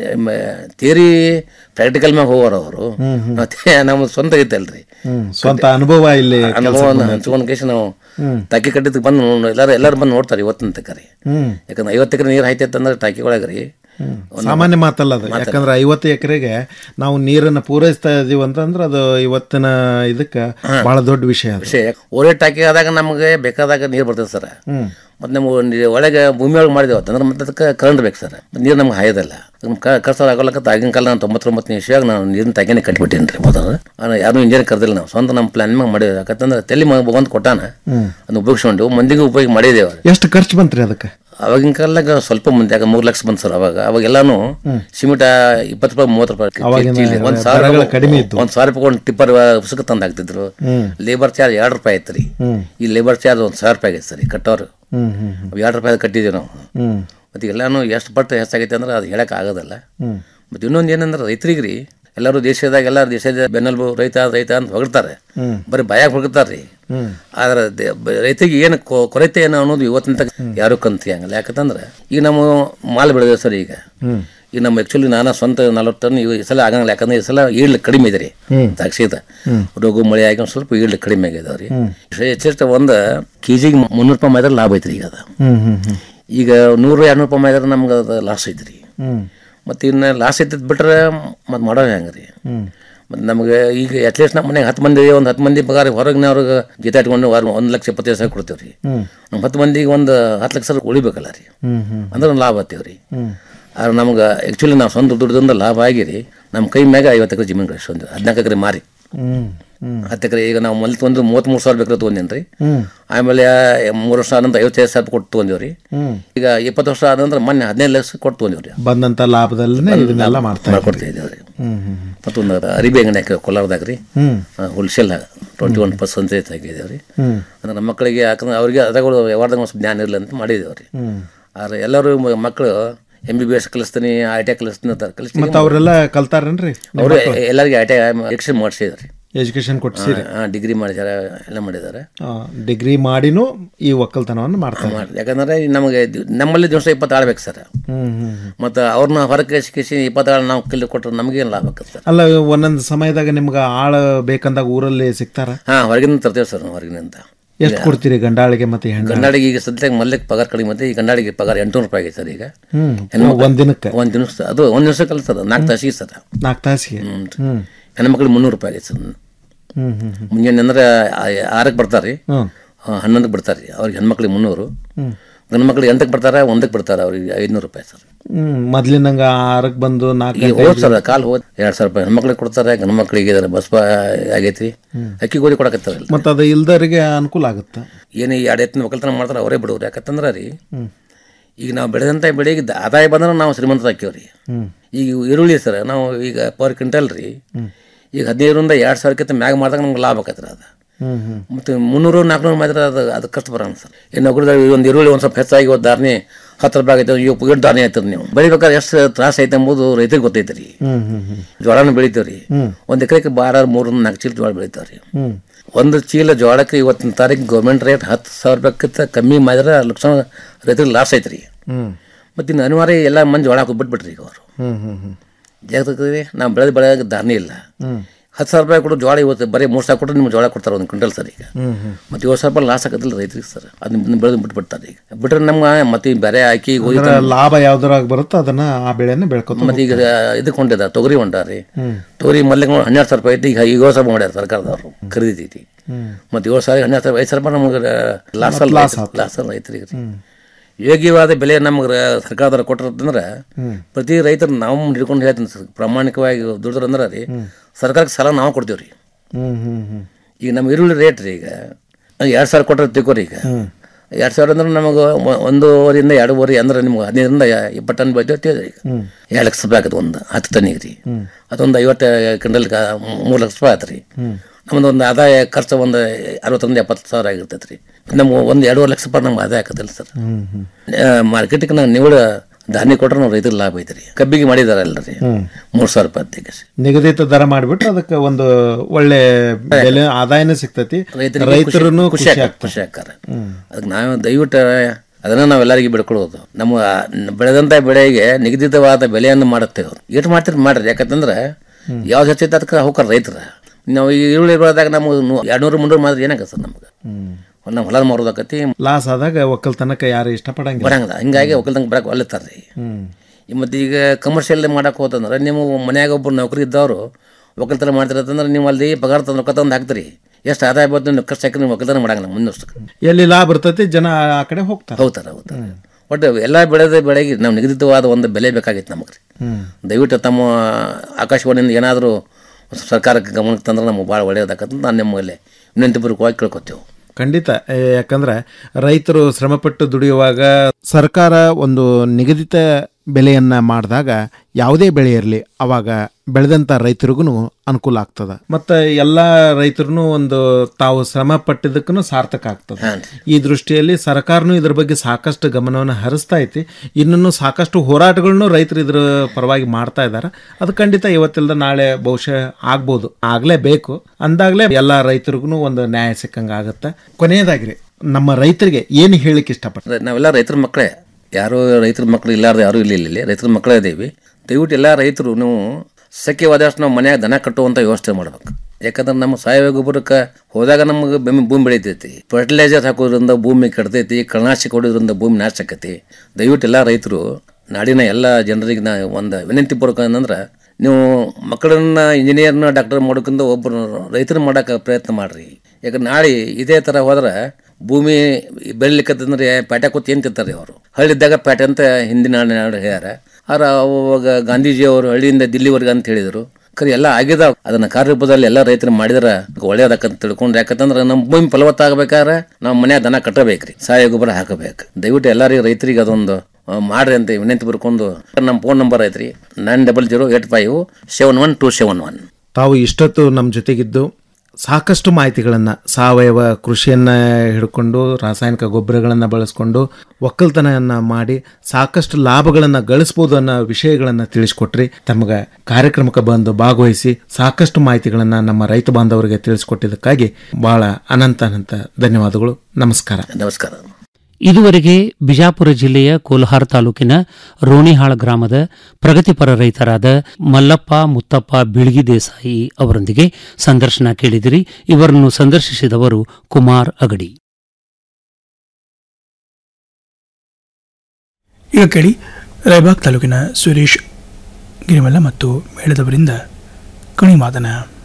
[SPEAKER 6] ಥಿಯರಿ ಪ್ರಾಕ್ಟಿಕಲ್ ಮ್ಯಾಗ ಹೋಗೋರು ಅವರು
[SPEAKER 8] ಹ್ಮ್, ಹ್ಮ್.
[SPEAKER 6] ಮತ್ತೆ ನಮ್ಮ ಸ್ವಂತ ಐತಲ್ರಿ
[SPEAKER 8] ಹ್ಮ್ ಸ್ವಂತ ಅನುಭವ ಇಲ್ಲಿ ಕೆಲ್ಸ
[SPEAKER 6] ಅನುಭವನ
[SPEAKER 8] ಬಂದೈತಿ.
[SPEAKER 6] ಹಂಚ್ಕೊಂಡ್ ಕೇಸಿ ನಾವು
[SPEAKER 8] ಹ್ಮ್.
[SPEAKER 6] ಟಾಕಿ ಕಟ್ಟಿದ್ದಕ್ಕೆ ಬಂದು ನೋಡ್- ಎಲ್ಲರೂ ಎಲ್ಲರೂ ಬಂದು ನೋಡ್ತಾರೆ ಇವತ್ತಿನ ತನಕ ರೀ
[SPEAKER 8] ಹ್ಮ್
[SPEAKER 6] ಯಾಕಂದ್ರೆ ಐವತ್ತು ಎಕರೆ ನೀರು ಹಾಯ್ತೈತೆ ಅಂದ್ರೆ ಟಾಕಿ ಒಳಗೆ ರೀ
[SPEAKER 8] ಹ್ಮ್. ಸಾಮಾನ್ಯ ಮಾತಲ್ಲ ಅದು ಯಾಕಂದ್ರೆ ಐವತ್ತು ಎಕರೆಗೆ ನಾವು ನೀರನ್ನು ಪೂರೈಸ್ತಾ ಇದೀವಿ ಅಂತಂದ್ರೆ ಅದು ಇವತ್ತಿನ ಇದಕ್ಕೆ ಬಹಳ ದೊಡ್ಡ ವಿಷಯ ಅದು
[SPEAKER 6] ವಿಷಯ ಓರೆ ಟಾಕಿ ಆದಾಗ ನಮಗೆ ಬೇಕಾದಾಗ ನೀರು ಬರ್ತದೆ ಸರ್
[SPEAKER 8] ಹ್ಮ್
[SPEAKER 6] ಮತ್ತು ನಮ್ಮ ನೀ- ಒಳಗೆ ಭೂಮಿ ಒಳಗೆ ಮಾಡಿದೇವೆ ಅಂತಂದ್ರೆ ಮತ್ತೆ ಅದಕ್ಕೆ ಕರೆಂಟ್ ಬೇಕು ಸರ್ ನೀರು ನಮ್ಗೆ ಹಾಯೋದಿಲ್ಲ ಕರ್ಸೋದು ಆಗೋಲಕ್ಕ ಆಗಿನ ಕಾಲ ನಾನು ತೊಂಬತ್ತೊಂಬತ್ತನೇ ಇಸ್ವಿಯಾಗ ನಾವು ನೀರಿನ ತಾಗೇನೆ ಕಟ್ಬಿಟ್ಟೇನೆ ರೀ ಮೊದಲು ನಾನು ಯಾರು ಇಂಜಿನಿಯರ್ ಕರೆದಿಲ್ಲ ನಾವು ಸ್ವಂತ ನಮ್ಮ ಪ್ಲಾನ್ ಮ್ಯಾಗ ಮಾಡಿದ್ವಿ ಯಾಕಂತಂದ್ರೆ ತಲೆ ಬಂದು ಕೊಟ್ಟಾನ
[SPEAKER 8] ಹ್ಮ್.
[SPEAKER 6] ಅದನ್ನ ಉಪಯೋಗಿಸ್ಕೊಂಡು ಮಂದಿಗೆ ಉಪಯೋಗ ಮಾಡಿದ್ದೇವೆ
[SPEAKER 8] ಎಷ್ಟು ಖರ್ಚು ಬಂತ್ರಿ ಅದಕ್ಕೆ
[SPEAKER 6] ಅವಾಗಿನ ಕಾಲದಾಗ ಸ್ವಲ್ಪ ಮುಂದೆ ಯಾಕೆ ಮೂರು ಲಕ್ಷ ಬಂತು ಸರ್ ಅವಾಗ ಅವಾಗೆಲ್ಲಾನು ಸಿಮೆಂಟ್ ಇಪ್ಪತ್ತು ರೂಪಾಯಿ ಮೂವತ್ತು ರೂಪಾಯಿ ಚೀಲ-
[SPEAKER 8] ಅವಾಗಿನ
[SPEAKER 6] ಚೀಲ. ಒಂದ್ ಸಾವಿರ
[SPEAKER 8] ದರಗಳು ಕಡಿಮೆ ಇದ್ವು.
[SPEAKER 6] ಒಂದ್ ಸಾವಿರ ರೂಪಾಯಿ ಒಂದು ಟಿಪ್ಪರ್ ಉಸುಕ ತಂದು ಹಾಕ್ತಿದ್ರು
[SPEAKER 8] ಹ್ಮ್.
[SPEAKER 6] ಲೇಬರ್ ಚಾರ್ಜ್ ಎರಡು ರೂಪಾಯಿ ಐತ್ರಿ ರೀ
[SPEAKER 8] ಹ್ಮ್.
[SPEAKER 6] ಈ ಲೇಬರ್ ಚಾರ್ಜ್ ಒಂದು ಸಾವಿರ ರೂಪಾಯಿ ಆಗೈತೆ ಸರ್ ಈ ಕಟ್ಟೋರು
[SPEAKER 8] ಹ್ಮ್ ಹ್ಮ್ ಹ್ಮ್.
[SPEAKER 6] ಎರಡು ರೂಪಾಯಿ ಕಟ್ಟಿದ್ದೀವಿ ನಾವು
[SPEAKER 8] ಹ್ಮ್
[SPEAKER 6] ಮತ್ತು ಎಲ್ಲಾನು ಎಷ್ಟು ಪಟ್ಟು ಹೆಚ್ಚಾಗೈತೆ ಅಂದ್ರೆ ಅದು ಹೇಳಕ್ ಆಗೋದಲ್ಲ
[SPEAKER 8] ಹ್ಮ್
[SPEAKER 6] ಮತ್ತು ಇನ್ನೊಂದು ಏನಂದ್ರೆ ರೈತರಿಗೆ ರೀ ಎಲ್ಲರೂ ದೇಶದಾಗ ಎಲ್ಲ ದೇಶದ ಬೆನ್ನೆಲುಬು ರೈತ ರೈತ ಅಂತ ಹೊಗಳ್ತಾರೆ
[SPEAKER 8] ಹ್ಮ್.
[SPEAKER 6] ಬರೀ ಬಾಯಾಗ ಹೊಗಳ್ತಾರೆ ರೀ
[SPEAKER 8] ಹ್ಮ್
[SPEAKER 6] ಆದ್ರೆ ದೆ- ಬ- ರೈತರಿಗೆ ಏನು ಕೊ- ಕೊರತೆ ಏನು ಅನ್ನೋದು ಇವತ್ತಿನ ತನಕ ಯಾರೂ ಕಂತಿಯಂಗಿಲ್ಲ ಯಾಕಂತಂದ್ರೆ ಈಗ ನಾವು ಮಾಲ್ ಬೆಳೆದೇವೆ ಸರ್ ಈಗ
[SPEAKER 8] ಹ್ಮ್
[SPEAKER 6] ಈಗ ನಮ್ಮ ಆ್ಯಕ್ಚುಲಿ ನಾನು ಸ್ವಂತ ನಲ್ವತ್ತು ಟನ್ ಈಗ ಈ ಸಲ ಆಗಂಗಿಲ್ಲ ಯಾಕಂದ್ರೆ ಈ ಸಲ ಈಡ್ಲು ಕಡಿಮೆ ಇದೆ ರೀ
[SPEAKER 8] ಹ್ಮ್.
[SPEAKER 6] ದ್ರಾಕ್ಷಿದ
[SPEAKER 8] ಹ್ಮ್.
[SPEAKER 6] ರೋಗು ಮಳೆ ಆಗಿ ಒಂದು ಸ್ವಲ್ಪ ಈಡ್ಲು ಕಡಿಮೆ ಆಗಿದಾವೆ ರೀ
[SPEAKER 8] ಹ್ಮ್.
[SPEAKER 6] ಹೆಚ್ಚೆಷ್ಟು ಒಂದು ಕೆ ಜಿಗೆ ಮುನ್ನೂರು ರೂಪಾಯಿ ಮಾಡಿದ್ರೆ ಲಾಭ ಐತ್ರಿ ಈಗ ಅದು
[SPEAKER 8] ಹ್ಮ್ ಹ್ಮ್ ಹ್ಮ್
[SPEAKER 6] ಈಗ ನೂರು ಎರಡ್ನೂರು ರೂಪಾಯಿ ಮಾಡಿದ್ರೆ ನಮ್ಗೆ ಅದು ಲಾಸ್ ಐತ್ರಿ
[SPEAKER 8] ಹ್ಮ್
[SPEAKER 6] ಮತ್ತು ಇನ್ನು ಲಾಸ್ ಐತದ್ ಬಿಟ್ರೆ ಮತ್ತು ಮಾಡೋ ಹೆಂಗೆ ರೀ
[SPEAKER 8] ಹ್ಮ್
[SPEAKER 6] ಮತ್ತು ನಮಗೆ ಈಗ ಅಟ್ಲೀಸ್ಟ್ ನಮ್ಮ ಮನೆಗೆ ಹತ್ತು ಮಂದಿ ಒಂದು ಹತ್ತು ಮಂದಿ ಪಗಾರ ಹೊರಗಿನವ್ರಿಗೆ ಜೊತೆ ಇಟ್ಕೊಂಡು ವಾರ ಒಂದು ಲಕ್ಷ ಇಪ್ಪತ್ತೈದು ಸಾವಿರ ಕೊಡ್ತೇವೆ ರೀ
[SPEAKER 8] ಹ್ಮ್
[SPEAKER 6] ನಮ್ಮ ಹತ್ತು ಮಂದಿಗೆ ಒಂದು ಹತ್ತು ಲಕ್ಷ ಸಾವಿರ ಉಳಿಬೇಕಲ್ಲ ರೀ
[SPEAKER 8] ಹ್ಮ್ ಹ್ಮ್
[SPEAKER 6] ಅಂದ್ರೆ ಲಾಭ ಆತೀವಿ ರೀ
[SPEAKER 8] ಹ್ಮ್
[SPEAKER 6] ಆದ್ರೆ ನಮ್ಗೆ ಆ್ಯಕ್ಚುಲಿ ನಾವು ಸ್ವಂತ ದುಡ್ದಿಂದ ಲಾಭ ಆಗಿರಿ ನಮ್ಮ ಕೈ ಮ್ಯಾಗ ಐವತ್ತು ಎಕರೆ ಜಮೀನು ಕಳಿಸ್ಕೊಂಡು ಹದಿನಾಲ್ಕು ಎಕರೆ ಮಾರಿ
[SPEAKER 8] ಹ್ಮ್ ಹ್ಮ್
[SPEAKER 6] ಹತ್ತು ಎಕರೆ ಈಗ ನಾವು ಮೊದಲು ಒಂದು ಮೂವತ್ತ್ಮೂರು ಸಾವಿರ ಬೇಕಾದ್ರೆ ತೊಗೊಂಡೇನಿ ರೀ
[SPEAKER 8] ಹ್ಮ್
[SPEAKER 6] ಆಮೇಲೆ ಮೂರು ವರ್ಷ ಆನಂತರ ಐವತ್ತೈದು ಸಾವಿರ ಕೊಟ್ಟು ತೊಗೊಂಡೇವು ರೀ
[SPEAKER 8] ಹ್ಮ್
[SPEAKER 6] ಈಗ ಇಪ್ಪತ್ತು ವರ್ಷ ಆದ ನಂತರ ಮೊನ್ನೆ ಹದಿನೈದು ಲಕ್ಷ ಕೊಟ್ಟು ತೊಗೊಂಡೇವು ರೀ
[SPEAKER 8] ಬಂದಂತ ಲಾಭದಲ್ಲೇ ಇದನ್ನೆಲ್ಲ ಮಾಡ್ತಾ
[SPEAKER 6] ಮಾಡ್ಕೊಡ್ತಾ ಇದ್ದೇವೆ ರೀ
[SPEAKER 8] ಹ್ಮ್ ಹ್ಮ್
[SPEAKER 6] ಮತ್ತೊಂದು ಅರಿಬಿ ಅಂಗಡಿ ಹಾಕಿ ಕೋಲಾರದಾಗ ರೀ
[SPEAKER 8] ಹ್ಮ್
[SPEAKER 6] ಹೋಲ್ಸೇಲ್ ಟ್ವೆಂಟಿ ಒನ್ ಪರ್ಸೆಂಟೇಜ್ ಆಗಿದ್ದೇವೆ ರೀ
[SPEAKER 8] ಹ್ಮ್
[SPEAKER 6] ಅಂದ್ರೆ ನಮ್ಮ ಮಕ್ಕಳಿಗೆ ಯಾಕಂದ್ರೆ ಅವರಿಗೆ ಅದ್ರಾಗ ವ್ಯವಹಾರದಾಗ ಒಂದು ಸ್ವಲ್ಪ ಜ್ಞಾನ ಇರಲಿ ಅಂತ ಮಾಡಿದ್ದೇವೆ ರೀ
[SPEAKER 8] ಹ್ಮ್
[SPEAKER 6] ಆದ್ರೆ ಎಲ್ಲರೂ ಮ- ಮಕ್ಕಳು ಎಂ ಬಿ ಬಿ ಎಸ್ ಕಲಿಸ್ತೀನಿ ಐ ಟಿ ಐ ಕಲಿಸ್ತೀನಿ ಅಂತ ಕಲಿಸ್ತೀನಿ
[SPEAKER 8] ಮತ್ತೆ ಅವರೆಲ್ಲ ಕಲ್ತಾರೇನ್ರಿ
[SPEAKER 6] ಅವರು ಎಲ್ಲರಿಗೆ ಐ ಟಿ ಐ ಎಕ್ಸ್ಟೆಂಡ್ ಮಾಡಿಸಿದ್ದಾರೆ
[SPEAKER 8] ಎಜುಕೇಶನ್ ಕೊಡ್ಸಿರಿ
[SPEAKER 6] ಡಿಗ್ರಿ ಮಾಡಿದ್ದಾರೆ ಎಲ್ಲ ಮಾಡಿದ್ದಾರೆ
[SPEAKER 8] ಡಿಗ್ರಿ ಮಾಡಿನೂ ಈ ಒಕ್ಕಲ್ತನವನ್ನು ಮಾಡ್ತಾರೆ
[SPEAKER 6] ಮಾಡಿ- ಯಾಕಂದ್ರೆ ನಮಗೆ ದಿ- ನಮ್ಮಲ್ಲಿ ದಿವಸ ಇಪ್ಪತ್ತು ಆಳ್ಬೇಕು ಸರ್
[SPEAKER 8] ಹ್ಮ್ ಹ್ಮ್
[SPEAKER 6] ಮತ್ತು ಅವ್ರನ್ನ ಹೊರಗೆ ಕಿಸಿ ಇಪ್ಪತ್ತು ಆಳು ನಾವು ಕಲಿ ಕೊಟ್ಟರೆ ನಮಗೇನು ಲಾಭ ಆಗುತ್ತೆ ಸರ್
[SPEAKER 8] ಅಲ್ಲ ಒಂದೊಂದು ಸಮಯದಾಗ ನಿಮ್ಗೆ ಆಳ ಬೇಕಂದಾಗ ಊರಲ್ಲಿ ಸಿಗ್ತಾರ
[SPEAKER 6] ಹಾಂ ಹೊರಗಿನ ತರ್ತೇವೆ ಸರ್ ನಾವು ಹೊರಗಿನಿಂದ
[SPEAKER 8] ಎಷ್ಟು ಕೊಡ್ತೀರಿ ಗಂಡಾಳಿಗೆ ಮತ್ತೆ ಹೆಣ್ಣು
[SPEAKER 6] ಗಂಡಾಳಿಗೆ ಈಗ ಸದ್ಯಕ್ಕೆ ಮಲ್ಲಕ್ಕೆ ಪಗಾರ ಕಡಿಮೆ ಮತ್ತೆ ಈ ಗಂಡಾಳಿಗೆ ಪಗಾರ ಎಂಟುನೂರು ರೂಪಾಯಿ ಆಗೈತೆ ಸರ್ ಈಗ
[SPEAKER 8] ಹ್ಮ್
[SPEAKER 6] ಹೆಣ್ಮಕ್ಳು-
[SPEAKER 8] ಒಂದ್ ದಿನಕ್ಕೆ
[SPEAKER 6] ಒಂದ್ ದಿನ ಅದು ಒಂದ್ ದಿವಸ ಕಲಿಸ್ತದ ನಾಲ್ಕು ತಾಸಿಗೆ ಸರ್
[SPEAKER 8] ನಾಲ್ಕು ತಾಸಿಗೆ
[SPEAKER 6] ಹ್ಮ್.
[SPEAKER 8] ಹ್ಮ್
[SPEAKER 6] ಹೆಣ್ಮಕ್ಳಿಗೆ ಮುನ್ನೂರು ರೂಪಾಯಿ ಆಗೈತೆ ಸರ್
[SPEAKER 8] ಹ್ಮ್ ಹ್ಮ್ ಹ್ಮ್
[SPEAKER 6] ಮುಂಜಾನೆ ಅಂದ್ರೆ ಆರಕ್ಕೆ ಬರ್ತಾರೆ ರೀ
[SPEAKER 8] ಹ್ಮ್.
[SPEAKER 6] ಹನ್ನೊಂದಕ್ಕೆ ಬರ್ತಾರೆ ರೀ ಅವ್ರಿಗೆ ಹೆಣ್ಮಕ್ಳಿಗೆ ಮುನ್ನೂರು
[SPEAKER 8] ಹ್ಮ್.
[SPEAKER 6] ಗಂಡು ಮಕ್ಳಿಗೆ ಎಂಟಕ್ಕೆ ಬರ್ತಾರೆ ಒಂದಕ್ಕೆ ಬರ್ತಾರೆ ಅವ್ರಿಗೆ ಐದುನೂರು ರೂಪಾಯಿ ಸರ್
[SPEAKER 8] ಹ್ಮ್ ಮೊದ್ಲಿನಂಗ ಆರಕ್ಕೆ ಬಂದು ನಾಲ್ಕು
[SPEAKER 6] ಈಗ ಹೋದ್ ಸರ್ ಕಾಲ್ ಹೋದ್ ಎರಡು ಸಾವಿರ ರೂಪಾಯಿ ಹೆಣ್ಮಕ್ಳಿಗೆ ಕೊಡ್ತಾರೆ ಗಂಡು ಮಕ್ಳಿಗೆ ಬಸ್ ಆಗೈತಿ ಅಕ್ಕಿ ಗೋಧಿ ಕೊಡಕತ್ತಾರಲ್ಲ
[SPEAKER 8] ಮತ್ತೆ ಅದು ಇಲ್ದವರಿಗೆ ಅನುಕೂಲ ಆಗುತ್ತೆ
[SPEAKER 6] ಏನು ಈ ಎರಡು ಎತ್ತಿನ ಒಕ್ಕಲ್ತನ ಮಾಡ್ತಾರೆ ಅವರೇ ಬಿಡೋರು ಯಾಕಂತಂದ್ರೆ ರೀ
[SPEAKER 8] ಹ್ಮ್.
[SPEAKER 6] ಈಗ ನಾವು ಬೆಳೆದಂಥ ಬೆಳೆಗೆ ದ- ಆದಾಯ ಬಂದ್ರೆ ನಾವು ಶ್ರೀಮಂತರಾಗ್ತೀವಿ ರೀ
[SPEAKER 8] ಹ್ಮ್
[SPEAKER 6] ಈಗ ಈರುಳ್ಳಿ ಸರ್ ನಾವು ಈಗ ಪರ್ ಕ್ವಿಂಟಲ್ ರೀ ಈಗ ಹದಿನೈದರಿಂದ ಎರಡು ಸಾವಿರಕ್ಕಿಂತ ಮ್ಯಾಗ ಮಾಡಿದಾಗ ನಮ್ಗೆ ಲಾಭ ಆಕತ್ರಿ ಅದು
[SPEAKER 8] ಹ್ಮ್ ಹ್ಮ್
[SPEAKER 6] ಮತ್ತು ಮುನ್ನೂರು ನಾಲ್ಕುನೂರು ಮಾಡಿದ್ರೆ ಅದು ಅದು ಕಷ್ಟ ಬರೋಣ ಸರ್ ಇನ್ನು ಒಗ್ಗರದ ಒಂದು ಈರುಳ್ಳಿ ಒಂದು ಸ್ವಲ್ಪ ಹೆಚ್ಚಾಗಿ ಒಂದು ದಾರ್ನಿ ಹತ್ತು ರೂಪಾಯಿ ಆಗೈತೆ ಈಗ ಪುಗಿಟ್ ದಾರ್ನಿ ಆಯ್ತದ ನೀವು ಬೆಳಿಬೇಕಾದ್ರೆ ಎಷ್ಟು ತ್ರಾಸ ಐತೆ ಎಂಬುದು ರೈತರಿಗೆ ಗೊತ್ತೈತೆ ರೀ
[SPEAKER 8] ಹ್ಮ್ ಹ್ಮ್ ಹ್ಮ್
[SPEAKER 6] ಜೋಳನ ಬೆಳಿತೀವಿ ರೀ
[SPEAKER 8] ಹ್ಮ್.
[SPEAKER 6] ಒಂದು ಎಕರೆಗೆ ಬಾರ ಮೂರು ನಾಲ್ಕು ಚೀಲ ಜೋಳ ಬೆಳಿತಾವೆ ರೀ
[SPEAKER 8] ಹ್ಮ್
[SPEAKER 6] ಒಂದು ಚೀಲ ಜೋಳಕ್ಕೆ ಇವತ್ತಿನ ತಾರೀಕು ಗೌರ್ಮೆಂಟ್ ರೇಟ್ ಹತ್ತು ಸಾವಿರ ರೂಪಾಯಿಗಿಂತ ಕಮ್ಮಿ ಮಾಡಿದ್ರೆ ಲಕ್ಷ ರೈತರಿಗೆ ಲಾಸ್ ಐತೆ ರೀ
[SPEAKER 8] ಹ್ಮ್
[SPEAKER 6] ಮತ್ತು ಇನ್ನು ಅನಿವಾರ್ಯ ಎಲ್ಲ ಮಂದಿ ಜೋಳ ಬಿಟ್ಬಿಟ್ರಿ ಈಗ ಅವರು
[SPEAKER 8] ಹ್ಮ್ ಹ್ಮ್ ಹ್ಮ್
[SPEAKER 6] ಜಾಗಕ್ಕೆ ನಾವು ಬೆಳೆದ ಬೆಳೆಯಾಗ ದಾರ್ನಿ ಇಲ್ಲ
[SPEAKER 8] ಹ್ಮ್
[SPEAKER 6] ಹತ್ತು ಸಾವಿರ ರೂಪಾಯಿ ಕೊಟ್ಟು ಜೋಳ ಇವತ್ತು ಬರೀ ಮೂರು ಸಾವಿರ ಕೊಟ್ಟರೆ ನಿಮ್ಗೆ ಜೋಳ ಕೊಡ್ತಾರೆ ಒಂದು ಕ್ವಿಂಟಲ್ ಸರ್ ಈಗ
[SPEAKER 8] ಹ್ಮ್ ಹ್ಮ್
[SPEAKER 6] ಮತ್ತು ಏಳು ಸಾವಿರ ರೂಪಾಯಿ ಲಾಸ್ ಆಗೋದಿಲ್ಲ ರೈತರಿಗೆ ಸರ್ ಅದನ್ನ ಬೆಳೆದು ಬಿಟ್ಬಿಡ್ತಾರೆ ಈಗ ಬಿಟ್ರೆ ನಮ್ಗೆ ಮತ್ತೆ ಬೇರೆ ಹಾಕಿ ಗೋಧಿ
[SPEAKER 8] ಅಂದ್ರೆ ಲಾಭ ಯಾವ್ದ್ರಾಗ ಬರುತ್ತೋ ಅದನ್ನ ಆ ಬೆಳೆನ ಬೆಳ್ಕೊತ
[SPEAKER 6] ಮತ್ತು ಈಗ ಇದಕ್ಕೆ ಹೊಂಟಿದ ತೊಗರಿ ಹೊಂಟಾರಿ
[SPEAKER 8] ಹ್ಮ್.
[SPEAKER 6] ತೊಗರಿ ಮೊದಲಿಗೆ ನೋಡಿ ಹನ್ನೆರಡು ಸಾವಿರ ರೂಪಾಯಿ ಐತಿ ಈಗ ಏಳು ಸಾವಿರ ಮಾಡ್ಯಾರ ಸರ್ಕಾರದವರು ಖರೀದಿತಿ
[SPEAKER 8] ಹ್ಮ್.
[SPEAKER 6] ಮತ್ತು ಏಳು ಸಾವಿರ ಹನ್ನೆರಡು ಸಾವಿರ ಐದು ಸಾವಿರ ರೂಪಾಯಿ ನಮಗೆ ಲಾಸ್
[SPEAKER 8] ಮತ್ತ್
[SPEAKER 6] ಅಲ್ಲ
[SPEAKER 8] ಲಾಸ್ ಆತು.
[SPEAKER 6] ಲಾಸ್ ಅಲ್ಲ ರೈತರಿಗೆ ರೀ ಯೋಗ್ಯವಾದ ಬೆಲೆ ನಮ್ಗೆ ಸರ್ಕಾರದವ್ರು ಕೊಟ್ಟಿರ್ತಂದ್ರೆ
[SPEAKER 8] ಹ್ಮ್.
[SPEAKER 6] ಪ್ರತಿ ರೈತರು ನಾವು ಹಿಡ್ಕೊಂಡು ಹೇಳ್ತೀನಿ ಸರ್ ಪ್ರಾಮಾಣಿಕವಾಗಿ ದುಡಿದ್ರೆ ಅಂದ್ರೆ ರೀ ಸರ್ಕಾರಕ್ಕೆ ಸಾಲ ನಾವು ಕೊಡ್ತೀವಿ ರೀ
[SPEAKER 8] ಹ್ಮ್ ಹ್ಮ್ ಹ್ಮ್
[SPEAKER 6] ಈಗ ನಮ್ಮ ಈರುಳ್ಳಿ ರೇಟ್ ರೀ ಈಗ ಎರಡು ಸಾವಿರ ಕೊಟ್ಟರೆ ತಿಳ್ಕೊರಿ ಈಗ
[SPEAKER 8] ಹ್ಮ್.
[SPEAKER 6] ಎರಡು ಸಾವಿರ ಅಂದ್ರೆ ನಮಗೆ ಒಂದೂವರೆಯಿಂದ ಎರಡೂವರೆ ಅಂದ್ರೆ ನಿಮ್ಗೆ ಹದಿನೈದರಿಂದ ಇಪ್ಪತ್ತು ಟನ್ ಬೆಳಿತೀವಿ ಈಗ
[SPEAKER 8] ಹ್ಮ್.
[SPEAKER 6] ಎರಡು ಲಕ್ಷ ರೂಪಾಯಿ ಆಗತ್ತೆ ಒಂದು ಹತ್ತು ಟನ್ನಿಗೆ ರೀ
[SPEAKER 8] ಹ್ಮ್.
[SPEAKER 6] ಅದೊಂದು ಐವತ್ತು ಕ್ವಿಂಟಲ್ಗೆ ಮೂರು ಲಕ್ಷ ರೂಪಾಯಿ ಆಯ್ತು ರೀ
[SPEAKER 8] ಹ್ಮ್.
[SPEAKER 6] ನಮ್ಮದು ಒಂದು ಆದಾಯ ಖರ್ಚು ಒಂದು ಅರವತ್ತರಿಂದ ಎಪ್ಪತ್ತು ಸಾವಿರ ಆಗಿರ್ತೈತೆ ರೀ ನಮ್ಗೆ ಒಂದು ಎರಡೂವರೆ ಲಕ್ಷ ರೂಪಾಯಿ ನಮ್ಗೆ ಆದಾಯ ಆಕತ್ತಿಲ್ಲ ಸರ್
[SPEAKER 8] ಹ್ಮ್ ಹ್ಮ್
[SPEAKER 6] ಮಾರ್ಕೆಟಿಗೆ ನಾವು ನಿವ್ವಳ ಧಾನ್ಯ ಕೊಟ್ರೆ ನಾವು ರೈತರಿಗೆ ಲಾಭ ಐತೆ ರೀ ಕಬ್ಬಿಗೆ ಮಾಡಿದಾರಲ್ಲ ರೀ
[SPEAKER 8] ಹ್ಮ್.
[SPEAKER 6] ಮೂರು ಸಾವಿರ ರೂಪಾಯಿ ತೆಗಿಸಿ
[SPEAKER 8] ನಿಗದಿತ ದರ ಮಾಡಿಬಿಟ್ರೆ ಅದಕ್ಕೆ ಒಂದು ಒಳ್ಳೆ ಬೆಲೆ ಆದಾಯನೂ ಸಿಗ್ತೈತಿ
[SPEAKER 6] ರೈತರಿಗೆ
[SPEAKER 8] ರೈತರು
[SPEAKER 6] ಖುಷಿ
[SPEAKER 8] ಖುಷಿ
[SPEAKER 6] ಆಗ- ಖುಷಿ
[SPEAKER 8] ಆಗ್ತಾರೆ
[SPEAKER 6] ಆಗ್ತಾರೆ ಅದಕ್ಕೆ ನಾವು ದಯವಿಟ್ಟು ಅದನ್ನ ನಾವೆಲ್ಲರಿಗೆ ಬಿಡ್ಕೊಳ್ಳೋದು ನಮ್ಮ ಬೆಳೆದಂಥ ಬೆಳೆಗೆ ನಿಗದಿತವಾದ ಬೆಲೆಯನ್ನು ಮಾಡುತ್ತೇವೆ ಎಷ್ಟು ಮಾಡ್ತೀರಿ ಮಾಡ್ರಿ ಯಾಕಂತಂದ್ರೆ ಯಾವ್ದು ಹೆಚ್ಚೈತೆ ಅದಕ್ಕೆ ಹೋಗ್ತಾರೆ ರೈತರ ನಾವು ಈ ಈರುಳ್ಳಿ ಬೆಳೆದಾಗ ನಮ್ಗೆ ಎರಡ್ನೂರು ಮುನ್ನೂರು ಮಾಡಿದ್ರೆ ಏನಾಗತ್ತೆ ಸರ್ ನಮ್ಗೆ ನಮ್ಮ ಹೊಲ ಮಾರೋದಾಕತಿ
[SPEAKER 8] ಲಾಸ್ ಆದಾಗ ಒಕ್ಕಲ್ತನಕ ಯಾರು ಇಷ್ಟಪಡಂಗಿಲ್ಲ
[SPEAKER 6] ಬರಂಗಿಲ್ಲ ಹಿಂಗಾಗಿ ಒಕ್ಕಲ್ದಂಗೆ ಬರಕ್ಕೆ ಒಲ್ಲತ್ತಾರ ರೀ
[SPEAKER 8] ಹ್ಮ್
[SPEAKER 6] ಮತ್ತು ಈಗ ಕಮರ್ಷಿಯಲ್ ಮಾಡಕ್ಕೆ ಹೋತಂದ್ರೆ ನೀವು ಮನ್ಯಾಗ ಒಬ್ಬರು ನೌಕರಿ ಇದ್ದವರು ಒಕ್ಕಲ್ತನ ಮಾಡ್ತಿರತ್ತಂದ್ರೆ ನೀವು ಅಲ್ಲಿ ಪಗಾರ ತಂದು ರೊಕ್ಕ ತಂದು ಹಾಕ್ತೀರಿ ಎಷ್ಟು ಆದಾಯ ಬಂದು ನೀವು ಖರ್ಚು ಹಾಕಿ ನೀವು ಒಕ್ಕಲ್ತನ ಮಾಡಂಗಿಲ್ಲ ಮುಂದೆ ವರ್ಷಕ್ಕೆ
[SPEAKER 8] ಎಲ್ಲಿ ಲಾಭ ಬರ್ತೈತಿ ಜನ ಆ ಕಡೆ ಹೋಗ್ತಾರೆ
[SPEAKER 6] ಹೋಗ್ತಾರೆ ಹೋಗ್ತಾರೆ ಒಟ್ಟು ಎಲ್ಲ ಬೆಳೆದ ಬೆಳೆಗೆ ನಾವು ನಿಗದಿತವಾದ ಒಂದು ಬೆಲೆ ಬೇಕಾಗಿತ್ತು ನಮಗೆ ರೀ
[SPEAKER 8] ಹ್ಮ್.
[SPEAKER 6] ದಯವಿಟ್ಟು ತಮ್ಮ ಆಕಾಶವಾಣಿಯಿಂದ ಏನಾದರೂ ಸರ್ಕಾರಕ್ಕೆ ಗಮನಕ್ಕೆ ತಂದ್ರೆ ನಮಗೆ ಭಾಳ ಒಳ್ಳೆಯದಾಗತ್ತೆ ನಾನು ನಿಮ್ಮಲ್ಲಿ ವಿನಂತಿ ಪೂರ್ವಕವಾಗಿ ಕೇಳ್ಕೊತೇವೆ
[SPEAKER 8] ಖಂಡಿತ ಏ, ಯಾಕಂದ್ರೆ ರೈತರು ಶ್ರಮಪಟ್ಟು ದುಡಿಯುವಾಗ ಸರ್ಕಾರ ಒಂದು ನಿಗದಿತ ಬೆಲೆಯನ್ನ ಮಾಡಿದಾಗ ಯಾವುದೇ ಬೆಳೆ ಇರಲಿ ಅವಾಗ ಬೆಳೆದಂಥ ರೈತರಿಗೂ ಅನುಕೂಲ ಆಗ್ತದ ಮತ್ತು ಎಲ್ಲ ರೈತರು ಒಂದು ತಾವು ಶ್ರಮ ಪಟ್ಟಿದ್ದಕ್ಕೂ ಸಾರ್ಥಕ ಆಗ್ತದೆ ಈ ದೃಷ್ಟಿಯಲ್ಲಿ ಸರ್ಕಾರನೂ ಇದ್ರ ಬಗ್ಗೆ ಸಾಕಷ್ಟು ಗಮನವನ್ನು ಹರಿಸ್ತಾ ಐತಿ ಇನ್ನೂ ಸಾಕಷ್ಟು ಹೋರಾಟಗಳನ್ನು ರೈತರು ಇದ್ರ ಪರವಾಗಿ ಮಾಡ್ತಾ ಇದ್ದಾರೆ ಅದು ಖಂಡಿತ ಇವತ್ತಿಲ್ದ ನಾಳೆ ಬಹುಶಃ ಆಗ್ಬೋದು ಆಗ್ಲೇಬೇಕು ಅಂದಾಗಲೇ ಎಲ್ಲ ರೈತರಿಗೂ ಒಂದು ನ್ಯಾಯ ಸಿಕ್ಕಂಗೆ ಆಗುತ್ತೆ ಕೊನೆಯದಾಗಿರಿ ನಮ್ಮ ರೈತರಿಗೆ ಏನು ಹೇಳಿಕ್ಕೆ ಇಷ್ಟಪಡ್ತಾರೆ
[SPEAKER 6] ಅದೇ ನಾವೆಲ್ಲ ರೈತರ ಮಕ್ಕಳೇ ಯಾರು ರೈತರ ಮಕ್ಕಳು ಇಲ್ಲಾರ್ದು ಯಾರೂ ಇಲ್ಲ ಇಲ್ಲಿ ರೈತರ ಮಕ್ಕಳೇ ಇದ್ದೀವಿ ದಯವಿಟ್ಟು ಎಲ್ಲ ರೈತರು ನೀವು ಸಖ್ಯವಾದಷ್ಟು ನಾವು ಮನ್ಯಾಗ ದನ ಕಟ್ಟುವಂಥ ವ್ಯವಸ್ಥೆ ಮಾಡ್ಬೇಕು ಯಾಕಂದ್ರೆ ನಮ್ಮ ಸಾವಯವ ಗೊಬ್ಬರಕ್ಕೆ ಹೋದಾಗ ನಮಗೆ ಬೆಮ್ಮೆ ಭೂಮಿ ಬೆಳಿತೈತಿ ಫರ್ಟಿಲೈಸರ್ ಹಾಕೋದ್ರಿಂದ ಭೂಮಿ ಕೆಡ್ತೈತಿ ಕೀಟನಾಶಕ ಹೊಡೋದ್ರಿಂದ ಭೂಮಿ ನಾಶ ಆಕೈತಿ ದಯವಿಟ್ಟು ಎಲ್ಲ ರೈತರು ನಾಡಿನ ಎಲ್ಲ ಜನರಿಗೆ ನಾ ಒಂದು ವಿನಂತಿ ಪೂರ್ವಕ ಏನಂದ್ರೆ ನೀವು ಮಕ್ಕಳನ್ನ ಇಂಜಿನಿಯರ್ನ ಡಾಕ್ಟರ್ ಮಾಡೋಕ್ಕಿಂತ ಒಬ್ಬರು ರೈತರು ಮಾಡೋಕೆ ಪ್ರಯತ್ನ ಮಾಡ್ರಿ ಯಾಕಂದ್ರೆ ನಾಳೆ ಇದೇ ಥರ ಹೋದ್ರೆ ಭೂಮಿ ಬೆಳಿಲಿಕ್ಕತ್ತಂದ್ರೆ ಪೇಟೆ ಕೂತ್ ಏನು ತಿಂತಾರೆ ಅವರು ಹಳ್ಳಿದ್ದಾಗ ಪೇಟೆ ಅಂತ ಹಿಂದಿನ ನಾಡು ಹೇಳ್ಯಾರ ಆದ್ರೆ ಅವಾಗ ಗಾಂಧೀಜಿ ಅವರು ಹಳ್ಳಿಯಿಂದ ದಿಲ್ಲಿವರೆಗೆ ಅಂತ ಹೇಳಿದರು ಖರೆ ಎಲ್ಲ ಆಗಿದಾವ ಅದನ್ನ ಕಾರ್ಯರೂಪದಲ್ಲಿ ಎಲ್ಲ ರೈತರು ಮಾಡಿದ್ರೆ ಒಳ್ಳೇದಾಕಂತ ತಿಳ್ಕೊಂಡು ಯಾಕಂತಂದ್ರೆ ನಮ್ಮ ಭೂಮಿ ಫಲವತ್ತಾಗಬೇಕಾದ್ರೆ ನಾವು ಮನ್ಯಾಗ ದನ ಕಟ್ಟಬೇಕ್ರಿ ಸಾವಯವ ಗೊಬ್ಬರ ಹಾಕಬೇಕು ದಯವಿಟ್ಟು ಎಲ್ಲರಿಗೂ ರೈತರಿಗೆ ಅದೊಂದು ಆ, ಮಾಡ್ರಿ ಅಂತ ವಿನಂತಿ ಬರ್ಕೊಂಡು ನಮ್ಮ ಫೋನ್ ನಂಬರ್ ಐತ್ರಿ nine double zero eight five seven one two seven one
[SPEAKER 8] ತಾವು ಇಷ್ಟೊತ್ತು ನಮ್ಮ ಜೊತೆಗಿದ್ದು ಸಾಕಷ್ಟು ಮಾಹಿತಿಗಳನ್ನು ಸಾವಯವ ಕೃಷಿಯನ್ನು ಹಿಡ್ಕೊಂಡು ರಾಸಾಯನಿಕ ಗೊಬ್ಬರಗಳನ್ನು ಬಳಸ್ಕೊಂಡು ಒಕ್ಕಲ್ತನವನ್ನು ಮಾಡಿ ಸಾಕಷ್ಟು ಲಾಭಗಳನ್ನು ಗಳಿಸ್ಬೋದು ಅನ್ನೋ ವಿಷಯಗಳನ್ನು ತಿಳಿಸ್ಕೊಟ್ರಿ ತಮಗೆ ಕಾರ್ಯಕ್ರಮಕ್ಕೆ ಬಂದು ಭಾಗವಹಿಸಿ ಸಾಕಷ್ಟು ಮಾಹಿತಿಗಳನ್ನು ನಮ್ಮ ರೈತ ಬಾಂಧವರಿಗೆ ತಿಳಿಸ್ಕೊಟ್ಟಿದ್ದಕ್ಕಾಗಿ ಬಹಳ ಅನಂತ ಅನಂತ ಧನ್ಯವಾದಗಳು ನಮಸ್ಕಾರ
[SPEAKER 6] ನಮಸ್ಕಾರ
[SPEAKER 2] ಇದುವರೆಗೆ ಬಿಜಾಪುರ ಜಿಲ್ಲೆಯ ಕೋಲ್ಹಾರ್ ತಾಲೂಕಿನ ರೋಣಿಹಾಳ ಗ್ರಾಮದ ಪ್ರಗತಿಪರ ರೈತರಾದ ಮಲ್ಲಪ್ಪ ಮುತ್ತಪ್ಪ ಬಿಳ್ಗಿ ದೇಸಾಯಿ ಅವರೊಂದಿಗೆ ಸಂದರ್ಶನ ಕೇಳಿದಿರಿ ಇವರನ್ನು ಸಂದರ್ಶಿಸಿದವರು ಕುಮಾರ್ ಅಗಡಿ
[SPEAKER 7] ಈಗ ಕೇಳಿ ರಾಯಬಾಗ್ ತಾಲೂಕಿನ ಸುರೇಶ್ ಗಿರಿಮಲ್ಲ ಮತ್ತು ಮೇಳದವರಿಂದ ಕಣಿಮಾದನ